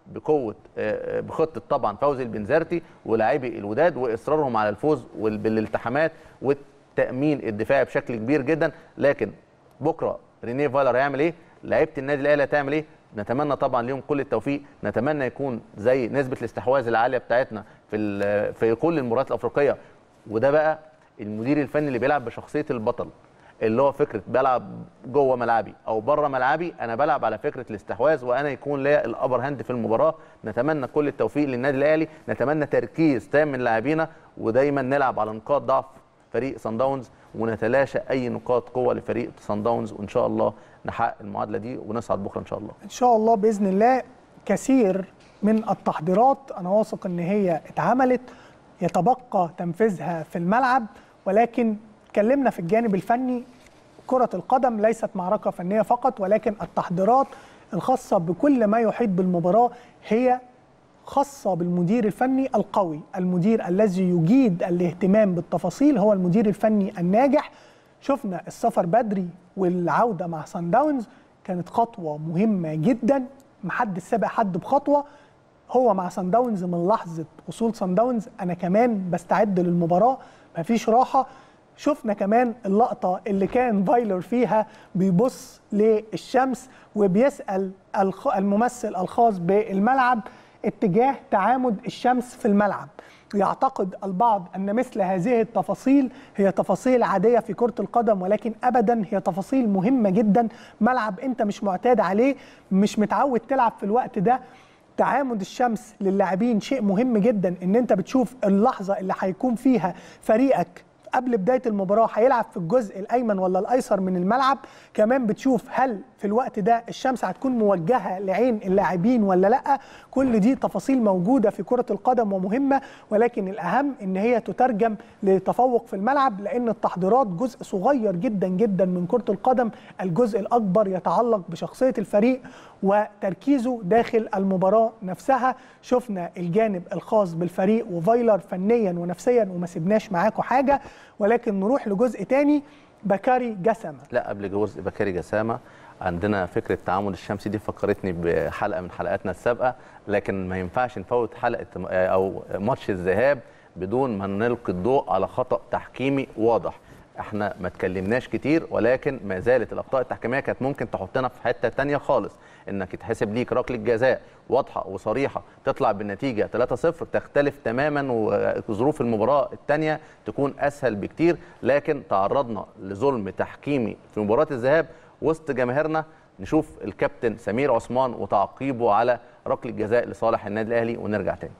بقوه آه، آه، بخطه طبعا فوزي البنزرتي ولاعبي الوداد واصرارهم على الفوز وال- بالالتحامات والتامين الدفاعي بشكل كبير جدا لكن بكره رينيه فايلر هيعمل ايه؟ لعيبه النادي الاهلي هتعمل ايه؟ نتمنى طبعا ليهم كل التوفيق نتمنى يكون زي نسبه الاستحواذ العاليه بتاعتنا في ال- في كل المباريات الافريقيه وده بقى المدير الفني اللي بيلعب بشخصيه البطل اللي هو فكره بلعب جوه ملعبي او بره ملعبي انا بلعب على فكره الاستحواذ وانا يكون ليا الابر هاند في المباراه نتمنى كل التوفيق للنادي الاهلي نتمنى تركيز تام من لاعبينا ودايما نلعب على نقاط ضعف فريق سان داونز ونتلاشى اي نقاط قوه لفريق سان داونز وان شاء الله نحقق المعادله دي ونصعد بكره ان شاء الله ان شاء الله باذن الله كثير من التحضيرات انا واثق ان هي اتعملت يتبقى تنفيذها في الملعب ولكن اتكلمنا في الجانب الفني كرة القدم ليست معركة فنية فقط ولكن التحضيرات الخاصة بكل ما يحيط بالمباراة هي خاصة بالمدير الفني القوي المدير الذي يجيد الاهتمام بالتفاصيل هو المدير الفني الناجح شفنا السفر بدري والعودة مع سان داونز كانت خطوة مهمة جدا محدش سابق حد بخطوة هو مع سان داونز من لحظة وصول سان داونز أنا كمان بستعد للمباراة مفيش راحة شفنا كمان اللقطة اللي كان فايلر فيها بيبص للشمس وبيسأل الخ- الممثل الخاص بالملعب اتجاه تعامد الشمس في الملعب يعتقد البعض أن مثل هذه التفاصيل هي تفاصيل عادية في كرة القدم ولكن أبدا هي تفاصيل مهمة جدا ملعب أنت مش معتاد عليه مش متعود تلعب في الوقت ده تعامد الشمس للاعبين شيء مهم جدا ان انت بتشوف اللحظه اللي هيكون فيها فريقك قبل بدايه المباراه هيلعب في الجزء الايمن ولا الايسر من الملعب كمان بتشوف هل في الوقت ده الشمس هتكون موجهه لعين اللاعبين ولا لا كل دي تفاصيل موجوده في كره القدم ومهمه ولكن الاهم ان هي تترجم لتفوق في الملعب لان التحضيرات جزء صغير جدا جدا من كره القدم الجزء الاكبر يتعلق بشخصيه الفريق وتركيزه داخل المباراه نفسها شفنا الجانب الخاص بالفريق وفايلر فنيا ونفسيا وما سيبناش معاكم حاجه ولكن نروح لجزء تاني بكاري جسمه لا قبل جزء بكاري جسامه عندنا فكره تعامد الشمس دي فكرتني بحلقه من حلقاتنا السابقه لكن ما ينفعش نفوت حلقه او ماتش الذهاب بدون ما نلقي الضوء على خطا تحكيمي واضح احنا ما اتكلمناش كتير ولكن ما زالت الاخطاء التحكيميه كانت ممكن تحطنا في حته تانية خالص انك يتحسب ليك ركله جزاء واضحه وصريحه تطلع بالنتيجه 3-0 تختلف تماما وظروف المباراه الثانيه تكون اسهل بكتير لكن تعرضنا لظلم تحكيمي في مباراه الذهاب وسط جماهيرنا نشوف الكابتن سمير عثمان وتعقيبه على ركله جزاء لصالح النادي الاهلي ونرجع تاني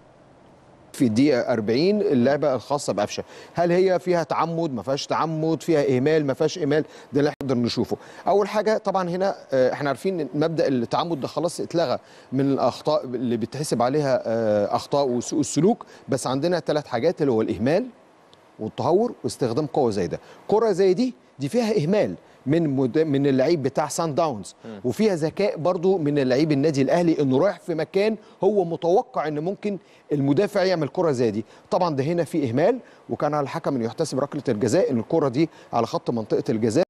في الدقيقة 40 اللعبة الخاصة بقفشة هل هي فيها تعمد ما فيهاش تعمد فيها إهمال ما فيهاش إهمال ده اللي نقدر نشوفه أول حاجة طبعا هنا آه، احنا عارفين إن مبدأ التعمد ده خلاص اتلغى من الأخطاء اللي بتحسب عليها آه، أخطاء وسوء السلوك بس عندنا ثلاث حاجات اللي هو الإهمال والتهور واستخدام قوة زي ده كرة زي دي دي فيها إهمال من مد... من اللعيب بتاع سان داونز وفيها ذكاء برضو من اللعيب النادي الاهلي انه رايح في مكان هو متوقع ان ممكن المدافع يعمل كره زي دي طبعا ده هنا في اهمال وكان على الحكم انه يحتسب ركله الجزاء ان الكره دي على خط منطقه الجزاء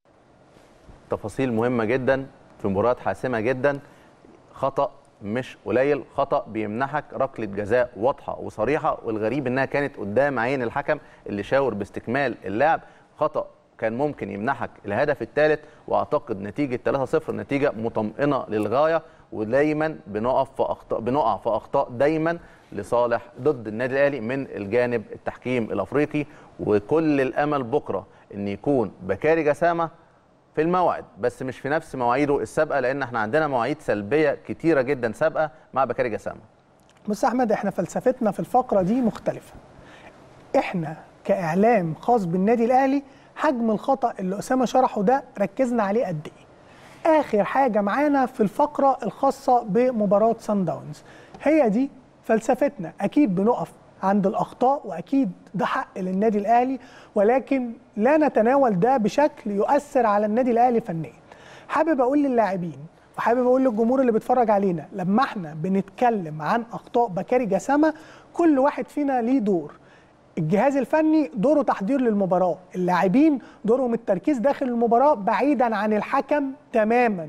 تفاصيل مهمه جدا في مباريات حاسمه جدا خطا مش قليل خطا بيمنحك ركله جزاء واضحه وصريحه والغريب انها كانت قدام عين الحكم اللي شاور باستكمال اللعب خطا كان ممكن يمنحك الهدف الثالث واعتقد نتيجه 3-0 نتيجه مطمئنه للغايه ودايما بنقف في اخطاء بنقع في اخطاء دايما لصالح ضد النادي الاهلي من الجانب التحكيم الافريقي وكل الامل بكره ان يكون بكاري جسامه في الموعد بس مش في نفس مواعيده السابقه لان احنا عندنا مواعيد سلبيه كتيره جدا سابقه مع بكاري جسامه بص يا احمد احنا فلسفتنا في الفقره دي مختلفه احنا كاعلام خاص بالنادي الاهلي حجم الخطا اللي اسامه شرحه ده ركزنا عليه قد ايه اخر حاجه معانا في الفقره الخاصه بمباراه سان داونز هي دي فلسفتنا اكيد بنقف عند الاخطاء واكيد ده حق للنادي الاهلي ولكن لا نتناول ده بشكل يؤثر على النادي الاهلي فنيا حابب اقول للاعبين وحابب اقول للجمهور اللي بيتفرج علينا لما احنا بنتكلم عن اخطاء بكاري جسامه كل واحد فينا ليه دور الجهاز الفني دوره تحضير للمباراه اللاعبين دورهم التركيز داخل المباراه بعيدا عن الحكم تماما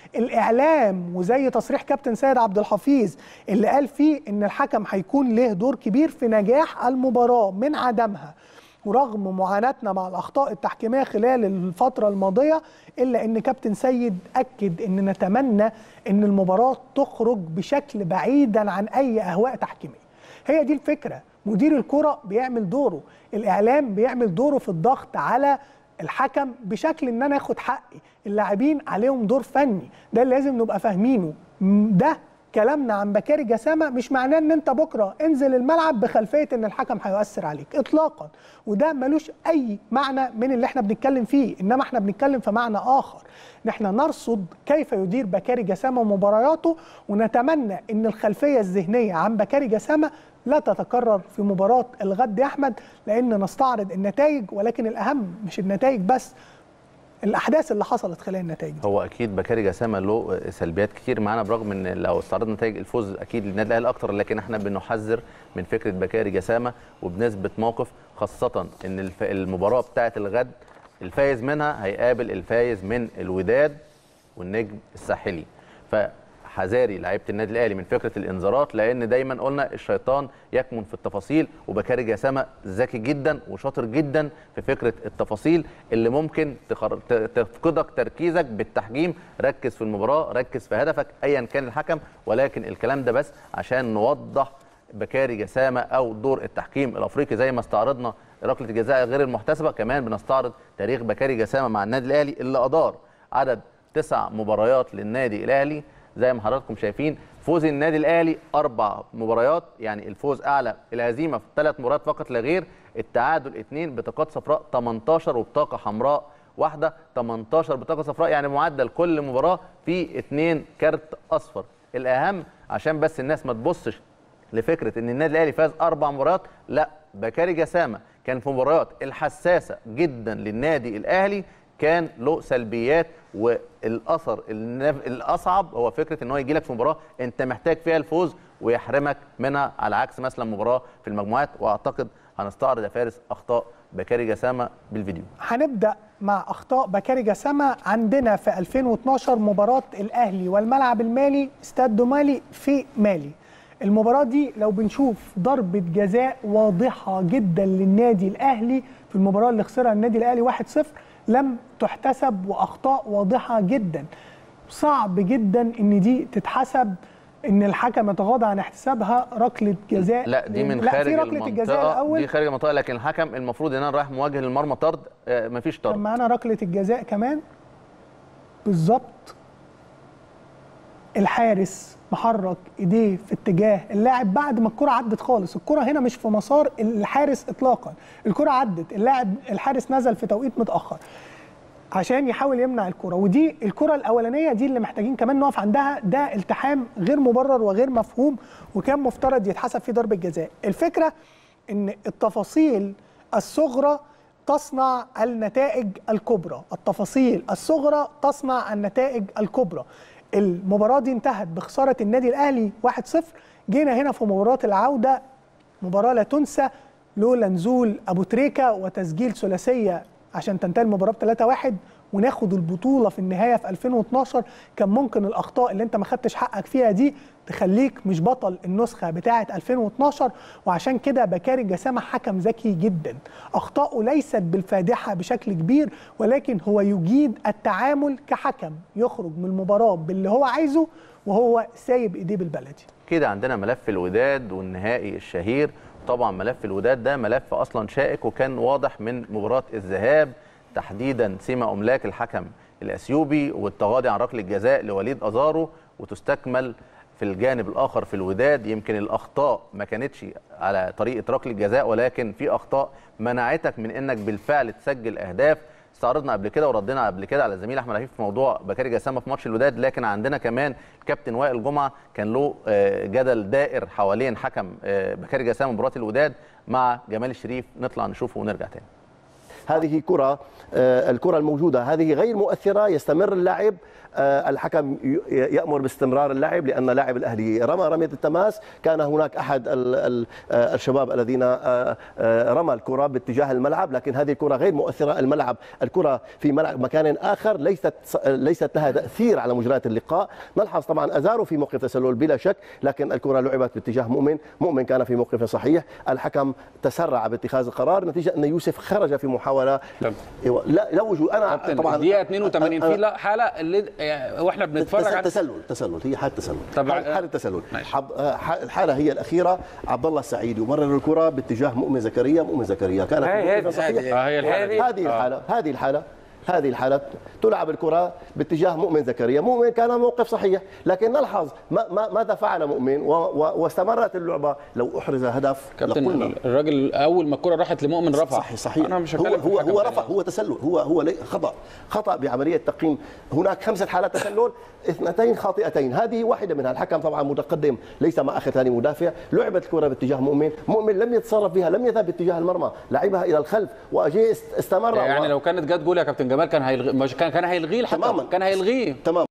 الاعلام وزي تصريح كابتن سيد عبد الحفيظ اللي قال فيه ان الحكم هيكون له دور كبير في نجاح المباراه من عدمها ورغم معاناتنا مع الاخطاء التحكيميه خلال الفتره الماضيه الا ان كابتن سيد اكد ان نتمنى ان المباراه تخرج بشكل بعيدا عن اي اهواء تحكيميه هي دي الفكره مدير الكره بيعمل دوره الاعلام بيعمل دوره في الضغط على الحكم بشكل ان انا اخد حقي اللاعبين عليهم دور فني ده اللي لازم نبقى فاهمينه م- ده كلامنا عن بكاري جسامه مش معناه ان انت بكره انزل الملعب بخلفيه ان الحكم هيؤثر عليك اطلاقا وده ملوش اي معنى من اللي احنا بنتكلم فيه انما احنا بنتكلم في معنى اخر ان احنا نرصد كيف يدير بكاري جسامه مبارياته ونتمنى ان الخلفيه الذهنيه عن بكاري جسامه لا تتكرر في مباراه الغد يا احمد لان نستعرض النتائج ولكن الاهم مش النتائج بس الاحداث اللي حصلت خلال النتائج دي. هو اكيد بكاري جسامه له سلبيات كتير معانا برغم ان لو استعرضنا نتائج الفوز اكيد للنادي الاهلي اكتر لكن احنا بنحذر من فكره بكاري جسامه وبنثبت موقف خاصه ان الف- المباراه بتاعه الغد الفايز منها هيقابل الفايز من الوداد والنجم الساحلي فحذاري لعيبه النادي الاهلي من فكره الانذارات لان دايما قلنا الشيطان يكمن في التفاصيل وبكاري جسامه ذكي جدا وشاطر جدا في فكره التفاصيل اللي ممكن تخر... ت- تفقدك تركيزك بالتحكيم ركز في المباراه ركز في هدفك ايا كان الحكم ولكن الكلام ده بس عشان نوضح بكاري جسامه او دور التحكيم الافريقي زي ما استعرضنا ركله الجزاء غير المحتسبه كمان بنستعرض تاريخ بكاري جسامه مع النادي الاهلي اللي ادار عدد تسع مباريات للنادي الاهلي زي ما حضراتكم شايفين فوز النادي الاهلي اربع مباريات يعني الفوز اعلى الهزيمه في ثلاث مباريات فقط لا غير التعادل اثنين بطاقات صفراء 18 وبطاقه حمراء واحده 18 بطاقه صفراء يعني معدل كل مباراه في اثنين كارت اصفر الاهم عشان بس الناس ما تبصش لفكره ان النادي الاهلي فاز اربع مباريات لا بكاري جسامه كان في مباريات الحساسه جدا للنادي الاهلي كان له سلبيات والاثر النف- الاصعب هو فكره ان هو يجي لك في مباراه انت محتاج فيها الفوز ويحرمك منها على عكس مثلا مباراه في المجموعات واعتقد هنستعرض يا فارس اخطاء بكاري جسامه بالفيديو هنبدا مع اخطاء بكاري جسامه عندنا في 2012 مباراه الاهلي والملعب المالي استاد دومالي في مالي المباراه دي لو بنشوف ضربه جزاء واضحه جدا للنادي الاهلي في المباراه اللي خسرها النادي الاهلي 1-0 لم تحتسب واخطاء واضحه جدا صعب جدا ان دي تتحسب ان الحكم يتغاضى عن احتسابها ركله جزاء لا دي من لا خارج في ركله الجزاء المنطقه الاول دي خارج المنطقه لكن الحكم المفروض ان انا رايح مواجه للمرمى طرد آه، مفيش كان طرد معانا ركله الجزاء كمان بالظبط الحارس محرك ايديه في اتجاه اللاعب بعد ما الكره عدت خالص الكره هنا مش في مسار الحارس اطلاقا الكره عدت اللاعب الحارس نزل في توقيت متاخر عشان يحاول يمنع الكره ودي الكره الاولانيه دي اللي محتاجين كمان نقف عندها ده التحام غير مبرر وغير مفهوم وكان مفترض يتحسب فيه ضربه جزاء الفكره ان التفاصيل الصغرى تصنع النتائج الكبرى التفاصيل الصغرى تصنع النتائج الكبرى المباراه دي انتهت بخساره النادي الاهلي 1-0 جينا هنا في مباراه العوده مباراه لا تنسى لولا نزول ابو تريكه وتسجيل ثلاثيه عشان تنتهي المباراه ب 3-1 وناخد البطوله في النهايه في 2012 كان ممكن الاخطاء اللي انت ما خدتش حقك فيها دي تخليك مش بطل النسخه بتاعه 2012 وعشان كده بكاري جسامه حكم ذكي جدا اخطائه ليست بالفادحه بشكل كبير ولكن هو يجيد التعامل كحكم يخرج من المباراه باللي هو عايزه وهو سايب ايديه بالبلدي كده عندنا ملف الوداد والنهائي الشهير طبعا ملف الوداد ده ملف اصلا شائك وكان واضح من مباراه الذهاب تحديدا سيما املاك الحكم الاثيوبي والتغاضي عن ركله الجزاء لوليد ازارو وتستكمل في الجانب الاخر في الوداد يمكن الاخطاء ما كانتش على طريقه ركله الجزاء ولكن في اخطاء منعتك من انك بالفعل تسجل اهداف استعرضنا قبل كده وردينا قبل كده على الزميل احمد عفيف في موضوع بكاري جسامه في ماتش الوداد لكن عندنا كمان الكابتن وائل جمعه كان له آه، جدل دائر حوالين حكم آه، بكاري جسامه مباراه الوداد مع جمال الشريف نطلع نشوفه ونرجع تاني هذه كره آه، الكره الموجوده هذه غير مؤثره يستمر اللاعب آه، الحكم ي- يامر باستمرار اللاعب لان لاعب الاهلي رمى رميه التماس كان هناك احد ال- ال- آه، الشباب الذين آه، آه، رمى الكره باتجاه الملعب لكن هذه الكره غير مؤثره الملعب الكره في ملعب مكان اخر ليست ليست لها تاثير على مجريات اللقاء نلحظ طبعا ازارو في موقف تسلل بلا شك لكن الكره لعبت باتجاه مؤمن مؤمن كان في موقفه صحيح الحكم تسرع باتخاذ القرار نتيجه ان يوسف خرج في محاوله إيوه، لا لا وجود انا كابتن طبعا الدقيقه 82 أنا- في لا حاله اللي يعني واحنا بنتفرج تس- على تسلل تسلل هي حاله تسلل طب- حاله حالة تسلل حب... آه، ح- الحاله هي الاخيره عبد الله السعيدي ومرر الكره باتجاه مؤمن زكريا مؤمن زكريا كانت هي- في هي- موقفه صحيح هي- هي الحالة دي. هذه آه. الحاله هذه الحاله هذه الحالة تلعب الكرة باتجاه مؤمن زكريا مؤمن كان موقف صحيح لكن نلحظ ما ما ماذا فعل مؤمن و و واستمرت اللعبة لو أحرز هدف كابتن لقلنا الراجل اول ما الكره راحت لمؤمن رفع صحيح صحيح انا مش هو هتكلم في هو الحكم هو تاني. رفع هو تسلل هو هو لي- خطا خطا بعمليه تقييم هناك خمسه حالات تسلل اثنتين خاطئتين هذه واحده منها الحكم طبعا متقدم ليس مع اخر ثاني مدافع لعبت الكره باتجاه مؤمن مؤمن لم يتصرف بها لم يذهب باتجاه المرمى لعبها الى الخلف واجي است- استمر يعني و- لو كانت جت جول يا كابتن جمال كان هيلغي مش كان كان هيلغيه الحكم تماماً. كان هيلغيه تمام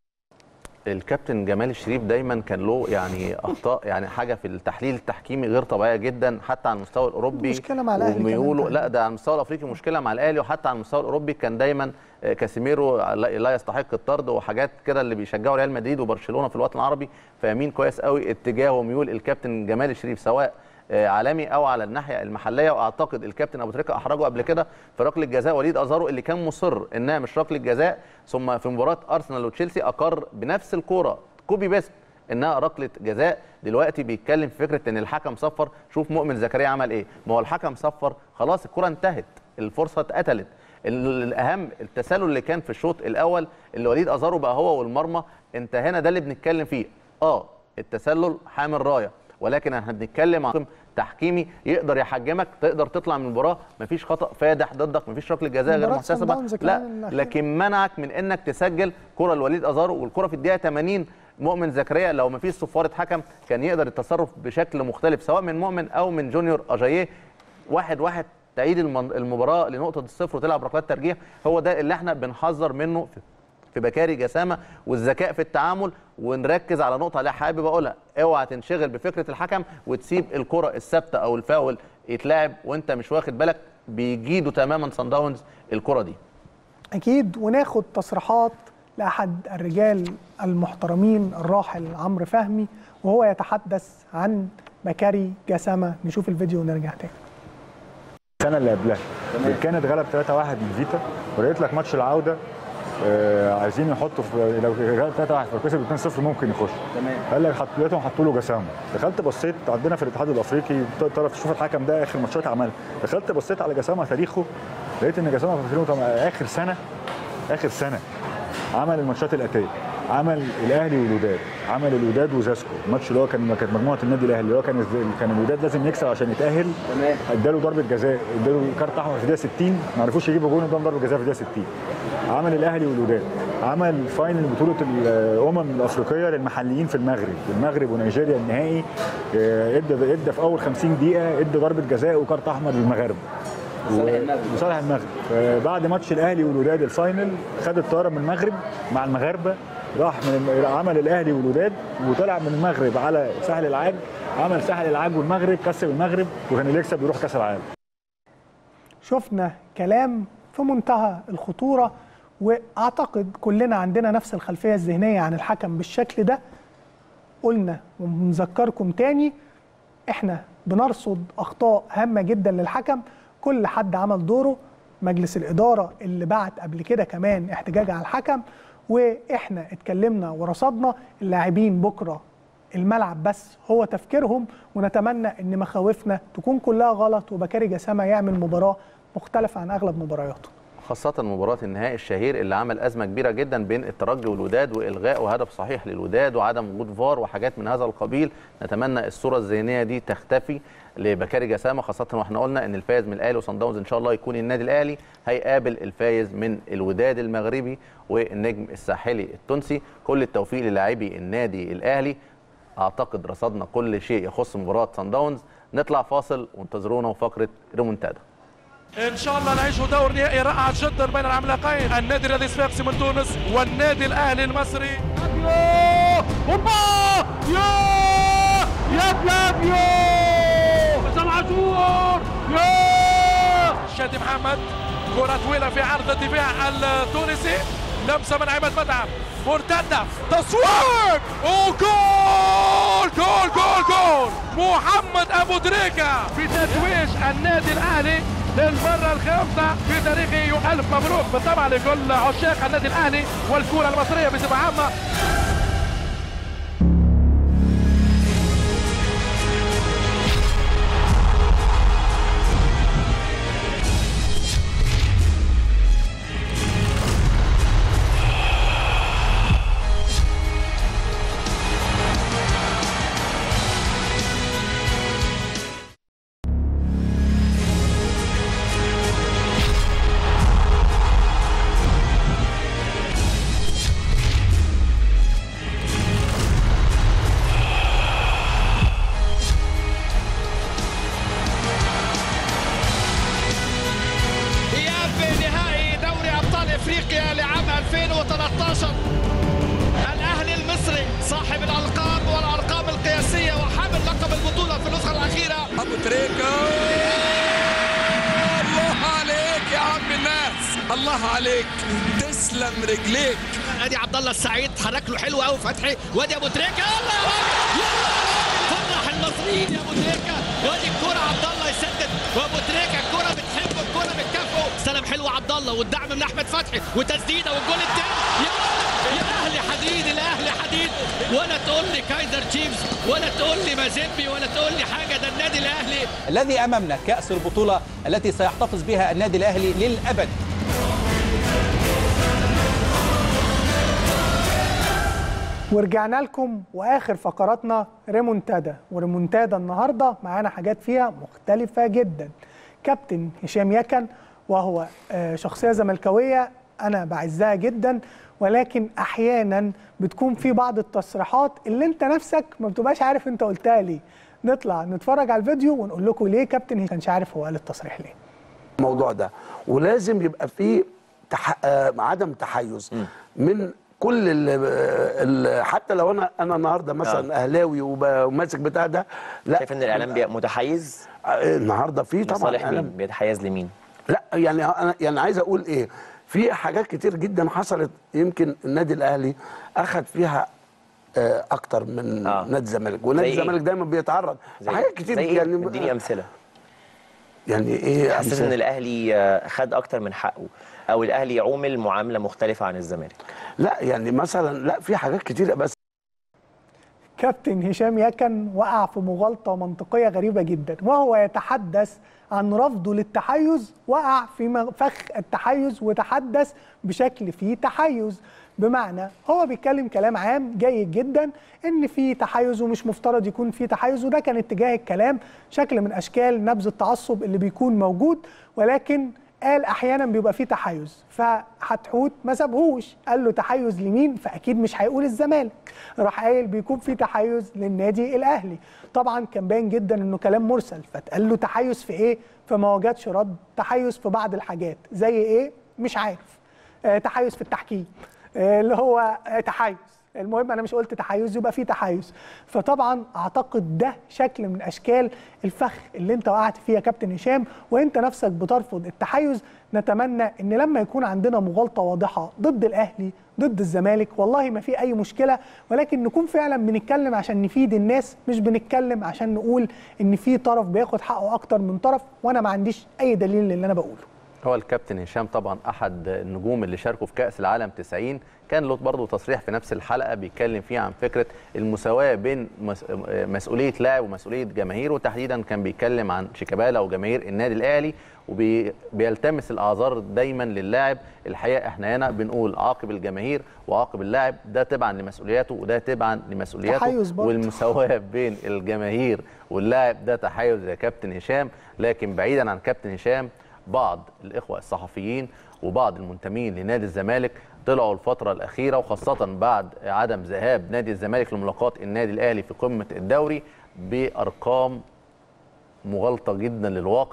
الكابتن جمال الشريف دايما كان له يعني اخطاء يعني حاجه في التحليل التحكيمي غير طبيعيه جدا حتى على المستوى الاوروبي مشكلة مع الأهلي كمان وميوله طيب. لا ده على المستوى الافريقي مشكله مع الاهلي وحتى على المستوى الاوروبي كان دايما آه، كاسيميرو لا لا يستحق الطرد وحاجات كده اللي بيشجعوا ريال مدريد وبرشلونه في الوطن العربي فاهمين كويس قوي اتجاه وميول الكابتن جمال الشريف سواء آه، عالمي او على الناحيه المحليه واعتقد الكابتن ابو تريكه احرجه قبل كده في ركله جزاء وليد ازارو اللي كان مصر انها مش ركله جزاء ثم في مباراه ارسنال وتشيلسي اقر بنفس الكوره كوبي بيست انها ركله جزاء دلوقتي بيتكلم في فكره ان الحكم صفر شوف مؤمن زكريا عمل ايه ما هو الحكم صفر خلاص الكره انتهت الفرصه اتقتلت ال- الاهم التسلل اللي كان في الشوط الاول اللي وليد ازارو بقى هو والمرمى انت هنا ده اللي بنتكلم فيه اه التسلل حامل رايه ولكن احنا بنتكلم عن تحكيمي يقدر يحجمك تقدر تطلع من المباراه مفيش خطا فادح ضدك مفيش ركله جزاء غير مباراة صن محتسبه داونز لا كمان الأخيرة. لكن منعك من انك تسجل كره لوليد ازارو والكره في الدقيقه 80 مؤمن زكريا لو مفيش صفاره حكم كان يقدر التصرف بشكل مختلف سواء من مؤمن او من جونيور اجاييه واحد واحد تعيد المن- المباراه لنقطه الصفر وتلعب ركلات ترجيح هو ده اللي احنا بنحذر منه في- في بكاري جسامه والذكاء في التعامل ونركز على نقطه اللي حابب اقولها اوعى تنشغل بفكره الحكم وتسيب الكره الثابته او الفاول يتلعب وانت مش واخد بالك بيجيدوا تماما صن داونز الكره دي اكيد وناخد تصريحات لاحد الرجال المحترمين الراحل عمرو فهمي وهو يتحدث عن بكاري جسامه نشوف الفيديو ونرجع تاني السنه اللي قبلها كانت غلب 3-1 من فيتا ولقيت لك ماتش العوده آه عايزين يحطوا في لو غلب 3-1 فكسب 2-0 ممكن يخش تمام قال لك حط لقيتهم حطوا له جسامه دخلت بصيت عندنا في الاتحاد الافريقي تعرف تشوف الحكم ده اخر ماتشات عملها دخلت بصيت على جسامه تاريخه لقيت ان جسامه في 2008 اخر سنه اخر سنه عمل الماتشات الاتيه عمل الاهلي والوداد عمل الوداد وزاسكو الماتش اللي هو كان كانت مجموعه النادي الاهلي اللي هو كان كان الوداد لازم يكسب عشان يتاهل تمام اداله ضربه جزاء اداله كارت احمر في الدقيقه 60 ما عرفوش يجيبوا جون قدام ضربه جزاء في الدقيقه 60 عمل الاهلي والوداد عمل فاينل بطوله الامم الافريقيه للمحليين في المغرب المغرب ونيجيريا النهائي آه، ادى ادى في اول 50 دقيقه ادى ضربه جزاء وكارت احمر للمغاربه لصالح المغرب. لصالح المغرب آه، بعد ماتش الاهلي والوداد الفاينل خد الطياره من المغرب مع المغاربه راح من عمل الاهلي والوداد وطلع من المغرب على ساحل العاج عمل ساحل العاج والمغرب كسب المغرب وكان اللي يكسب يروح كاس العالم شفنا كلام في منتهى الخطورة وأعتقد كلنا عندنا نفس الخلفية الذهنية عن الحكم بالشكل ده قلنا ونذكركم تاني احنا بنرصد أخطاء هامة جدا للحكم كل حد عمل دوره مجلس الإدارة اللي بعت قبل كده كمان احتجاج على الحكم واحنا اتكلمنا ورصدنا اللاعبين بكرة الملعب بس هو تفكيرهم ونتمنى ان مخاوفنا تكون كلها غلط وبكاري جسامه يعمل مباراه مختلفه عن اغلب مبارياته خاصة مباراة النهائي الشهير اللي عمل أزمة كبيرة جدا بين الترجي والوداد وإلغاء وهدف صحيح للوداد وعدم وجود فار وحاجات من هذا القبيل نتمنى الصورة الذهنية دي تختفي لبكاري جسامة خاصة واحنا قلنا إن الفايز من الأهلي وصن داونز إن شاء الله يكون النادي الأهلي هيقابل الفايز من الوداد المغربي والنجم الساحلي التونسي كل التوفيق للاعبي النادي الأهلي أعتقد رصدنا كل شيء يخص مباراة صن داونز نطلع فاصل وانتظرونا وفقرة ريمونتادا ان شاء الله نعيش دور نهائي رائع جدا بين العملاقين النادي الذي صفاقسي من تونس والنادي الاهلي المصري هوبا يا يا فلافيو حسام عاشور يا شادي محمد كرة طويلة في عرض الدفاع التونسي لمسة من عماد متعب مرتدة تصويب وجول جول جول جول محمد أبو تريكة في تتويج النادي الأهلي للمرة الخامسة في تاريخه ألف مبروك بالطبع لكل عشاق النادي الأهلي والكرة المصرية بصفة عامة إياب نهائي دوري أبطال إفريقيا لعام 2013 الأهلي المصري صاحب الألقاب والأرقام القياسية وحامل لقب البطولة في النسخة الأخيرة أبو تريكة الله عليك يا عم الناس الله عليك تسلم رجليك ادي عبد الله السعيد حرك له حلو قوي فتحي وادي ابو تريكه يلا يا راجل يلا فرح المصريين يا ابو تريكه وادي الكوره عبد الله يسدد وابو تريكه الكوره بتحب الكوره بتكافئه استلم حلو عبد الله والدعم من احمد فتحي وتسديده والجول الثاني يا يا اهلي حديد الاهلي حديد ولا تقول لي كايزر تشيفز ولا تقول لي مازيمبي ولا تقول لي حاجه ده النادي الاهلي الذي امامنا كاس البطوله التي سيحتفظ بها النادي الاهلي للابد ورجعنا لكم واخر فقراتنا ريمونتادا وريمونتادا النهارده معانا حاجات فيها مختلفه جدا كابتن هشام يكن وهو آه، شخصيه زملكاويه انا بعزها جدا ولكن احيانا بتكون في بعض التصريحات اللي انت نفسك ما بتبقاش عارف انت قلتها ليه نطلع نتفرج على الفيديو ونقول لكم ليه كابتن هشام كانش عارف هو قال التصريح ليه الموضوع ده ولازم يبقى فيه تح... آه، عدم تحيز من كل ال... ال... حتى لو انا انا النهارده مثلا آه. اهلاوي وب- وماسك بتاع ده لا شايف ان الاعلام بيبقى متحيز آه، النهارده في طبعا لصالح إعلام. مين بيتحيز لمين لا يعني انا يعني عايز اقول ايه في حاجات كتير جدا حصلت يمكن النادي الاهلي اخذ فيها آه، اكتر من آه. نادي الزمالك ونادي زي إيه؟ الزمالك دايما بيتعرض زي حاجات كتير زي إيه؟ يعني اديني امثله يعني ايه حسيت أمثلة؟ ان الاهلي آه، خد اكتر من حقه او الاهلي يعومل معامله مختلفه عن الزمالك لا يعني مثلا لا في حاجات كتير بس كابتن هشام يكن وقع في مغالطة منطقية غريبة جدا وهو يتحدث عن رفضه للتحيز وقع في م- فخ التحيز وتحدث بشكل فيه تحيز بمعنى هو بيتكلم كلام عام جيد جدا ان في تحيز ومش مفترض يكون في تحيز وده كان اتجاه الكلام شكل من اشكال نبذ التعصب اللي بيكون موجود ولكن قال احيانا بيبقى فيه تحيز فحتحوت ما سابهوش قال له تحيز لمين فاكيد مش هيقول الزمالك راح قايل بيكون في تحيز للنادي الاهلي طبعا كان باين جدا انه كلام مرسل فاتقال له تحيز في ايه فما وجدش رد تحيز في بعض الحاجات زي ايه مش عارف آه تحيز في التحكيم آه اللي هو آه تحيز المهم انا مش قلت تحيز يبقى في تحيز فطبعا اعتقد ده شكل من اشكال الفخ اللي انت وقعت فيه يا كابتن هشام وانت نفسك بترفض التحيز نتمنى ان لما يكون عندنا مغالطه واضحه ضد الاهلي ضد الزمالك والله ما في اي مشكله ولكن نكون فعلا بنتكلم عشان نفيد الناس مش بنتكلم عشان نقول ان في طرف بياخد حقه اكتر من طرف وانا ما عنديش اي دليل للي انا بقوله هو الكابتن هشام طبعا احد النجوم اللي شاركوا في كاس العالم 90 كان له برضه تصريح في نفس الحلقه بيتكلم فيه عن فكره المساواه بين مس- مسؤوليه لاعب ومسؤوليه جماهير وتحديدا كان بيتكلم عن شيكابالا وجماهير النادي الاهلي وبيلتمس الاعذار دايما للاعب الحقيقه احنا هنا بنقول عاقب الجماهير وعاقب اللاعب ده تبعا لمسؤولياته وده تبعا لمسؤولياته تحيز برضه. والمساواه بين الجماهير واللاعب ده تحيز يا كابتن هشام لكن بعيدا عن كابتن هشام بعض الاخوه الصحفيين وبعض المنتمين لنادي الزمالك طلعوا الفتره الاخيره وخاصه بعد عدم ذهاب نادي الزمالك لملاقاه النادي الاهلي في قمه الدوري بارقام مغالطه جدا للواقع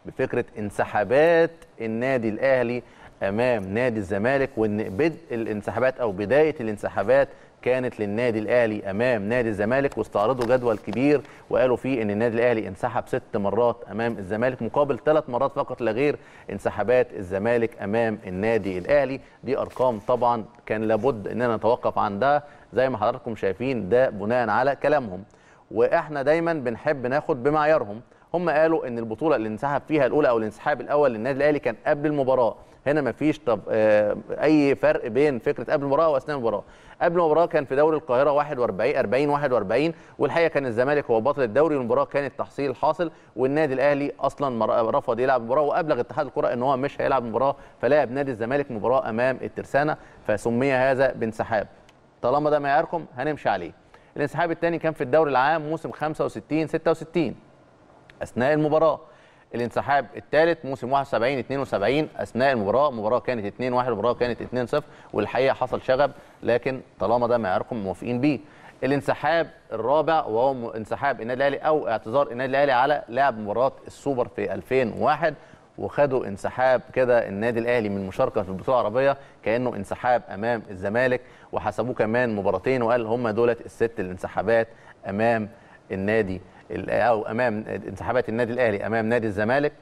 بفكره انسحابات النادي الاهلي امام نادي الزمالك وان بدء الانسحابات او بدايه الانسحابات كانت للنادي الاهلي امام نادي الزمالك واستعرضوا جدول كبير وقالوا فيه ان النادي الاهلي انسحب ست مرات امام الزمالك مقابل ثلاث مرات فقط لا غير انسحابات الزمالك امام النادي الاهلي دي ارقام طبعا كان لابد اننا نتوقف عندها زي ما حضراتكم شايفين ده بناء على كلامهم واحنا دايما بنحب ناخد بمعيارهم هم قالوا ان البطوله اللي انسحب فيها الاولى او الانسحاب الاول للنادي الاهلي كان قبل المباراه هنا مفيش طب آه اي فرق بين فكره قبل المباراه واثناء المباراه قبل المباراه كان في دوري القاهره 41 40 41 والحقيقه كان الزمالك هو بطل الدوري والمباراه كانت تحصيل حاصل والنادي الاهلي اصلا مر- رفض يلعب المباراه وابلغ اتحاد الكره ان هو مش هيلعب المباراه فلعب نادي الزمالك مباراه امام الترسانه فسمي هذا بانسحاب طالما ده معياركم هنمشي عليه الانسحاب الثاني كان في الدوري العام موسم 65 66 اثناء المباراه الانسحاب الثالث موسم 71 72 اثناء المباراه المباراه كانت 2 1 المباراه كانت 2 0 والحقيقه حصل شغب لكن طالما ده معياركم موافقين بيه الانسحاب الرابع وهو م- انسحاب النادي الاهلي او اعتذار النادي الاهلي على لعب مباراه السوبر في 2001 وخدوا انسحاب كده النادي الاهلي من المشاركه في البطوله العربيه كانه انسحاب امام الزمالك وحسبوه كمان مباراتين وقال هم دولت الست الانسحابات امام النادي ال- او امام انسحابات النادي الاهلي امام نادي الزمالك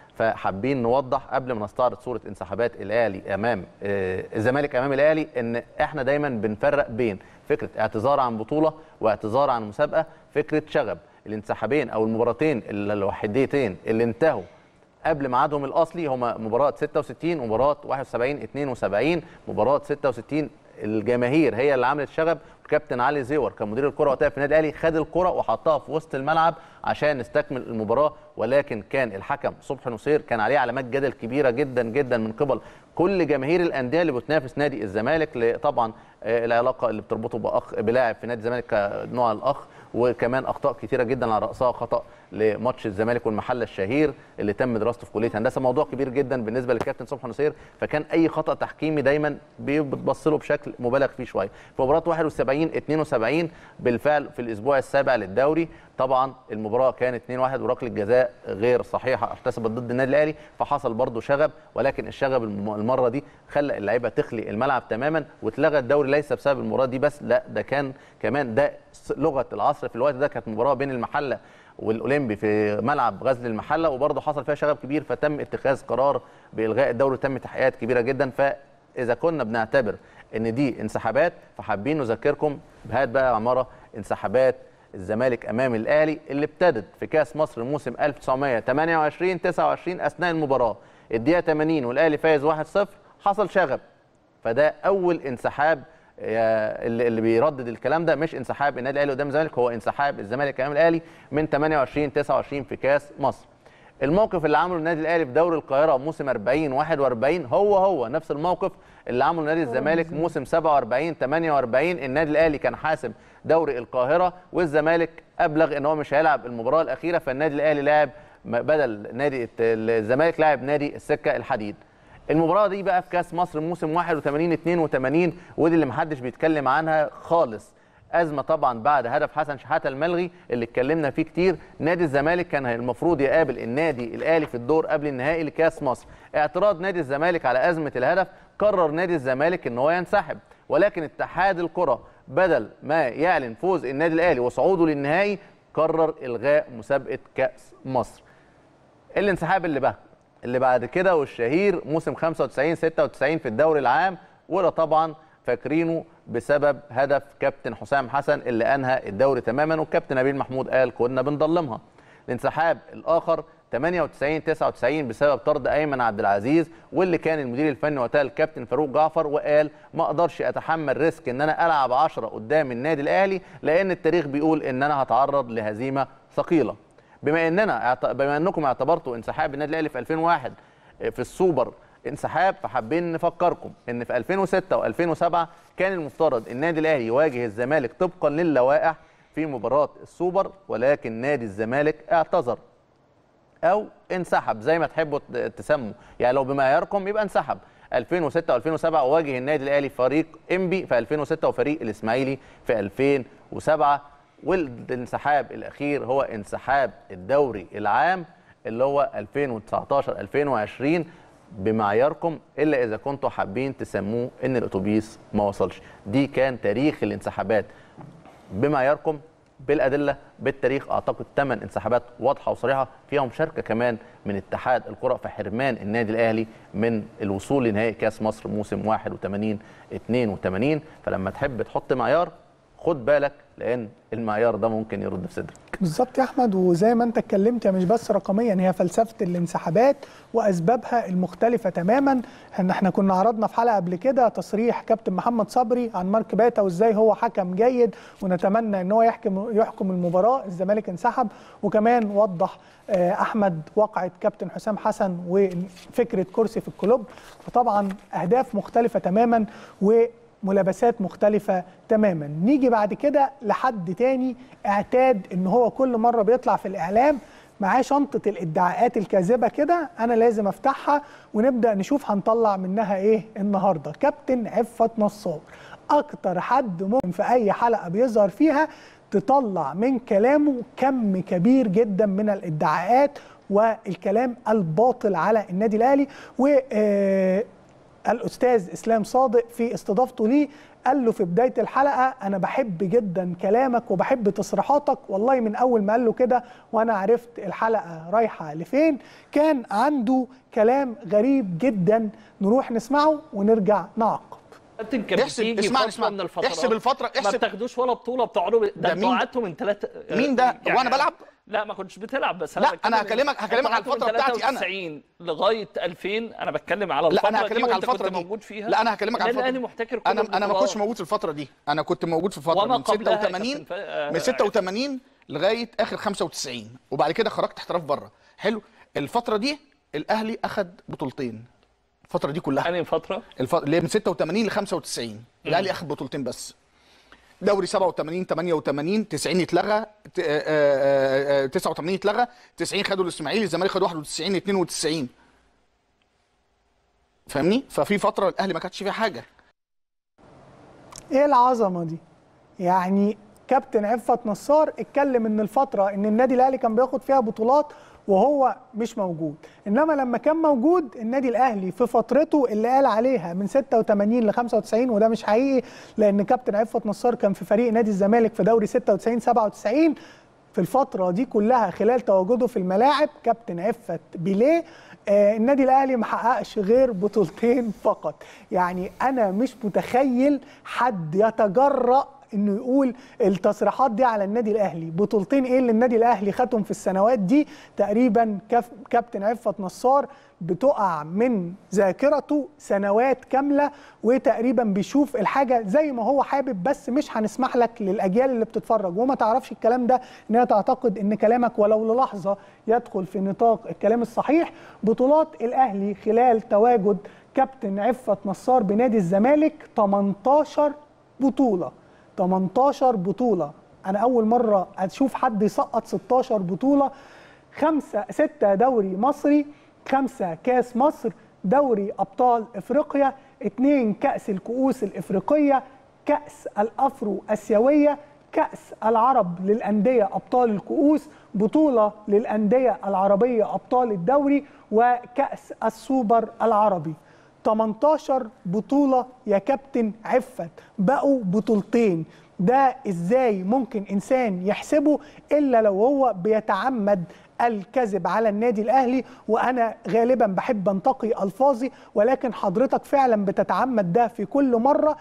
فحابين نوضح قبل ما نستعرض صوره انسحابات الاهلي امام آه، الزمالك امام الاهلي ان احنا دايما بنفرق بين فكره اعتذار عن بطوله واعتذار عن مسابقه فكره شغب الانسحابين او المباراتين الوحيدتين اللي انتهوا قبل ميعادهم الاصلي هما مباراه 66 ومباراه 71 72 مباراه 66 الجماهير هي اللي عملت شغب كابتن علي زيور كان مدير الكره وقتها في النادي الاهلي خد الكره وحطها في وسط الملعب عشان نستكمل المباراه ولكن كان الحكم صبحي نصير كان عليه علامات جدل كبيره جدا جدا من قبل كل جماهير الانديه اللي بتنافس نادي الزمالك ل- طبعا آه، العلاقه اللي بتربطه باخ بلاعب في نادي الزمالك كنوع الاخ وكمان اخطاء كتيره جدا على راسها خطا لماتش الزمالك والمحله الشهير اللي تم دراسته في كليه هندسه موضوع كبير جدا بالنسبه للكابتن صبحي نصير فكان اي خطا تحكيمي دايما بيتبص له بشكل مبالغ فيه شويه في مباراه 71 72 بالفعل في الاسبوع السابع للدوري طبعا المباراه كانت 2-1 وركله جزاء غير صحيحه احتسبت ضد النادي الاهلي فحصل برضه شغب ولكن الشغب الم- المره دي خلى اللعيبه تخلي الملعب تماما واتلغى الدوري ليس بسبب المباراه دي بس لا ده كان كمان ده س- لغه العصر في الوقت ده كانت مباراه بين المحله والاولمبي في ملعب غزل المحله وبرضه حصل فيها شغب كبير فتم اتخاذ قرار بالغاء الدوري وتم تحقيقات كبيره جدا فاذا كنا بنعتبر ان دي انسحابات فحابين نذكركم بهات بقى يا عماره انسحابات الزمالك امام الاهلي اللي ابتدت في كاس مصر موسم 1928 29 اثناء المباراه الدقيقه 80 والاهلي فايز 1-0 حصل شغب فده اول انسحاب يا- اللي اللي بيردد الكلام ده مش انسحاب النادي الاهلي قدام الزمالك هو انسحاب الزمالك امام الاهلي من 28 29 في كاس مصر الموقف اللي عمله النادي الاهلي في دوري القاهره موسم 40 41 هو هو نفس الموقف اللي عمله نادي الزمالك موسم 47 48 النادي الاهلي كان حاسم دوري القاهره والزمالك ابلغ ان هو مش هيلعب المباراه الاخيره فالنادي الاهلي لعب م- بدل نادي الت- الزمالك لعب نادي السكه الحديد المباراه دي بقى في كاس مصر موسم 81 82 ودي اللي محدش بيتكلم عنها خالص ازمه طبعا بعد هدف حسن شحاته الملغي اللي اتكلمنا فيه كتير نادي الزمالك كان المفروض يقابل النادي الاهلي في الدور قبل النهائي لكاس مصر اعتراض نادي الزمالك على ازمه الهدف قرر نادي الزمالك ان هو ينسحب ولكن اتحاد الكره بدل ما يعلن فوز النادي الاهلي وصعوده للنهائي قرر الغاء مسابقه كاس مصر الانسحاب اللي بقى اللي بعد كده والشهير موسم 95 96 في الدوري العام وده طبعا فاكرينه بسبب هدف كابتن حسام حسن اللي انهى الدوري تماما والكابتن نبيل محمود قال كنا بنضلمها الانسحاب الاخر 98 99 بسبب طرد ايمن عبد العزيز واللي كان المدير الفني وقتها الكابتن فاروق جعفر وقال ما اقدرش اتحمل ريسك ان انا العب 10 قدام النادي الاهلي لان التاريخ بيقول ان انا هتعرض لهزيمه ثقيله بما اننا اعت- بما انكم اعتبرتوا انسحاب النادي الاهلي في 2001 في السوبر انسحاب فحابين نفكركم ان في 2006 و2007 كان المفترض النادي الاهلي يواجه الزمالك طبقا للوائح في مباراه السوبر ولكن نادي الزمالك اعتذر او انسحب زي ما تحبوا ت- تسموا يعني لو بمعياركم يبقى انسحب 2006 و2007 واجه النادي الاهلي فريق انبي في 2006 وفريق الاسماعيلي في 2007 والانسحاب الاخير هو انسحاب الدوري العام اللي هو 2019 2020 بمعياركم الا اذا كنتوا حابين تسموه ان الاتوبيس ما وصلش دي كان تاريخ الانسحابات بمعياركم بالادله بالتاريخ اعتقد ثمان انسحابات واضحه وصريحه فيها مشاركه كمان من اتحاد الكره في حرمان النادي الاهلي من الوصول لنهائي كاس مصر موسم 81 82 فلما تحب تحط معيار خد بالك لان المعيار ده ممكن يرد في صدرك بالظبط يا احمد وزي ما انت اتكلمت هي مش بس رقميا هي فلسفه الانسحابات واسبابها المختلفه تماما ان احنا كنا عرضنا في حلقه قبل كده تصريح كابتن محمد صبري عن مارك باتا وازاي هو حكم جيد ونتمنى ان هو يحكم يحكم المباراه الزمالك انسحب وكمان وضح آه، احمد واقعه كابتن حسام حسن وفكره كرسي في الكلوب فطبعا اهداف مختلفه تماما و ملابسات مختلفة تماما نيجي بعد كده لحد تاني اعتاد ان هو كل مرة بيطلع في الاعلام معاه شنطة الادعاءات الكاذبة كده انا لازم افتحها ونبدأ نشوف هنطلع منها ايه النهاردة كابتن عفت نصار اكتر حد ممكن في اي حلقة بيظهر فيها تطلع من كلامه كم كبير جدا من الادعاءات والكلام الباطل على النادي الاهلي و آه، الاستاذ اسلام صادق في استضافته ليه قال له في بدايه الحلقه انا بحب جدا كلامك وبحب تصريحاتك والله من اول ما قال له كده وانا عرفت الحلقه رايحه لفين كان عنده كلام غريب جدا نروح نسمعه ونرجع نعقب كابتن كان احسب- بتيجي اسمعني- فترة اسمعني. من الفترات احسب الفترة- ما احسب- بتاخدوش ولا بطوله بتقعدوا ب- ده ده انتوا مين؟ قعدتوا من ثلاثة مين ده؟ هو أنا بلعب؟ لا ما كنتش بتلعب بس لا، بتكلم أنا إن هكلمك- انتوا هكلمك على قعدتوا من الفترة بتاعتي أنا. 93 لغايه 2000 انا بتكلم على لا الفتره انا دي هكلمك على وانت الفتره كنت دي موجود فيها لا انا هكلمك على النادي الفتره الاهلي دي. محتكر كل انا انا ما البطولات. كنتش موجود في الفتره دي انا كنت موجود في فتره وما من قبلها يا 86 كابتن ف- آه، من 86 لغايه اخر 95 وبعد كده خرجت احتراف بره حلو الفتره دي الاهلي اخذ بطولتين الفتره دي كلها انهي فتره الف... اللي هي من 86 ل 95 الاهلي اخذ بطولتين بس دوري 87 88 90 اتلغى ت- آه، آه، آه، 89 اتلغى 90 خدوا الاسماعيلي الزمالك خد 91 92 فاهمني ففي فتره الاهلي ما كانش فيها حاجه ايه العظمه دي يعني كابتن عفت نصار اتكلم ان الفتره ان النادي الاهلي كان بياخد فيها بطولات وهو مش موجود انما لما كان موجود النادي الاهلي في فترته اللي قال عليها من 86 ل 95 وده مش حقيقي لان كابتن عفت نصار كان في فريق نادي الزمالك في دوري 96 97 في الفترة دي كلها خلال تواجده في الملاعب كابتن عفت بيليه آه النادي الاهلي ما حققش غير بطولتين فقط يعني انا مش متخيل حد يتجرأ انه يقول التصريحات دي على النادي الاهلي بطولتين ايه اللي النادي الاهلي خدهم في السنوات دي تقريبا كف كابتن عفت نصار بتقع من ذاكرته سنوات كامله وتقريبا بيشوف الحاجه زي ما هو حابب بس مش هنسمح لك للاجيال اللي بتتفرج وما تعرفش الكلام ده ان هي تعتقد ان كلامك ولو للحظه يدخل في نطاق الكلام الصحيح بطولات الاهلي خلال تواجد كابتن عفت نصار بنادي الزمالك 18 بطوله 18 بطوله انا اول مره اشوف حد يسقط 16 بطوله خمسة ستة دوري مصري خمسة كاس مصر دوري أبطال إفريقيا اتنين كأس الكؤوس الإفريقية كأس الأفرو أسيوية كأس العرب للأندية أبطال الكؤوس بطولة للأندية العربية أبطال الدوري وكأس السوبر العربي 18 بطولة يا كابتن عفت بقوا بطولتين ده ازاي ممكن انسان يحسبه الا لو هو بيتعمد الكذب على النادي الاهلي وانا غالبا بحب انتقي الفاظي ولكن حضرتك فعلا بتتعمد ده في كل مره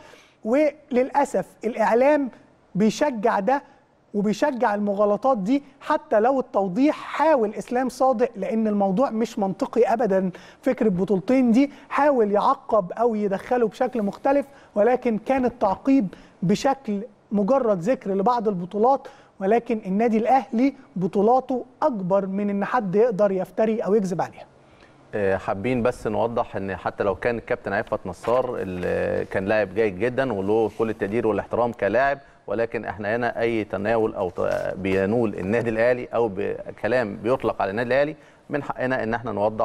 وللاسف الاعلام بيشجع ده وبيشجع المغالطات دي حتى لو التوضيح حاول اسلام صادق لان الموضوع مش منطقي ابدا فكره بطولتين دي حاول يعقب او يدخله بشكل مختلف ولكن كان التعقيب بشكل مجرد ذكر لبعض البطولات ولكن النادي الاهلي بطولاته اكبر من ان حد يقدر يفتري او يكذب عليها آه، حابين بس نوضح ان حتى لو كان الكابتن عفت نصار اللي كان لاعب جيد جدا وله كل التقدير والاحترام كلاعب ولكن احنا هنا اي تناول او ت- بينول النادي الاهلي او بكلام بيطلق على النادي الاهلي من حقنا ان احنا نوضح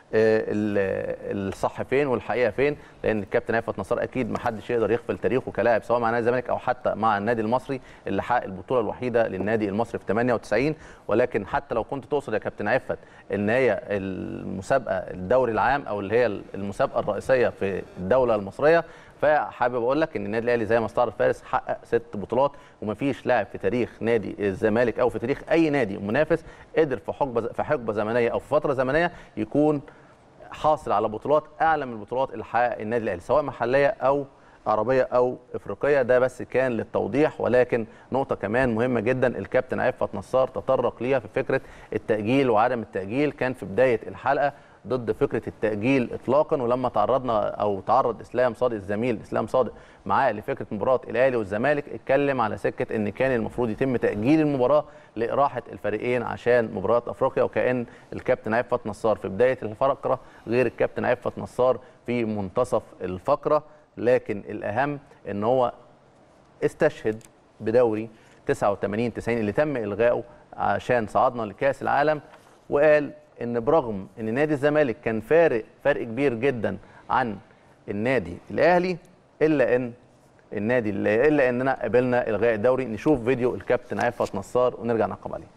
آه، ال- الصح فين والحقيقه فين لان الكابتن عفت نصار اكيد ما حدش يقدر يغفل تاريخه كلاعب سواء مع نادي الزمالك او حتى مع النادي المصري اللي حقق البطوله الوحيده للنادي المصري في 98 ولكن حتى لو كنت تقصد يا كابتن عفت ان هي المسابقه الدوري العام او اللي هي المسابقه الرئيسيه في الدوله المصريه فحابب اقول لك ان النادي الاهلي زي ما استعرض فارس حقق ست بطولات ومفيش لاعب في تاريخ نادي الزمالك او في تاريخ اي نادي منافس قدر في حقبه في حقبه زمنيه او في فتره زمنيه يكون حاصل على بطولات اعلى من البطولات اللي حققها النادي الاهلي سواء محليه او عربيه او افريقيه ده بس كان للتوضيح ولكن نقطه كمان مهمه جدا الكابتن عفت نصار تطرق ليها في فكره التاجيل وعدم التاجيل كان في بدايه الحلقه ضد فكره التاجيل اطلاقا ولما تعرضنا او تعرض اسلام صادق الزميل اسلام صادق معاه لفكره مباراه الاهلي والزمالك اتكلم على سكه ان كان المفروض يتم تاجيل المباراه لاراحه الفريقين عشان مباراه افريقيا وكان الكابتن عفت نصار في بدايه الفقره غير الكابتن عفت نصار في منتصف الفقره لكن الاهم ان هو استشهد بدوري 89 90 اللي تم الغائه عشان صعدنا لكاس العالم وقال ان برغم ان نادي الزمالك كان فارق فرق كبير جدا عن النادي الاهلي الا ان النادي الا اننا قبلنا الغاء الدوري نشوف فيديو الكابتن عفت نصار ونرجع نعقب عليه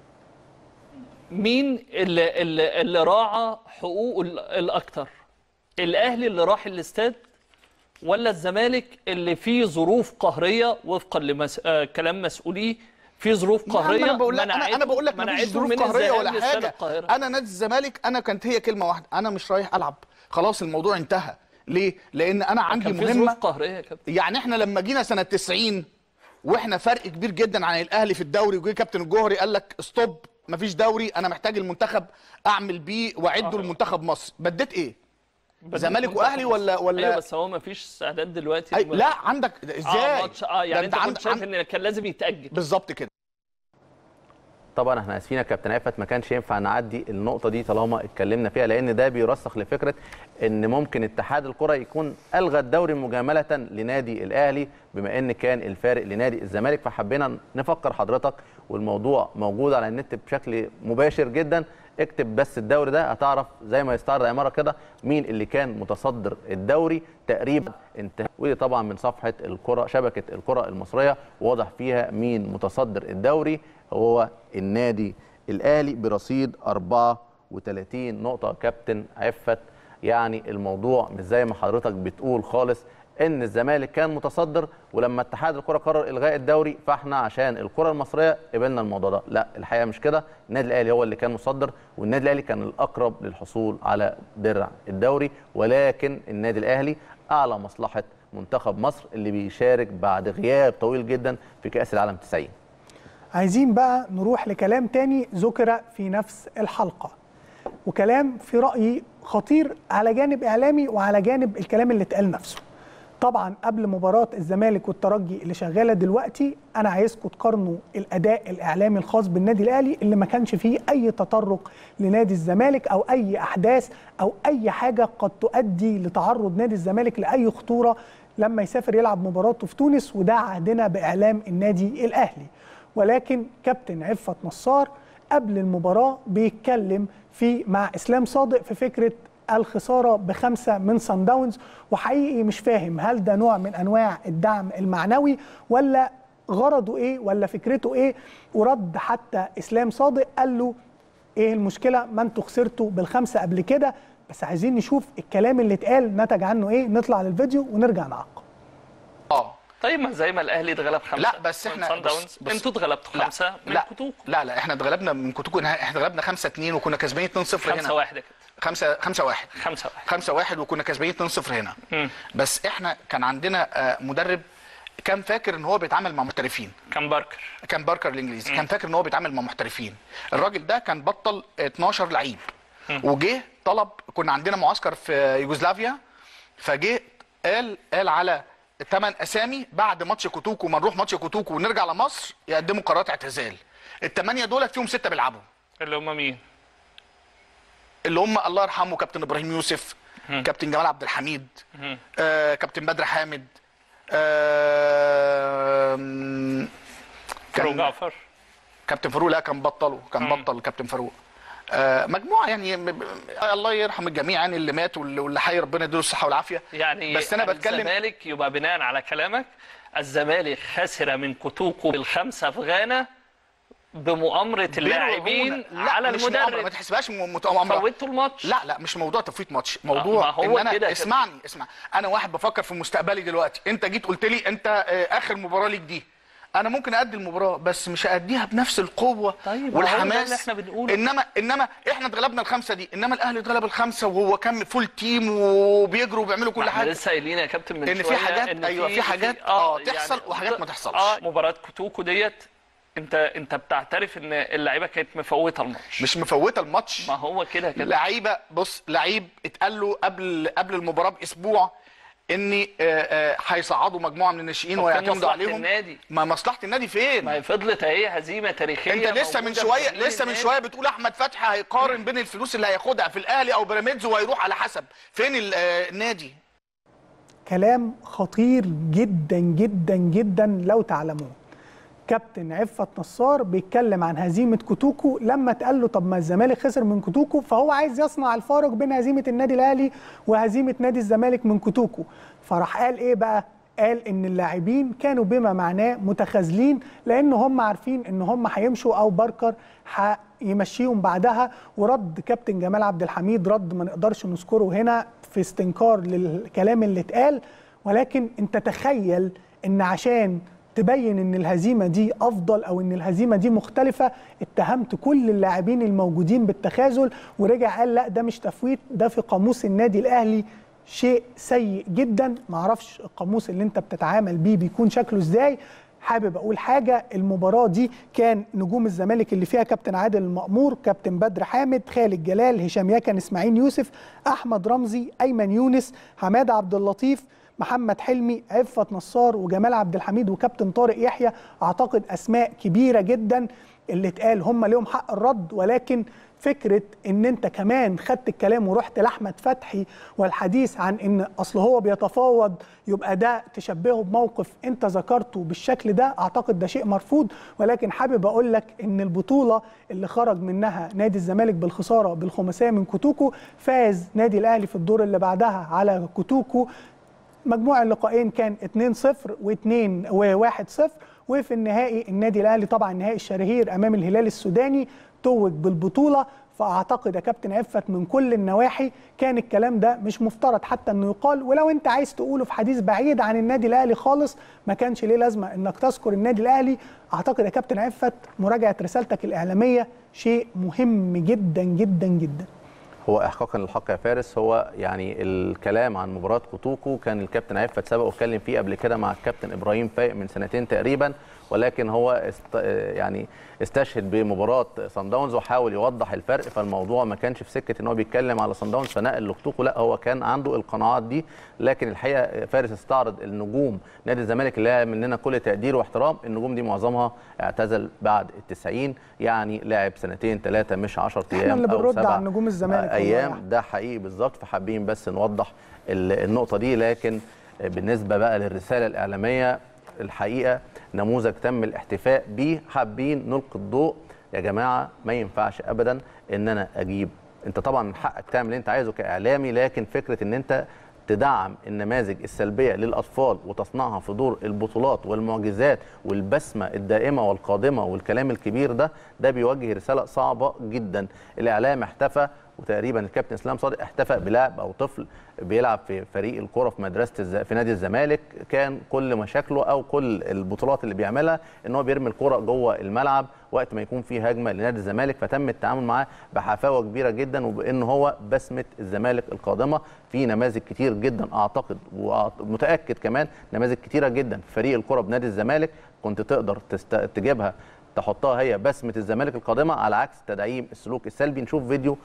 مين اللي, اللي, اللي راعى حقوقه ال- الاكتر الاهلي اللي راح الاستاد ولا الزمالك اللي فيه ظروف قهريه وفقا لكلام مسؤوليه في ظروف يا عم قهريه انا بقول لك انا انا منعته- بقول لك مفيش منعته ظروف من قهريه الذهاب ولا لاستاد حاجه القاهرة. انا نادي الزمالك انا كانت هي كلمه واحده انا مش رايح العب خلاص الموضوع انتهى ليه لان انا عندي كان في مهمه ظروف قهريه يا كابتن يعني احنا لما جينا سنه 90 واحنا فرق كبير جدا عن الاهلي في الدوري وجه كابتن الجوهري قال لك ستوب مفيش دوري انا محتاج المنتخب اعمل بيه واعده لمنتخب مصر بديت ايه زمالك واهلي ولا ولا ايوه بس هو ما فيش استعداد دلوقتي أي لما- لا عندك ازاي اه ماتش اه ده يعني انت عند- كنت شايف عند- ان كان لازم يتاجل بالظبط كده طبعا احنا اسفين يا كابتن عفت ما كانش ينفع نعدي النقطه دي طالما اتكلمنا فيها لان ده بيرسخ لفكره ان ممكن اتحاد الكره يكون الغى الدوري مجامله لنادي الاهلي بما ان كان الفارق لنادي الزمالك فحبينا نفكر حضرتك والموضوع موجود على النت بشكل مباشر جدا اكتب بس الدوري ده هتعرف زي ما يستعرض اي مره كده مين اللي كان متصدر الدوري تقريبا انتهى ودي طبعا من صفحه الكره شبكه الكره المصريه واضح فيها مين متصدر الدوري هو النادي الاهلي برصيد 34 نقطه كابتن عفت يعني الموضوع مش زي ما حضرتك بتقول خالص ان الزمالك كان متصدر ولما اتحاد الكره قرر الغاء الدوري فاحنا عشان الكره المصريه قبلنا الموضوع ده لا الحقيقه مش كده النادي الاهلي هو اللي كان مصدر والنادي الاهلي كان الاقرب للحصول على درع الدوري ولكن النادي الاهلي اعلى مصلحه منتخب مصر اللي بيشارك بعد غياب طويل جدا في كاس العالم 90 عايزين بقى نروح لكلام تاني ذكر في نفس الحلقة وكلام في رأيي خطير على جانب إعلامي وعلى جانب الكلام اللي اتقال نفسه طبعا قبل مباراة الزمالك والترجي اللي شغالة دلوقتي أنا عايزكم تقارنوا الأداء الإعلامي الخاص بالنادي الأهلي اللي ما كانش فيه أي تطرق لنادي الزمالك أو أي أحداث أو أي حاجة قد تؤدي لتعرض نادي الزمالك لأي خطورة لما يسافر يلعب مباراته في تونس وده عهدنا بإعلام النادي الأهلي ولكن كابتن عفت نصار قبل المباراة بيتكلم في مع إسلام صادق في فكرة الخسارة بخمسة من سان داونز وحقيقي مش فاهم هل ده نوع من أنواع الدعم المعنوي ولا غرضه إيه ولا فكرته إيه ورد حتى إسلام صادق قال له إيه المشكلة ما أنتوا خسرتوا بالخمسة قبل كده بس عايزين نشوف الكلام اللي اتقال نتج عنه إيه نطلع للفيديو ونرجع نعقب اه طيب ما زي ما الاهلي اتغلب خمسه لا بس من احنا صن بص- داونز بص- انتوا اتغلبتوا لا، خمسه من لا كوتوكو لا لا احنا اتغلبنا من كوتوكو احنا اتغلبنا 5 2 وكنا كسبانين 2 0 هنا 5 1 كده 5 5 1 5 1 5 1 وكنا كسبانين 2 0 هنا مم. بس احنا كان عندنا آه، مدرب كان فاكر ان هو بيتعامل مع محترفين كان باركر كان باركر الانجليزي كان فاكر ان هو بيتعامل مع محترفين الراجل ده كان بطل 12 لعيب وجه طلب كنا عندنا معسكر في يوغوسلافيا فجه قال قال على ثمان اسامي بعد ماتش كوتوكو ما نروح ماتش كوتوكو ونرجع لمصر يقدموا قرارات اعتزال الثمانيه دولت فيهم سته بيلعبوا اللي هم مين؟ اللي هم الله يرحمه كابتن ابراهيم يوسف كابتن جمال عبد الحميد مم. آه، كابتن بدر حامد آه، م، فاروق كان جعفر كابتن فاروق لا كان بطله كان مم. بطل كابتن فاروق آه، مجموعه يعني م- م- الله يرحم الجميع يعني اللي مات واللي واللي حي ربنا يديله الصحه والعافيه يعني بس انا بتكلم الزمالك يبقى بناء على كلامك الزمالك خسر من كوتوكو بالخمسه في غانا بمؤامره اللاعبين لا على مش مؤامرة، ما المدرب تحسبهاش م- مت- مؤامره فوتوا الماتش لا لا مش موضوع تفويت ماتش ما موضوع هو ان انا كده كده. اسمعني اسمع انا واحد بفكر في مستقبلي دلوقتي انت جيت قلت لي انت آه، اخر مباراه ليك دي انا ممكن ادي المباراه بس مش هاديها بنفس القوه طيب ما هو ده والحماس اللي احنا بنقوله. انما انما احنا اتغلبنا الخمسه دي انما الاهلي اتغلب الخمسه وهو كان فول تيم وبيجروا وبيعملوا كل احنا حاجه لسه قايلين يا كابتن من إن في شوية حاجات- أيوة، في حاجات، آه، تحصل وحاجات ما تحصلش. اه مباراه كوتوكو ديت انت انت بتعترف ان اللعيبه كانت مفوته الماتش مش مفوته الماتش ما هو كده كده لعيبه بص لعيب اتقال له قبل قبل المباراه باسبوع ان آه، آه، هيصعدوا مجموعه من الناشئين طب فين ويعتمدوا مصلحة عليهم النادي؟ ما مصلحه النادي فين ما هي فضلت اهي هزيمه تاريخيه انت لسه من موجودة شويه في جماهير لسه من النادي. شويه بتقول احمد فتحي هيقارن بين الفلوس اللي هياخدها في الاهلي او بيراميدز وهيروح على حسب فين ال- آه، النادي كلام خطير جدا جدا جدا لو تعلمون كابتن عفت نصار بيتكلم عن هزيمه كوتوكو لما اتقال له طب ما الزمالك خسر من كوتوكو فهو عايز يصنع الفارق بين هزيمه النادي الاهلي وهزيمه نادي الزمالك من كوتوكو فراح قال ايه بقى قال ان اللاعبين كانوا بما معناه متخاذلين لان هم عارفين ان هم هيمشوا او باركر هيمشيهم بعدها ورد كابتن جمال عبد الحميد رد ما نقدرش نذكره هنا في استنكار للكلام اللي اتقال ولكن انت تخيل ان عشان تبين ان الهزيمه دي افضل او ان الهزيمه دي مختلفه اتهمت كل اللاعبين الموجودين بالتخاذل ورجع قال لا ده مش تفويت ده في قاموس النادي الاهلي شيء سيء جدا معرفش القاموس اللي انت بتتعامل بيه بيكون شكله ازاي حابب اقول حاجه المباراه دي كان نجوم الزمالك اللي فيها كابتن عادل المأمور كابتن بدر حامد خالد جلال هشام يكن اسماعيل يوسف احمد رمزي ايمن يونس حماده عبد اللطيف محمد حلمي عفت نصار وجمال عبد الحميد وكابتن طارق يحيى اعتقد اسماء كبيره جدا اللي اتقال هم ليهم حق الرد ولكن فكره ان انت كمان خدت الكلام ورحت لاحمد فتحي والحديث عن ان اصل هو بيتفاوض يبقى ده تشبهه بموقف انت ذكرته بالشكل ده اعتقد ده شيء مرفوض ولكن حابب اقول لك ان البطوله اللي خرج منها نادي الزمالك بالخساره بالخماسيه من كوتوكو فاز نادي الاهلي في الدور اللي بعدها على كوتوكو مجموع اللقاءين كان 2-0 و2 و1-0 وفي النهائي النادي الاهلي طبعا نهائي الشهير امام الهلال السوداني توج بالبطوله فاعتقد يا كابتن عفت من كل النواحي كان الكلام ده مش مفترض حتى انه يقال ولو انت عايز تقوله في حديث بعيد عن النادي الاهلي خالص ما كانش ليه لازمه انك تذكر النادي الاهلي اعتقد يا كابتن عفت مراجعه رسالتك الاعلاميه شيء مهم جدا جدا جدا هو احقاقا للحق يا فارس هو يعني الكلام عن مباراه كوتوكو كان الكابتن عفت سبق واتكلم فيه قبل كده مع الكابتن ابراهيم فايق من سنتين تقريبا ولكن هو است يعني استشهد بمباراه صن داونز وحاول يوضح الفرق فالموضوع ما كانش في سكه ان هو بيتكلم على صن داونز فنقل لكوتوكو لا هو كان عنده القناعات دي لكن الحقيقه فارس استعرض النجوم نادي الزمالك اللي هي مننا كل تقدير واحترام النجوم دي معظمها اعتزل بعد التسعين يعني لعب سنتين ثلاثه مش 10 ايام احنا اللي او بنرد سبع عن نجوم الزمالك والله ايام يعني. ده حقيقي بالظبط فحابين بس نوضح ال- النقطه دي لكن بالنسبه بقى للرساله الاعلاميه الحقيقه نموذج تم الاحتفاء بيه حابين نلقي الضوء يا جماعه ما ينفعش ابدا ان انا اجيب انت طبعا من حقك تعمل اللي انت عايزه كاعلامي لكن فكره ان انت تدعم النماذج السلبيه للاطفال وتصنعها في دور البطولات والمعجزات والبسمه الدائمه والقادمه والكلام الكبير ده ده بيوجه رساله صعبه جدا الاعلام احتفى وتقريبا الكابتن اسلام صادق احتفى بلاعب او طفل بيلعب في فريق الكره في مدرسه الز... في نادي الزمالك كان كل مشاكله او كل البطولات اللي بيعملها ان هو بيرمي الكره جوه الملعب وقت ما يكون في هجمه لنادي الزمالك فتم التعامل معاه بحفاوه كبيره جدا وبان هو بسمه الزمالك القادمه في نماذج كتير جدا اعتقد ومتاكد كمان نماذج كتيره جدا في فريق الكره بنادي الزمالك كنت تقدر تست... تجيبها تحطها هي بسمه الزمالك القادمه على عكس تدعيم السلوك السلبي نشوف فيديو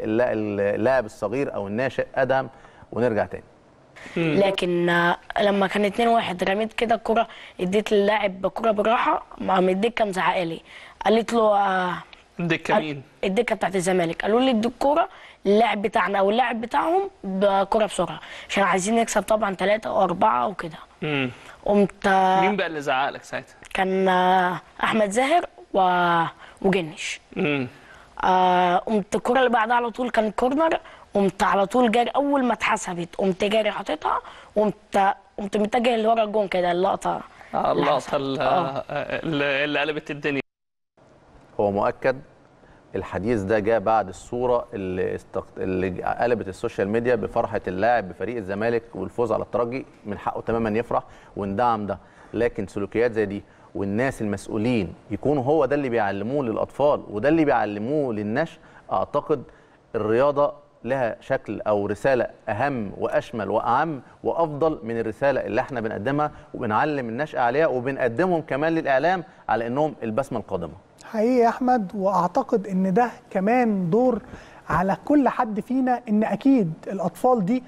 للاعب الصغير او الناشئ ادم ونرجع تاني لكن آه، لما كان 2 1 رميت كده الكرة اديت للاعب كرة بالراحة مع الدكة مزعقه لي قالت له آه، الدكه مين؟ الدكة بتاعت الزمالك قالوا لي ادي الكرة للاعب بتاعنا او اللاعب بتاعهم بكرة بسرعة عشان عايزين نكسب طبعا ثلاثة او أربعة وكده مم. قمت آه، مين بقى اللي زعق لك ساعتها؟ كان آه، أحمد زاهر و... وجنش مم. آه، قمت الكرة اللي بعدها على طول كان كورنر قمت على طول جاري اول ما اتحسبت قمت جاري حاططها قمت قمت متجه اللي ورا الجون كده اللقطه آه، اللي اللقطه حصلت. اللي, آه. اللي اللي قلبت الدنيا هو مؤكد الحديث ده جاء بعد الصوره اللي, استق... اللي قلبت السوشيال ميديا بفرحه اللاعب بفريق الزمالك والفوز على الترجي من حقه تماما يفرح وندعم ده لكن سلوكيات زي دي والناس المسؤولين يكونوا هو ده اللي بيعلموه للاطفال وده اللي بيعلموه للنشء اعتقد الرياضه لها شكل او رساله اهم واشمل واعم وافضل من الرساله اللي احنا بنقدمها وبنعلم النشء عليها وبنقدمهم كمان للاعلام على انهم البسمه القادمه حقيقي يا احمد واعتقد ان ده كمان دور على كل حد فينا ان اكيد الاطفال دي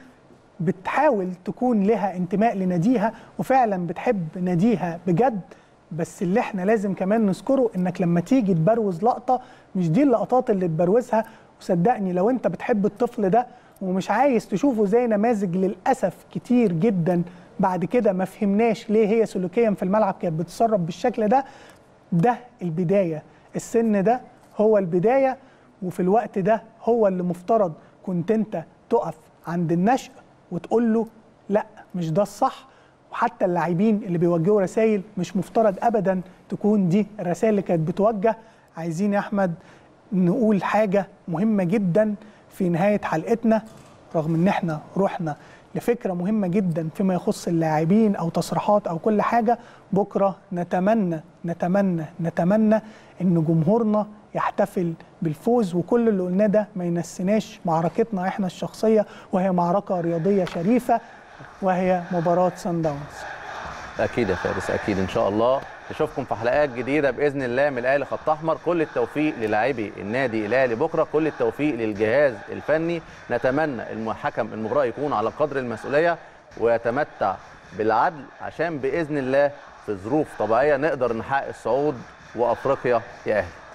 بتحاول تكون لها انتماء لناديها وفعلا بتحب ناديها بجد بس اللي احنا لازم كمان نذكره انك لما تيجي تبروز لقطه مش دي اللقطات اللي تبروزها وصدقني لو انت بتحب الطفل ده ومش عايز تشوفه زي نماذج للاسف كتير جدا بعد كده ما فهمناش ليه هي سلوكيا في الملعب كانت بتتصرف بالشكل ده ده البدايه السن ده هو البدايه وفي الوقت ده هو اللي مفترض كنت انت تقف عند النشء وتقول له لا مش ده الصح وحتى اللاعبين اللي بيوجهوا رسائل مش مفترض ابدا تكون دي الرسائل اللي كانت بتوجه عايزين يا احمد نقول حاجه مهمه جدا في نهايه حلقتنا رغم ان احنا رحنا لفكره مهمه جدا فيما يخص اللاعبين او تصريحات او كل حاجه بكره نتمنى نتمنى نتمنى ان جمهورنا يحتفل بالفوز وكل اللي قلناه ده ما ينسيناش معركتنا احنا الشخصيه وهي معركه رياضيه شريفه وهي مباراه سان داونز اكيد يا فارس اكيد ان شاء الله نشوفكم في حلقات جديده باذن الله من الاهلي خط احمر كل التوفيق للاعبي النادي الاهلي بكره كل التوفيق للجهاز الفني نتمنى الحكم المباراه يكون على قدر المسؤوليه ويتمتع بالعدل عشان باذن الله في ظروف طبيعيه نقدر نحقق الصعود وافريقيا يا اهلي